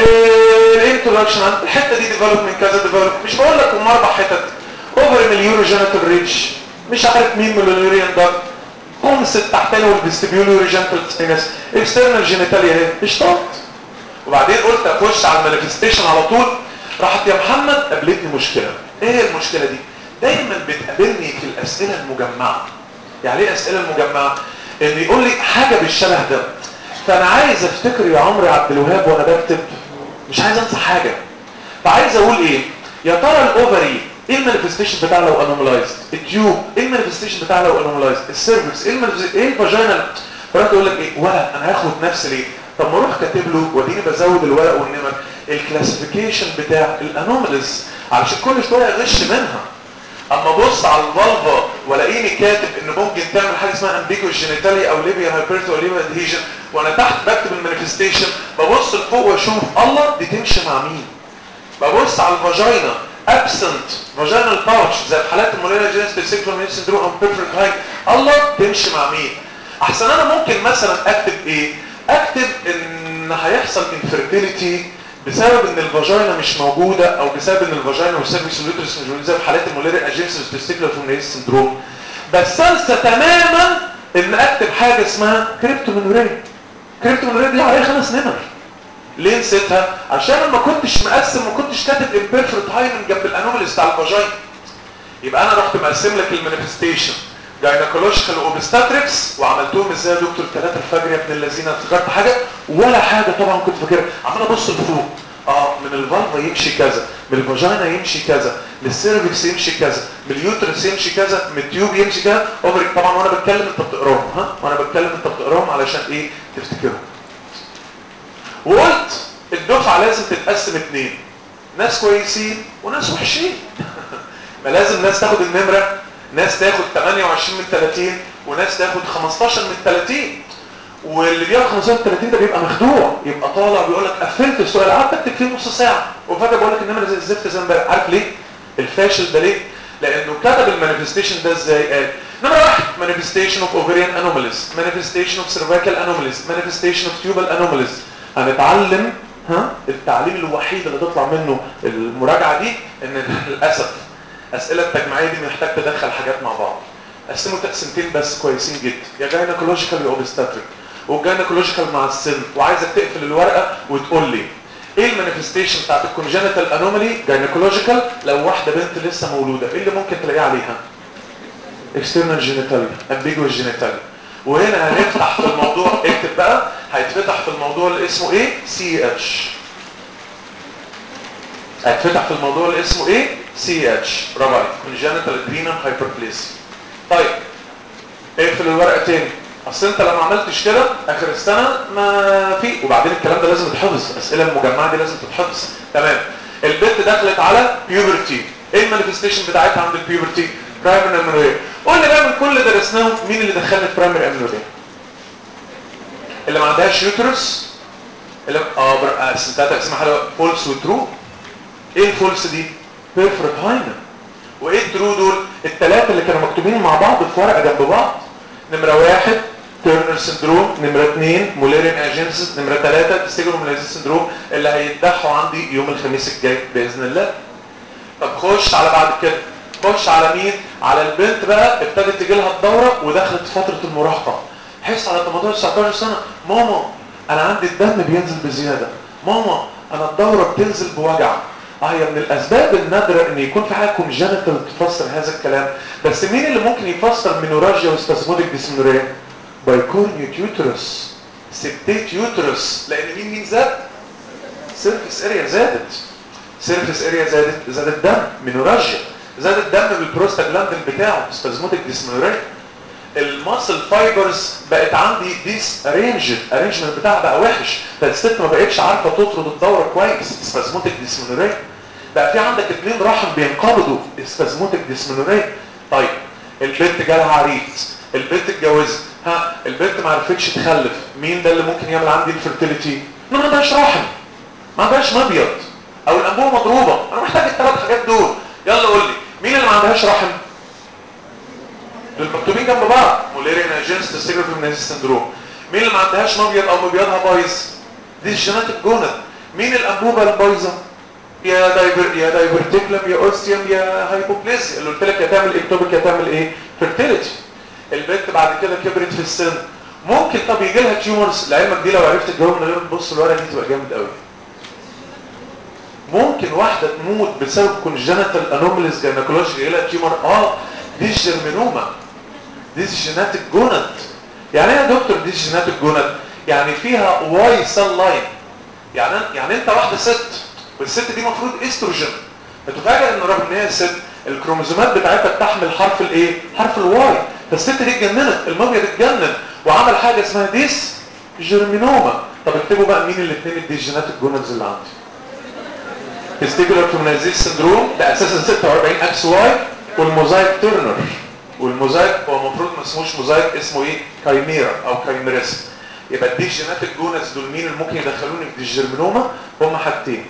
الانترودكشن عن الحته دي ديفلوبمنت كذا ديفلوب مش بقول لك هم اربع حتت اوفر مليون جينيتال ريتش مش عارف مين مليونيريان ده خمس التحتاني والفيستيبيولو جينيتال سينس اكسترنال جينيتاليا اهي اشتغلت وبعدين قلت اخش على المانيفستيشن على طول راحت يا محمد قابلتني مشكله ايه هي المشكله دي دايما بتقابلني في الاسئله المجمعه يعني ايه اسئله المجمعه ان يقول لي حاجه بالشبه ده فانا عايز افتكر يا عمرو عبد الوهاب وانا بكتب مش عايز انسى حاجه فعايز اقول ايه يا ترى الاوفري ايه المانيفستيشن بتاعها لو انوملايزد التيوب ايه المانيفستيشن بتاعها لو انوملايزد السيرفكس ايه ايه الفاجينال فرحت اقول لك ايه ولا انا هاخد نفسي ليه طب ما اروح كاتب له واديني بزود الورق والنمر الكلاسيفيكيشن بتاع الانوماليز علشان كل شويه اغش منها اما ابص على الفالفا والاقيني كاتب ان ممكن تعمل حاجه اسمها امبيجو جينيتالي او ليبيا هايبرتو او ليبيا ادهيجن وانا تحت بكتب المانيفستيشن ببص لفوق واشوف الله دي تمشي مع مين ببص على الفاجينا ابسنت فاجينال باوتش زي في حالات المولينا جينيس سيكلومين سندروم او بيرفكت هاي الله تمشي مع مين احسن انا ممكن مثلا اكتب ايه اكتب ان هيحصل انفيرتيليتي بسبب ان الفاجينا مش موجودة او بسبب ان الفاجينا والسيرفيس واليوترس مش موجودين زي في حالات الموليري اجينسيس تستيكلر فومنيس سندروم بس انسى تماما ان اكتب حاجة اسمها كريبتومينوريا كريبتومينوريا دي عليها خمس نمر ليه نسيتها عشان انا ما كنتش مقسم ما كنتش كاتب امبيرفكت هايمن جنب الانوماليز بتاع الفاجينا يبقى انا رحت مقسم لك المانيفستيشن جاينكولوجيكال اوبستاتريكس وعملتهم ازاي يا دكتور 3 الفجر يا ابن الذين افتكرت حاجه ولا حاجه طبعا كنت فاكرها عمال ابص لفوق اه من الفالفا يمشي كذا من الفاجينا يمشي كذا من السيرفكس يمشي كذا من اليوترس يمشي كذا من التيوب يمشي كذا اوفري طبعا وانا بتكلم انت بتقراهم ها وانا بتكلم انت بتقراهم علشان ايه تفتكرهم وقلت الدفعه لازم تتقسم اتنين ناس كويسين وناس وحشين ما لازم ناس تاخد النمره ناس تاخد 28 من 30 وناس تاخد 15 من 30 واللي بياخد 15 من 30 ده بيبقى مخدوع يبقى طالع بيقول لك قفلت السؤال قعدت اكتب فيه نص ساعه وفجاه بقول لك النمره زي الزفت زي امبارح عارف ليه؟ الفاشل ده ليه؟ لانه كتب المانيفستيشن ده ازاي قال نمره واحد manifestation of ovarian anomalies manifestation of cervical anomalies manifestation of tubal anomalies هنتعلم ها التعليم الوحيد اللي تطلع منه المراجعه دي ان للاسف اسئله التجميعيه دي محتاج تدخل حاجات مع بعض قسموا تقسيمتين بس كويسين جدا يا جاينكولوجيكال يا اوبستاتريك والجاينكولوجيكال مع السن وعايزك تقفل الورقه وتقول لي ايه المانيفستيشن بتاعت الكونجنتال انومالي جاينكولوجيكال لو واحده بنت لسه مولوده ايه اللي ممكن تلاقيه عليها اكسترنال جينيتاليا امبيجوس جينيتاليا وهنا هنفتح في الموضوع اكتب بقى هيتفتح في الموضوع اللي اسمه ايه سي اتش هيتفتح في الموضوع اللي اسمه ايه سي اتش برافو عليك كونجنتال ادرينال هايبربليسيا طيب اقفل الورقه تاني اصل انت لو ما عملتش كده اخر السنه ما في وبعدين الكلام ده لازم يتحفظ الاسئله المجمعه دي لازم تتحفظ تمام البنت دخلت على بيوبرتي ايه المانيفستيشن بتاعتها عند البيوبرتي برايمري امنوريا قلنا بقى من كل اللي درسناه مين اللي دخلنا في برايمري امنوريا اللي ما عندهاش يوترس اللي اه بر... سنتاتك اسمها حاجه فولس وترو ايه الفولس دي بيرفرت هايمن وايه الترو دول الثلاثه اللي كانوا مكتوبين مع بعض في ورقه جنب بعض نمره واحد تيرنر سندروم نمره اثنين موليرين اجينسيس نمره ثلاثه ستيجروميلازيس سندروم اللي هيتضحوا عندي يوم الخميس الجاي باذن الله طب خش على بعد كده خش على مين على البنت بقى ابتدت تجي لها الدوره ودخلت فتره المراهقه حس على 18 19 سنه ماما انا عندي الدم بينزل بزياده ماما انا الدوره بتنزل بوجع اه هي من الاسباب النادره ان يكون في حاجه كونجنتال تفسر هذا الكلام بس مين اللي ممكن يفسر مينوراجيا وسباسموديك ديسمنوريا بايكورنيوت يوترس سبتيت يوترس لان مين مين زاد سيرفيس اريا زادت سيرفيس اريا زادت زاد الدم مينوراجيا زاد الدم بالبروستاجلاندين بتاعه سبازموتيك ديسمنوريا الماسل فايبرز بقت عندي ديس ارينجد ارينجمنت بتاعها بقى وحش فالست ما بقتش عارفه تطرد الدوره كويس سبازموتيك ديسمنوريا بقى في عندك اثنين رحم بينقبضوا سبازموتيك ديسمنوريا طيب البنت جالها عريس البنت اتجوزت ها البنت ما عرفتش تخلف مين ده اللي ممكن يعمل عندي الفيرتيليتي ما عندهاش رحم ما عندهاش مبيض او الانبوبه مضروبه انا محتاج الثلاث حاجات دول يلا قول لي مين اللي ما عندهاش رحم دول مكتوبين جنب بعض موليريان اجنس تستيجر فيمنيزيس سندروم مين اللي ما عندهاش مبيض او مبيضها بايظ دي الجيناتيك جونت مين الانبوبه البايظه يا دايبر يا دايبرتيكلم يا اوستيوم يا هايبوبليزيا اللي قلت لك يا تعمل اكتوبيك يا تعمل ايه فيرتيليتي البنت بعد كده كبرت في السن ممكن طب يجي لها تيومرز لعلمك دي لو عرفت تجاوب من غير ما تبص الورقه دي تبقى جامد قوي ممكن واحده تموت بسبب كونجنتال انوماليز جاينيكولوجي يجي لها تيومر اه دي الجرمينوما دي الجيناتيك جونت يعني ايه يا دكتور دي الجيناتيك جونت يعني فيها واي سيل لاين يعني يعني انت واحده ست والست دي المفروض استروجين فتفاجئ ان رغم ان هي ست الكروموزومات بتاعتها بتحمل حرف الايه حرف الواي فالست دي اتجننت المبيض اتجنن وعمل حاجه اسمها ديس جيرمينوما طب اكتبوا بقى مين الاثنين الديجيناتيك جونز اللي عندي تستيكولار فيمنايزيس سندروم ده اساسا 46 اكس واي والموزايك تيرنر والموزايك هو المفروض ما اسموش موزايك اسمه ايه كايميرا او كايميريس يبقى الديجيناتيك جونز دول مين اللي ممكن يدخلوني في الجيرمينوما هم حاجتين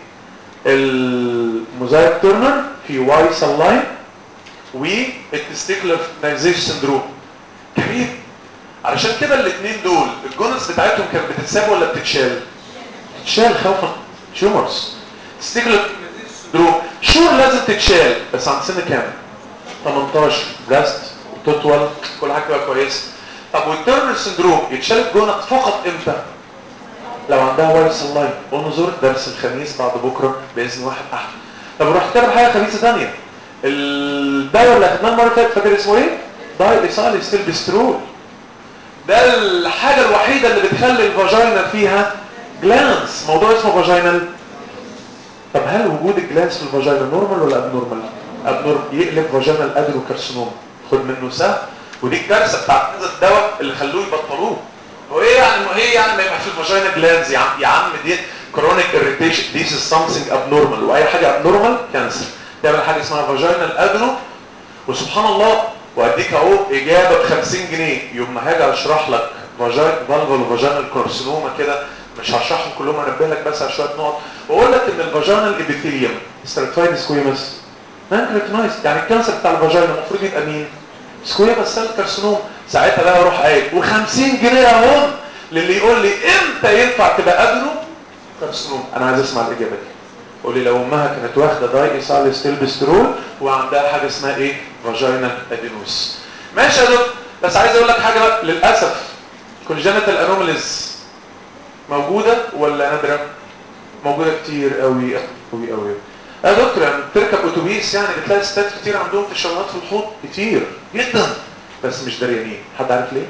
الموزايك تيرنر في واي سيل لاين والتستيكولار فيمنايزيس سندروم جميل علشان كده الاثنين دول الجونس بتاعتهم كانت بتتساب ولا بتتشال تتشال خوفا تيومرز ستيكلر سندروم شور لازم تتشال بس عند سن كام 18 بريست وتطول كل حاجه تبقى كويسه طب والتيرنر سندروم يتشال الجونت فقط امتى لو عندها وايرس لاين انظر درس الخميس بعد بكره باذن واحد احد طب رحت كاتب حاجه خميسه ثانيه الدواء اللي اخدناه المره اللي فاتت فاكر اسمه ايه داي ايسال ستيلبسترول ده الحاجة الوحيدة اللي بتخلي الفاجينا فيها جلانس موضوع اسمه فاجينال طب هل وجود الجلانس في الفاجينا نورمال ولا ابنورمال ابنورمال يقلب فاجينال ادروكارسينوم خد منه سهم ودي الكارثه بتاعت هذا الدواء اللي خلوه يبطلوه هو ايه يعني ما ايه يعني ما يبقى في الفاجينا جلانز يا عم يا عم دي كرونيك اريتيشن ذيس از سامثينج ابنورمال واي حاجه ابنورمال كانسر تعمل حاجه اسمها فاجينال ادرو وسبحان الله واديك اهو اجابه ب 50 جنيه يوم ما هاجي اشرح لك فاجين فالفول فاجينال كارسينوما كده مش هشرحهم كلهم انبه لك بس على شويه نقط واقول لك ان الفاجينال ابيثيليوم ستراتيفايد سكويمس نانكريتنايز يعني الكانسر بتاع الفاجينا المفروض يبقى مين سكويمس سيل كارسينوم ساعتها بقى اروح قايل و50 جنيه اهو للي يقول لي امتى ينفع تبقى ادرو كارسينوم انا عايز اسمع الاجابه دي قولي لو امها كانت واخده داي ايسال ستيلبسترول وعندها حاجه اسمها ايه فاجينال ادينوس ماشي يا دكتور بس عايز اقول لك حاجه بقى للاسف كونجنتال انوماليز موجوده ولا نادره موجوده كتير قوي قوي قوي يا دكتور يعني تركب اتوبيس يعني بتلاقي ستات كتير عندهم تشوهات في الحوض كتير جدا بس مش دريانين حد عارف ليه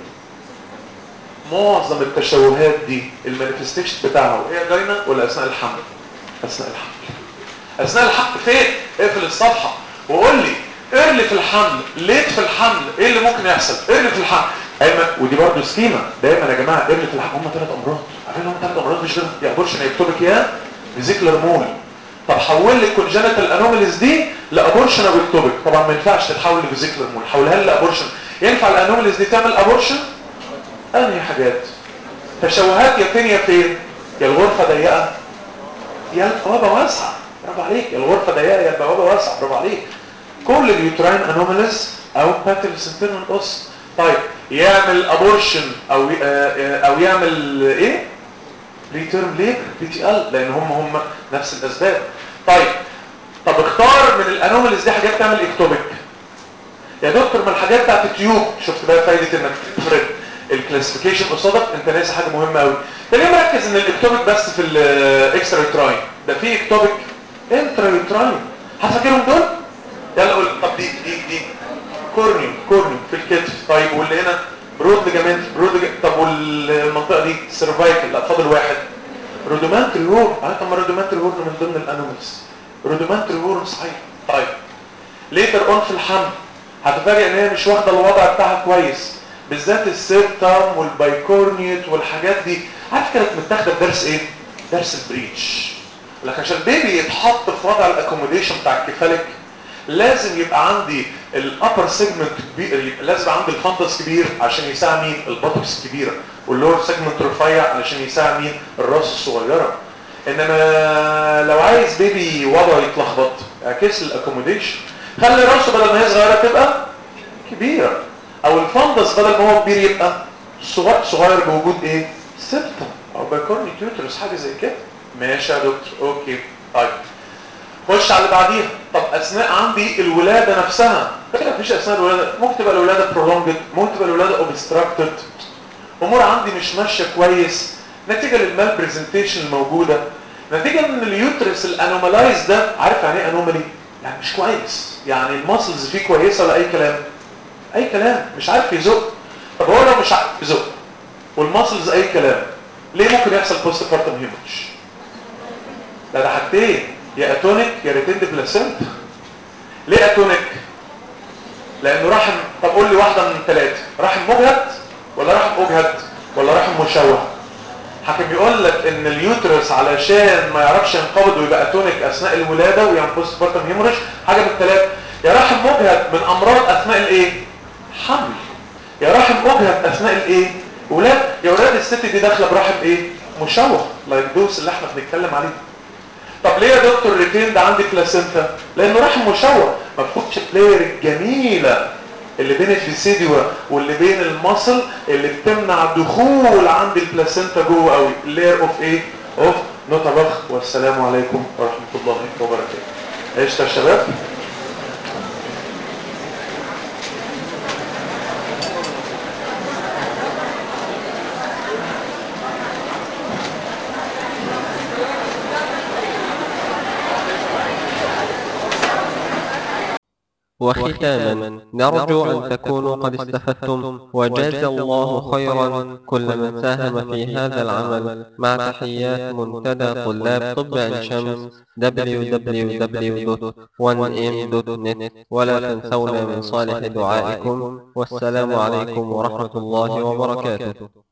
معظم التشوهات دي المانيفستيشن بتاعها وهي جاينه ولا اثناء الحمل اثناء الحمل اثناء الحمل فين اقفل الصفحه وقول لي اقلي في الحمل ليت في الحمل ايه اللي ممكن يحصل اقلي في الحمل ايمن ودي برضه سكيما دايما يا جماعه اقلي في الحمل هم ثلاث امراض عارفين هم ثلاث امراض مش يا ابورشن يكتبك يا فيزيكلر مول طب حول لي الكونجنتال انوماليز دي لابورشن او اكتوبك طبعا ما ينفعش تتحول لفيزيكلر مول حولها لي لابورشن ينفع الانوماليز دي تعمل ابورشن انهي حاجات تشوهات يا فين يا فين يا الغرفه ضيقه يا البوابه واسعه برافو عليك يا الغرفه ضيقه يا البوابه واسعه برافو عليك كل اليوتراين انوماليز او باترس انترنال اوس طيب يعمل ابورشن او او يعمل ايه ريتيرم ليه بي تي ال لان هم هم نفس الاسباب طيب طب اختار من الانوماليز دي حاجات تعمل اكتوبيك يا دكتور ما الحاجات بتاعت التيوب شفت بقى فايده انك تفرد الكلاسيفيكيشن قصادك انت ناسي حاجه مهمه قوي انت ليه مركز ان الاكتوبيك بس في الاكسترا يوتراين ده في اكتوبيك انترا يوتراين هتفكرهم دول يلا قول طب دي دي دي كورنيو كورنيو في الكتف طيب واللي هنا برود ليجامنت برود طب والمنطقه دي سيرفايكل لا فاضل واحد رودومانتري هورن اه طب ما رودومانتري هورن من ضمن الانومالز رودومانتري هورن صحيح طيب ليتر اون في الحمل هتفاجئ ان هي مش واخده الوضع بتاعها كويس بالذات السيرتم والبايكورنيت والحاجات دي عارف كانت متاخده في درس ايه درس البريتش لكن عشان البيبي يتحط في وضع الاكوموديشن بتاع الكفالك لازم يبقى عندي الابر سيجمنت كبير لازم يبقى عندي الفندس كبير عشان يساعد مين البطكس كبيره واللور سيجمنت رفيع علشان يساعد مين الراس الصغيره انما لو عايز بيبي وضعه يتلخبط اعكس الاكوموديشن خلي راسه بدل ما هي صغيره تبقى كبيره او الفندس بدل ما هو كبير يبقى صغير صغير بوجود ايه سبتم او بايكورني تيوترس حاجه زي كده ماشي يا دكتور اوكي طيب خش على اللي بعديها طب اثناء عندي الولاده نفسها كده مفيش اثناء الولاده ممكن تبقى الولاده prolonged ممكن تبقى الولاده obstructed امور عندي مش ماشيه كويس نتيجه للمال برزنتيشن الموجوده نتيجه ان اليوترس الانومالايز ده عارف يعني ايه انومالي يعني مش كويس يعني الماسلز فيه كويسه ولا اي كلام اي كلام مش عارف يزق طب هو لو مش عارف يزق والماسلز اي كلام ليه ممكن يحصل بوست بارتم هيموريج لا ده حاجتين يا اتونيك يا ريتيند بلاسنتا ليه اتونيك لانه رحم طب قول لي واحده من الثلاثه رحم مجهد ولا رحم اجهد ولا رحم مشوه حكم يقول لك ان اليوترس علشان ما يعرفش ينقبض ويبقى اتونيك اثناء الولاده ويعمل بوست بارتم هيموريج حاجه من الثلاثه يا رحم مجهد من امراض اثناء الايه حمل يا رحم مجهد اثناء الايه ولاد يا ولاد الست دي داخله برحم ايه مشوه لايك دوس اللي احنا بنتكلم عليه طب ليه يا دكتور ريتين ده عندي بلاسنتا لانه رحم مشوه ما بتاخدش البلاير الجميله اللي بين الفيسيديوا واللي بين المصل اللي بتمنع دخول عند البلاسنتا جوه قوي اللاير اوف ايه اوف نوتا بخ والسلام عليكم ورحمه الله وبركاته قشطه يا شباب وختاما نرجو أن تكونوا قد استفدتم وجاز الله خيرا كل من ساهم في هذا العمل مع تحيات منتدى طلاب طب عين شمس www.1m.net ولا تنسونا من صالح دعائكم والسلام عليكم ورحمة الله وبركاته